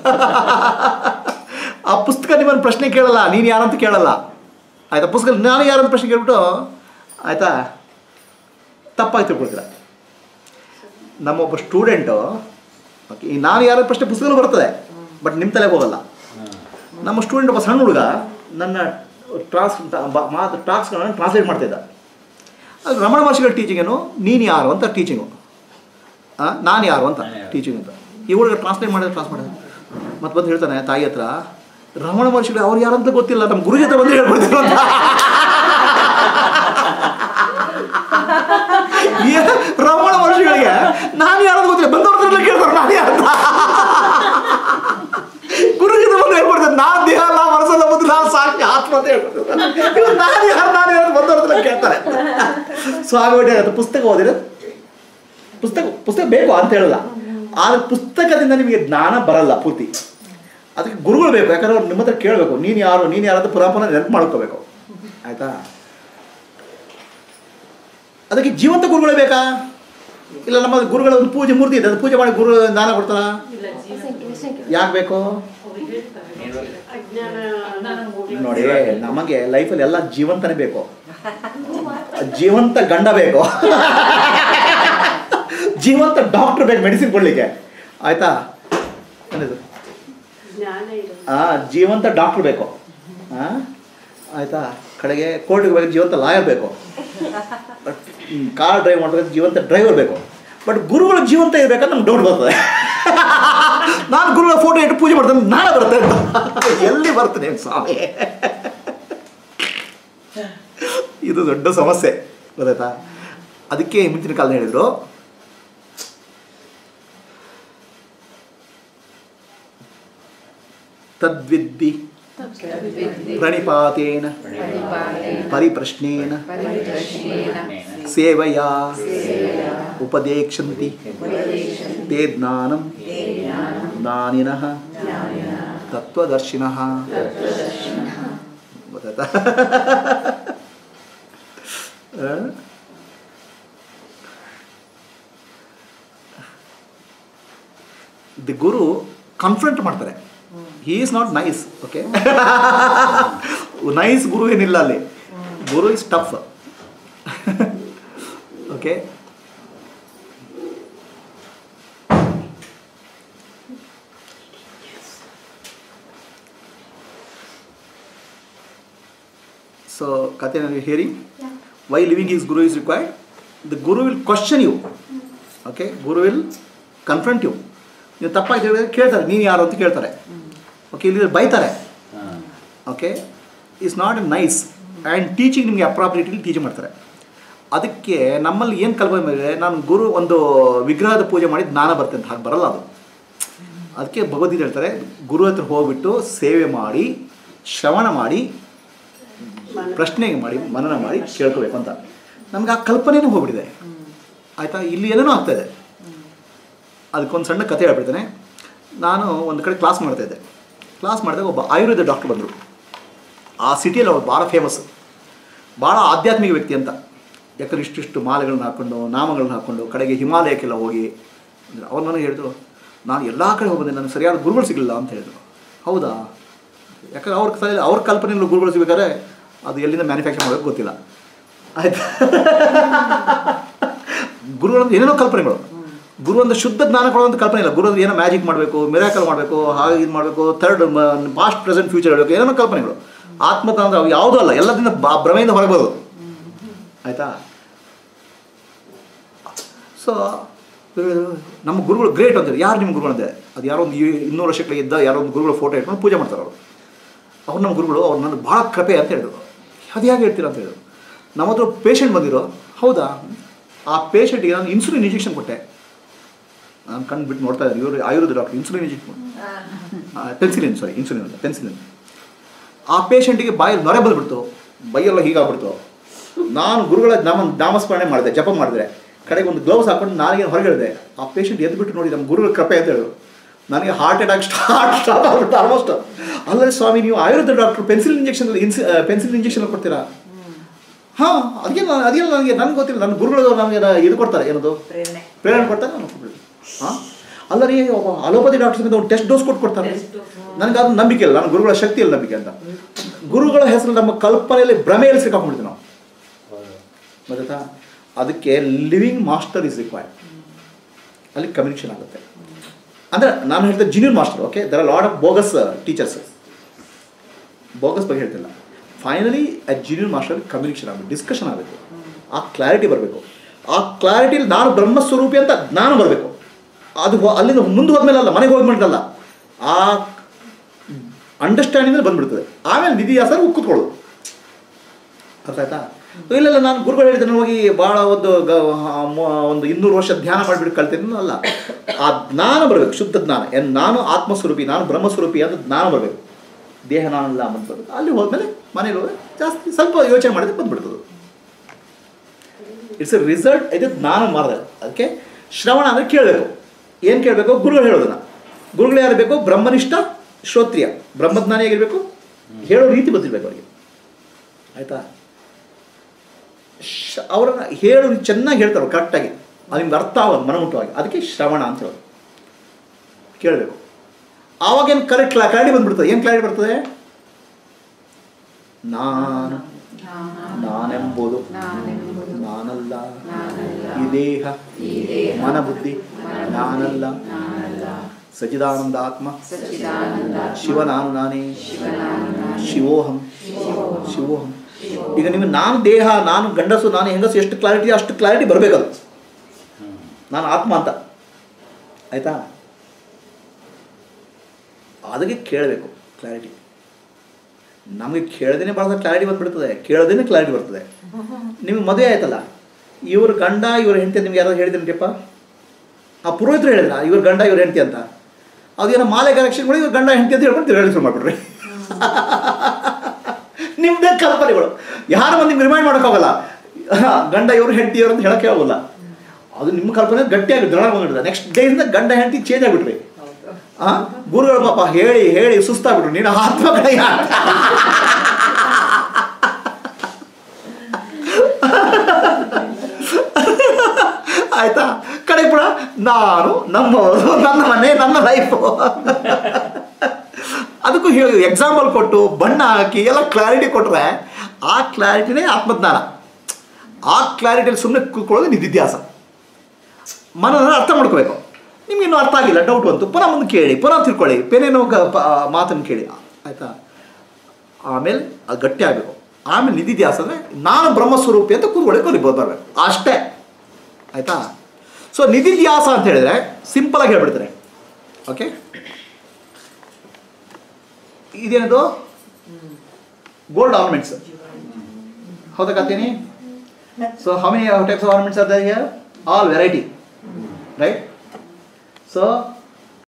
ಆ ಪುಸ್ತಕ ನಿಮ್ಮನ್ನು ಪ್ರಶ್ನೆ ಕೇಳಲ್ಲ ನೀನು ಯಾರಂತ ಕೇಳಲ್ಲ ಆಯ್ತಾ ಪುಸ್ತಕ ನಾನು ಯಾರಂತ ಪ್ರಶ್ನೆ ಕೇಳ್ಬಿಟ್ಟು ಆಯ್ತಾ ತಪ್ಪಾಗಿ ತಿಳ್ಕೊಳ್ತೀರ ನಮ್ಮೊಬ್ಬ ಸ್ಟೂಡೆಂಟು ಓಕೆ ಈ ನಾನು ಯಾರ ಪ್ರಶ್ನೆ ಪುಸ್ತಕದಲ್ಲಿ ಬರ್ತದೆ ಬಟ್ ನಿಮ್ಮ ತಲೆಗೆ ಹೋಗಲ್ಲ ನಮ್ಮ ಸ್ಟೂಡೆಂಟ್ ಒಬ್ಬ ಸಣ್ಣ ಹುಡುಗ ನನ್ನ ಟ್ರಾನ್ಸ್ ಮಾತು ಟಾಕ್ಸ್ಗಳನ್ನು ಟ್ರಾನ್ಸ್ಲೇಟ್ ಮಾಡ್ತಿದ್ದ ಅದು ರಮಣ ಮಹರ್ಷಿಗಳ ಟೀಚಿಂಗ್ ಏನು ನೀನು ಯಾರು ಅಂತ ಟೀಚಿಂಗು ನಾನು ಯಾರು ಅಂತ ನಾನು ಯಾರು? ಟೀಚಿಂಗ್ ಅಂತ ಈ ಹುಡುಗ ಟ್ರಾನ್ಸ್ಲೇಟ್ ಮಾಡಿದ್ರೆ ಟ್ರಾನ್ಸ್ ಮಾಡಿದ್ರೆ ಮತ್ತೆ ಬಂದು ಹೇಳ್ತಾನೆ ತಾಯಿ ಹತ್ರ ರಮಣ ಮಹರ್ಷಿಗಳು ಅವ್ರು ಯಾರು ಅಂತ ಗೊತ್ತಿಲ್ಲ ನಮ್ಮ ಗುರುಜಿ ಹತ್ರ ಬಂದು ಹೇಳ್ಕೊಡ್ತೀವಿ ಅಂತ ಏ, ರಮಣ ಮಹರ್ಷಿಗಳಿಗೆ ನಾನು ಯಾರು ಗೊತ್ತಿಲ್ಲ ಬಂದವ್ರ ಹತ್ರ ಎಲ್ಲ ಕೇಳ್ತಾರೆ ನಾನು ಯಾರು ಅಂತ ಗುರುಜಿ ಹತ್ರ ಬಂದು ಹೇಳ್ಕೊಡ್ತಾರೆ ನಾನು ದೇಹ ಅಲ್ಲ ಮನಸ್ಸಲ್ಲ ಬಂದು ನಾನು ಸಾಕ್ಷಿ ಆತ್ಮ ಅಂತ ಹೇಳ್ಕೊಡ್ತಾರೆ ಇವ್ರು ನಾನು ಯಾರು ನಾನು ಯಾರು ಬಂದವ್ರ ಹತ್ರ ಕೇಳ್ತಾರೆ ಸೊ ಆಗೋಟೆ ಆಗುತ್ತೆ ಪುಸ್ತಕ ಓದಿದ್ರೆ ಪುಸ್ತಕ ಪುಸ್ತಕ ಬೇಕು ಅಂತ ಹೇಳಲ್ಲ ಆದರೆ ಪುಸ್ತಕದಿಂದ ನಿಮಗೆ ಜ್ಞಾನ ಬರಲ್ಲ ಪೂರ್ತಿ ಅದಕ್ಕೆ ಗುರುಗಳು ಬೇಕು ಯಾಕಂದ್ರೆ ಅವ್ರು ನಿಮ್ಮ ಹತ್ರ ಕೇಳಬೇಕು ನೀನು ಯಾರು ನೀನು ಯಾರು ಅಂತ ಪುನಃ ಪುನಃ ನೆನಪು ಮಾಡ್ಕೋಬೇಕು ಆಯಿತಾ ಅದಕ್ಕೆ ಜೀವಂತ ಗುರುಗಳೇ ಬೇಕಾ ಇಲ್ಲ ನಮ್ಮ ಗುರುಗಳ ಒಂದು ಪೂಜೆ ಮೂರ್ತಿ ಇದೆ ಅದು ಪೂಜೆ ಮಾಡಿ ಗುರು ದಾನ ಕೊಡ್ತಾರ ಯಾಕೆ ಬೇಕು ನೋಡಿ ನಮಗೆ ಲೈಫಲ್ಲಿ ಎಲ್ಲ ಜೀವಂತನೇ ಬೇಕು ಜೀವಂತ ಗಂಡ ಬೇಕು ಜೀವಂತ ಡಾಕ್ಟರ್ ಬೇಕು ಮೆಡಿಸಿನ್ ಕೊಡ್ಲಿಕ್ಕೆ ಆಯ್ತಾ ಏನಿದು ಆ ಜೀವಂತ ಡಾಕ್ಟರ್ ಬೇಕು ಆ ಆಯ್ತಾ ಕಡೆಗೆ ಕೋರ್ಟಿಗೆ ಬೇಕು ಜೀವಂತ ಲಾಯರ್ ಬೇಕು ಬಟ್ ಕಾರ್ ಡ್ರೈವ್ ಮಾಡಬೇಕು ಜೀವಂತ ಡ್ರೈವರ್ ಬೇಕು ಬಟ್ ಗುರುಗಳು ಜೀವಂತ ಇರ್ಬೇಕಂತ ನಮ್ಗೆ ಡೌಟ್ ಬರ್ತದೆ ನಾನು ಗುರುಗಳ ಫೋಟೋ ಇಟ್ಟು ಪೂಜೆ ಮಾಡ್ತೇನೆ ನಾಳೆ ಬರುತ್ತೆ ಅಂತ ಎಲ್ಲಿ ಬರ್ತದೆ ಸ್ವಾಮಿ ಇದು ದೊಡ್ಡ ಸಮಸ್ಯೆ ಗೊತ್ತಾಯ್ತಾ ಅದಕ್ಕೆ ಮುಂಚಿನ ಕಾಲ ಹೇಳಿದರು ತದ್ವಿದ್ದಿ ಪ್ರಣಿಪಾತೇನ ಪರಿಪ್ರಶ್ನೇನ ಸೇವೆಯ ಉಪದೇಕ್ಷಂತಿ ತೇ ಜ್ಞಾನಂ ಜ್ಞಾನಿನಃ ತತ್ವದರ್ಶಿನಃ ಗೊತ್ತಾಯ್ತಾ ಆ? ದಿ ಗುರು ಕನ್ಫ್ರಂಟ್ ಮಾಡ್ತಾರೆ he is not nice okay nice guru ಏನಿಲ್ಲ ಅಲ್ಲಿ guru is tough okay so ಕತೆ ನನಗೆ hearing why living is guru is required the guru will question you okay guru will confront you ನೀವು ತಪ್ಪಾಗಿ ಹೇಳಿದ್ರೆ ಕೇಳ್ತಾರೆ ನೀನು ಯಾರು ಅಂತ ಕೇಳ್ತಾರೆ ಓಕೆ ಇಲ್ಲಿ ಬೈತಾರೆ ಹಾಂ okay is not a nice and teaching ನಿಮಗೆ ಅಪ್ರಾಪ್ರಿಯೇಟ್ಲಿ ಟೀಚ್ ಮಾಡ್ತಾರೆ ಅದಕ್ಕೆ ನಮ್ಮಲ್ಲಿ ಏನು ಕಲ್ಪನೆ ಮೇಲೆ ನಾನು ಗುರು ಒಂದು ವಿಗ್ರಹದ ಪೂಜೆ ಮಾಡಿ ಜ್ಞಾನ ಬರುತ್ತೆ ಅಂತ ಹಾಗೆ ಬರಲ್ಲ ಅದು ಅದಕ್ಕೆ ಭಗವದ್ಗೀತೆ ಹೇಳ್ತಾರೆ ಗುರು ಹತ್ರ ಹೋಗ್ಬಿಟ್ಟು ಸೇವೆ ಮಾಡಿ ಶ್ರವಣ ಮಾಡಿ ಪ್ರಶ್ನೆ ಮಾಡಿ ಮನನ ಮಾಡಿ ಕೇಳ್ಕೋಬೇಕು ಅಂತ ನಮ್ಗೆ ಆ ಕಲ್ಪನೆನೂ ಹೋಗ್ಬಿಟ್ಟಿದೆ ಆಯಿತಾ ಇಲ್ಲಿ ಏನೇನೋ ಆಗ್ತಾಯಿದೆ ಅದಕ್ಕೊಂದು ಸಣ್ಣ ಕತೆ ಹೇಳ್ಬಿಡ್ತೇನೆ ನಾನು ಒಂದು ಕಡೆ ಕ್ಲಾಸ್ ಮಾಡ್ತಾಯಿದ್ದೆ ಕ್ಲಾಸ್ ಮಾಡಿದಾಗ ಒಬ್ಬ ಆಯುರ್ವೇದ ಡಾಕ್ಟರ್ ಬಂದರು ಆ ಸಿಟಿಯಲ್ಲಿ ಅವ್ರು ಭಾಳ ಫೇಮಸ್ ಭಾಳ ಆಧ್ಯಾತ್ಮಿಕ ವ್ಯಕ್ತಿ ಅಂತ ಯಾಕಂದ್ರೆ ಇಷ್ಟಿಷ್ಟು ಮಾಲೆಗಳನ್ನ ಹಾಕ್ಕೊಂಡು ನಾಮಗಳನ್ನ ಹಾಕ್ಕೊಂಡು ಕಡೆಗೆ ಹಿಮಾಲಯಕ್ಕೆಲ್ಲ ಹೋಗಿ ಅಂದ್ರೆ ಅವ್ರು ನನಗೆ ಹೇಳಿದ್ರು ನಾನು ಎಲ್ಲ ಕಡೆ ಹೋಗ್ಬಂದೆ ನನಗೆ ಸರಿಯಾದ ಗುರುಗಳು ಸಿಗಲಿಲ್ಲ ಅಂತ ಹೇಳಿದ್ರು ಹೌದಾ ಯಾಕಂದ್ರೆ ಅವ್ರ ತಲೆ ಅವ್ರ ಕಲ್ಪನೆಯಲ್ಲಿ ಗುರುಗಳು ಸಿಗ್ಬೇಕಾದ್ರೆ ಅದು ಎಲ್ಲಿಂದ ಮ್ಯಾನುಫ್ಯಾಕ್ಚರ್ ಮಾಡೋಕ್ಕೆ ಗೊತ್ತಿಲ್ಲ ಆಯ್ತಾ ಗುರುಗಳಂದ್ರೆ ಏನೇನೋ ಕಲ್ಪನೆಗಳು ಗುರು ಒಂದು ಶುದ್ಧ ಜ್ಞಾನ ಕೊಡುವಂಥ ಕಲ್ಪನೆ ಇಲ್ಲ ಗುರು ಅಂದ್ರೆ ಏನೋ ಮ್ಯಾಜಿಕ್ ಮಾಡಬೇಕು ಮಿರಾಕಲ್ ಮಾಡಬೇಕು ಹಾಗೆ ಇದು ಮಾಡಬೇಕು ಥರ್ಡ್ ಪಾಸ್ಟ್ ಪ್ರೆಸೆಂಟ್ ಫ್ಯೂಚರ್ ಹೇಳಬೇಕು ಏನೇನೋ ಕಲ್ಪನೆಗಳು ಆತ್ಮಜ್ಞಾನ ಅಂದ್ರೆ ಅವು ಯಾವುದೂ ಅಲ್ಲ ಎಲ್ಲದಿಂದ ಬ- ಭ್ರಮೆಯಿಂದ ಹೊರಗೆ ಬರೋದು ಆಯಿತಾ ಸೊ ನಮ್ಮ ಗುರುಗಳು ಗ್ರೇಟ್ ಅಂತಾರೆ ಯಾರು ನಿಮ್ಮ ಗುರುಗಳು ಅಂತಾರೆ ಅದು ಯಾರೋ ಒಂದು ಈ- ಇನ್ನೂರು ವರ್ಷಗಳಿಗೆ ಇದ್ದ ಯಾರೋ ಒಂದು ಗುರುಗಳ ಫೋಟೋ ಇಟ್ಕೊಂಡು ಪೂಜೆ ಮಾಡ್ತಾರೆ ಅವರು ಅವ್ರು ನಮ್ಮ ಗುರುಗಳು ಅವ್ರು ನನ್ನ ಭಾಳ ಕೃಪೆ ಅಂತ ಹೇಳಿದ್ರು ಅದು ಹೇಗೆ ಹೇಳ್ತೀರಾ ಅಂತ ಹೇಳಿದ್ರು ನಮ್ಮ ಹತ್ರ ಪೇಷಂಟ್ ಬಂದಿರೋ ಹೌದಾ ಆ ಪೇಷಂಟಿಗೆ ನಾನು ಇನ್ಸುಲಿನ್ ಇಂಜೆಕ್ಷನ್ ಕೊಟ್ಟೆ ನಾನು ಕಣ್ಣು ಬಿಟ್ಟು ನೋಡ್ತಾ ಇದ್ದಾರೆ ಇವರು Ayurveda doctor insulin injection penicillin sorry insulin ಅಲ್ಲ ಪೆನ್ಸಿಲಿನ್ ಆ ಪೇಷಂಟಿಗೆ ಬಾಯಲ್ಲಿ ನೊರೆ ಬಂದ್ಬಿಡ್ತು ಬೈಯೆಲ್ಲ ಹೀಗಾಗ್ಬಿಡ್ತು ನಾನು ಗುರುಗಳ ನಾಮ ನಾಮಸ್ಮರಣೆ ಮಾಡಿದೆ ಜಪ ಮಾಡಿದ್ರೆ ಕಡೆಗೆ ಒಂದು ಗ್ಲೌಸ್ ಹಾಕೊಂಡು ನಾನೇನು ಹೊರಗೆ ಹೇಳಿದೆ ಆ ಪೇಷಂಟ್ ಎದ್ಬಿಟ್ಟು ನೋಡಿ ನಮ್ಮ ಗುರುಗಳ ಕೃಪೆ ಅಂತ ಹೇಳಿದ್ರು ನನಗೆ ಹಾರ್ಟ್ ಅಟ್ಯಾಕ್ ಸ್ಟಾರ್ಟ್ ಸ್ಟಾರ್ಟ್ ಆಗ್ಬಿಡ್ತು ಆಲ್ಮೋಸ್ಟ್ ಅಲ್ಲದೆ ಸ್ವಾಮಿ ನೀವು ಆಯುರ್ವೇದ ಡಾಕ್ಟ್ರು ಪೆನ್ಸಿಲ್ ಇಂಜೆಕ್ಷನ್ ಇನ್ಸಿ ಪೆನ್ಸಿಲ್ ಇಂಜೆಕ್ಷನ್ ಕೊಡ್ತೀರಾ ಹಾಂ ಅದಕ್ಕೆ ನಾನು ಅದೆಲ್ಲ ನನಗೆ ನನಗೆ ಗೊತ್ತಿಲ್ಲ ನನ್ನ ಗುರುಗಳು ನನಗೆ ಇದು ಕೊಡ್ತಾರೆ ಏನದು ಪ್ರೇರಣೆ ಪ್ರೇರಣೆ ಕೊಡ್ತಾರೆ ನಾನು ಕೊಡ್ಬಿಡಿ ಹಾಂ ಅಲ್ಲ ರೀ ಒಬ್ಬ ಅಲೋಪತಿ ಡಾಕ್ಟರ್ಸ್ ಒಂದು ಟೆಸ್ಟ್ ಡೋಸ್ ಕೊಟ್ಟು ಕೊಡ್ತಾರೆ ನನಗೆ ಅದು ನಂಬಿಕೆ ಇಲ್ಲ ನನ್ನ ಗುರುಗಳ ಶಕ್ತಿ ಇಲ್ಲ ನಂಬಿಕೆ ಅಂತ ಗುರುಗಳ ಹೆಸರು ನಮ್ಮ ಕಲ್ಪನೆಯಲ್ಲಿ ಭ್ರಮೆಯಲ್ಲಿ ಸಿಕ್ಕಾಕೊಂಡ್ಬಿಡ್ತೀವಿ ನಾವು ಗೊತ್ತಾ ಅದಕ್ಕೆ ಲಿವಿಂಗ್ ಮಾಸ್ಟರ್ ಇಸ್ ರಿಕ್ವೈರ್ಡ್ ಅಲ್ಲಿ ಕಮ್ಯುನಿಕೇಷನ್ ಆಗುತ್ತೆ ಅಂದರೆ ನಾನು ಹೇಳ್ತಾ ಜಿನಿಯರ್ master okay there are lot of bogus teachers bogus ಬಗ್ಗೆ ಹೇಳ್ತಿಲ್ಲ ಫೈನಲಿ ಆ ಜಿನಿಯರ್ ಮಾಸ್ಟರ್ ಕಮ್ಯುನಿಕೇಷನ್ ಆಗಬೇಕು ಡಿಸ್ಕಷನ್ ಆಗಬೇಕು ಆ ಕ್ಲಾರಿಟಿ ಬರಬೇಕು ಆ ಕ್ಲಾರಿಟಿಲಿ ನಾನು ಬ್ರಹ್ಮಸ್ವರೂಪಿ ಅಂತ ಜ್ಞಾನ ಬರಬೇಕು ಅದು ಹೊ- ಅಲ್ಲಿಂದ ಮುಂದೆ ಹೋದ್ಮೇಲೆ ಅಲ್ಲ ಮನೆಗೆ ಹೋದ್ಮೇಲೆ ಆ ಅಂಡರ್ಸ್ಟ್ಯಾಂಡಿಂಗ್ ಬಂದ್ಬಿಡ್ತದೆ ಆಮೇಲೆ ನಿಧಿಯಾಸರ ಕೂತ್ಕೊಳ್ಳೋದು ಅರ್ಥ ಆಯ್ತಾ ಇಲ್ಲ ಇಲ್ಲ ನಾನು ಗುರುಗಳು ಹೇಳಿದ್ರೆ ಹೋಗಿ ಭಾಳ ಒಂದು ಗ ಆ ಮೊ- ಒಂದು ಇನ್ನೂರು ವರ್ಷ ಧ್ಯಾನ ಮಾಡಿಬಿಟ್ಟು ಕಲ್ತೀನಿ ಅಲ್ಲ ಆ ಜ್ಞಾನ ಬರಬೇಕು ಶುದ್ಧ ಜ್ಞಾನ ಏನು ನಾನು ಆತ್ಮಸ್ವರೂಪಿ ನಾನು ಬ್ರಹ್ಮಸ್ವರೂಪಿ ಅಂತ ಜ್ಞಾನ ಬರಬೇಕು ದೇಹ ನಾನಲ್ಲ ಅಂತ ಬರಬೇಕು ಅಲ್ಲಿ ಹೋದ್ಮೇಲೆ ಮನೇಲಿ ಹೋಗಿ ಜಾಸ್ತಿ ಸ್ವಲ್ಪ ಯೋಚನೆ ಮಾಡಿದ್ರೆ ಬಂದ್ಬಿಡ್ತದೆ ಇಟ್ಸ್ ಎ ರಿಸಲ್ಟ್ ಇದು ಜ್ಞಾನ ಮಾಡಿದೆ ಅದಕ್ಕೆ ಶ್ರವಣ ಅಂದರೆ ಕೇಳಬೇಕು ಏನು ಕೇಳಬೇಕು ಗುರುಗಳು ಹೇಳೋದನ್ನ ಗುರುಗಳು ಯಾರು ಬೇಕು ಬ್ರಹ್ಮನಿಷ್ಠ ಶ್ರೋತ್ರಿಯ ಬ್ರಹ್ಮಜ್ಞಾನಿಯಾಗಿರ್ಬೇಕು ಹೇಳೋ ರೀತಿ ಗೊತ್ತಿರಬೇಕು ಅವರಿಗೆ ಆಯಿತಾ ಶ ಅವರನ್ನು ಹೇಳು ಚೆನ್ನಾಗಿ ಹೇಳ್ತಾರೆ ಕರೆಕ್ಟಾಗಿ ಅದು ನಿಮ್ಗೆ ಅರ್ಥ ಆಗೋದು ಮನಮುಟ್ಟವಾಗಿ ಅದಕ್ಕೆ ಶ್ರವಣ ಅಂತ ಹೇಳೋದು ಕೇಳಬೇಕು ಆವಾಗ ಏನು ಕರೆಕ್ಟ್ ಕ್ಲಾರಿಟಿ ಬಂದ್ಬಿಡ್ತದೆ ಏನು ಕ್ಲಾರಿಟಿ ಬರ್ತದೆ ನಾನು ನಾನೆಂಬುದು ನಾನೆಂಬುದು ನಾನಲ್ಲ ನಾನಲ್ಲ. ಈ ದೇಹ ಈ ದೇಹ ಮನ ಬುದ್ಧಿ ನಾನಲ್ಲ ನಾನಲ್ಲ ಸಚಿದಾನಂದ ಆತ್ಮ ಸಚ್ಚಿದಾನಂದ ಶಿವ ನಾನು ನಾನೇ ಶಿವನಾಮ ನಾನೇ. ಶಿವೋಹಂ ಶಿವೋಹಂ ಈಗ ನಿಮಗೆ ನಾನು ದೇಹ ನಾನು ಗಂಡಸು ನಾನು ಹೆಂಗಸು ಎಷ್ಟು ಕ್ಲಾರಿಟಿ ಅಷ್ಟು ಕ್ಲಾರಿಟಿ ಬರಬೇಕದು ನಾನು ಆತ್ಮ ಅಂತ ಆಯಿತಾ ಅದಕ್ಕೆ ಕೇಳಬೇಕು ಕ್ಲಾರಿಟಿ ನಮಗೆ ಕೇಳದೇನೆ ಭಾಳ ಕ್ಲಾರಿಟಿ ಬಂದ್ಬಿಡ್ತದೆ ಕೇಳದೇನೆ ಕ್ಲಾರಿಟಿ ಬರ್ತದೆ ನಿಮಗೆ ಮದುವೆ ಆಯ್ತಲ್ಲ ಇವ್ರ ಗಂಡ ಇವ್ರ ಹೆಂಡತಿ ನಿಮ್ಗೆ ಯಾರಾದ್ರು ಹೇಳಿದ್ರೇನಪ್ಪ ಆ ಪುರೋಹಿತರು ಹೇಳಿದ್ರ ಇವ್ರ ಗಂಡ ಇವ್ರ ಹೆಂಡತಿ ಅಂತ ಅದೇನೋ ಮಾಲೆ ಕಲೆಕ್ಷನ್ ಮಾಡಿ ಇವ್ರ ಗಂಡ ಹೆಂಡತಿ ಅಂತ ಹೇಳ್ಕೊಂಡು ತಿರುಗಾಡಿ ಶುರು ಮಾಡ್ಬಿಡ್ರಿ ನಿಮ್ದೇ ಕಲ್ಪನೆಗಳು ಯಾರು ಬಂದು ನಿಮ್ಗೆ ರಿಮೈಂಡ್ ಮಾಡೋಕ್ಕಾಗಲ್ಲ ಗಂಡ ಇವ್ರು ಹೆಂಡತಿ ಇವ್ರು ಅಂತ ಹೇಳಕ್ಕೆ ಆಗೋಲ್ಲ ಅದು ನಿಮ್ಮ ಕಲ್ಪನೆ ಗಟ್ಟಿಯಾಗಿ ದೃಢ ಬಂದ್ಬಿಡ್ತದೆ ನೆಕ್ಸ್ಟ್ ಡೇಯಿಂದ ಗಂಡ ಹೆಂಡತಿ ಚೇಂಜ್ ಆಗಿಬಿಟ್ರಿ ಆ ಗುರುಗಳು ಪಾಪ ಹೇಳಿ ಹೇಳಿ ಸುಸ್ತಾಗ್ಬಿಟ್ರು ನೀನು ಆತ್ಮ ಕಡೆ ಆಯ್ತಾ ಕಡೆ ಕೂಡ ನಾನು ನಮ್ಮವರು ನನ್ನ ಮನೆ ನನ್ನ ಲೈಫು ಅದಕ್ಕೂ ಹೇಳಿ ಎಕ್ಸಾಂಪಲ್ ಕೊಟ್ಟು ಬಣ್ಣ ಹಾಕಿ ಎಲ್ಲ ಕ್ಲಾರಿಟಿ ಕೊಟ್ಟರೆ ಆ ಕ್ಲಾರಿಟಿನೇ ಆತ್ಮಜ್ಞಾನ ಆ ಕ್ಲಾರಿಟಿಯಲ್ಲಿ ಸುಮ್ಮನೆ ಕೂತ್ಕೊಳ್ಳೋದು ನಿಧಿಧ್ಯಾಸ ಮನನ ಅರ್ಥ ಮಾಡ್ಕೋಬೇಕು ನಿಮ್ಗೆ ಇನ್ನೂ ಅರ್ಥ ಆಗಿಲ್ಲ ಡೌಟ್ ಬಂತು ಪುನಃ ಮುಂದೆ ಕೇಳಿ ಪುನಃ ತಿಳ್ಕೊಳ್ಳಿ ಪೇನೇನೋ ಗ- ಪ- ಮಾತನ್ನು ಕೇಳಿ ಆಯಿತಾ ಆಮೇಲೆ ಅದು ಗಟ್ಟಿ ಆಗಬೇಕು ಆಮೇಲೆ ನಿಧಿಧ್ಯಾಸ ಅಂದರೆ ನಾನು ಬ್ರಹ್ಮಸ್ವರೂಪಿ ಅಂತ ಕೂತ್ಕೊಳ್ಳಿ ಕೊಲಿ ಬರಬೇಕು ಅಷ್ಟೇ ಆಯಿತಾ ಸೊ ನಿಧಿಧ್ಯಾಸ ಅಂತ ಹೇಳಿದ್ರೆ ಸಿಂಪಲಾಗಿ ಹೇಳ್ಬಿಡ್ತಾರೆ ಓಕೆ ಇದೇನದು ಗೋಲ್ಡ್ ಆರ್ನಮೆಂಟ್ಸ್ ಹೌದಾ ಕತ್ತೀನಿ so how many types of ornaments are there here all variety right so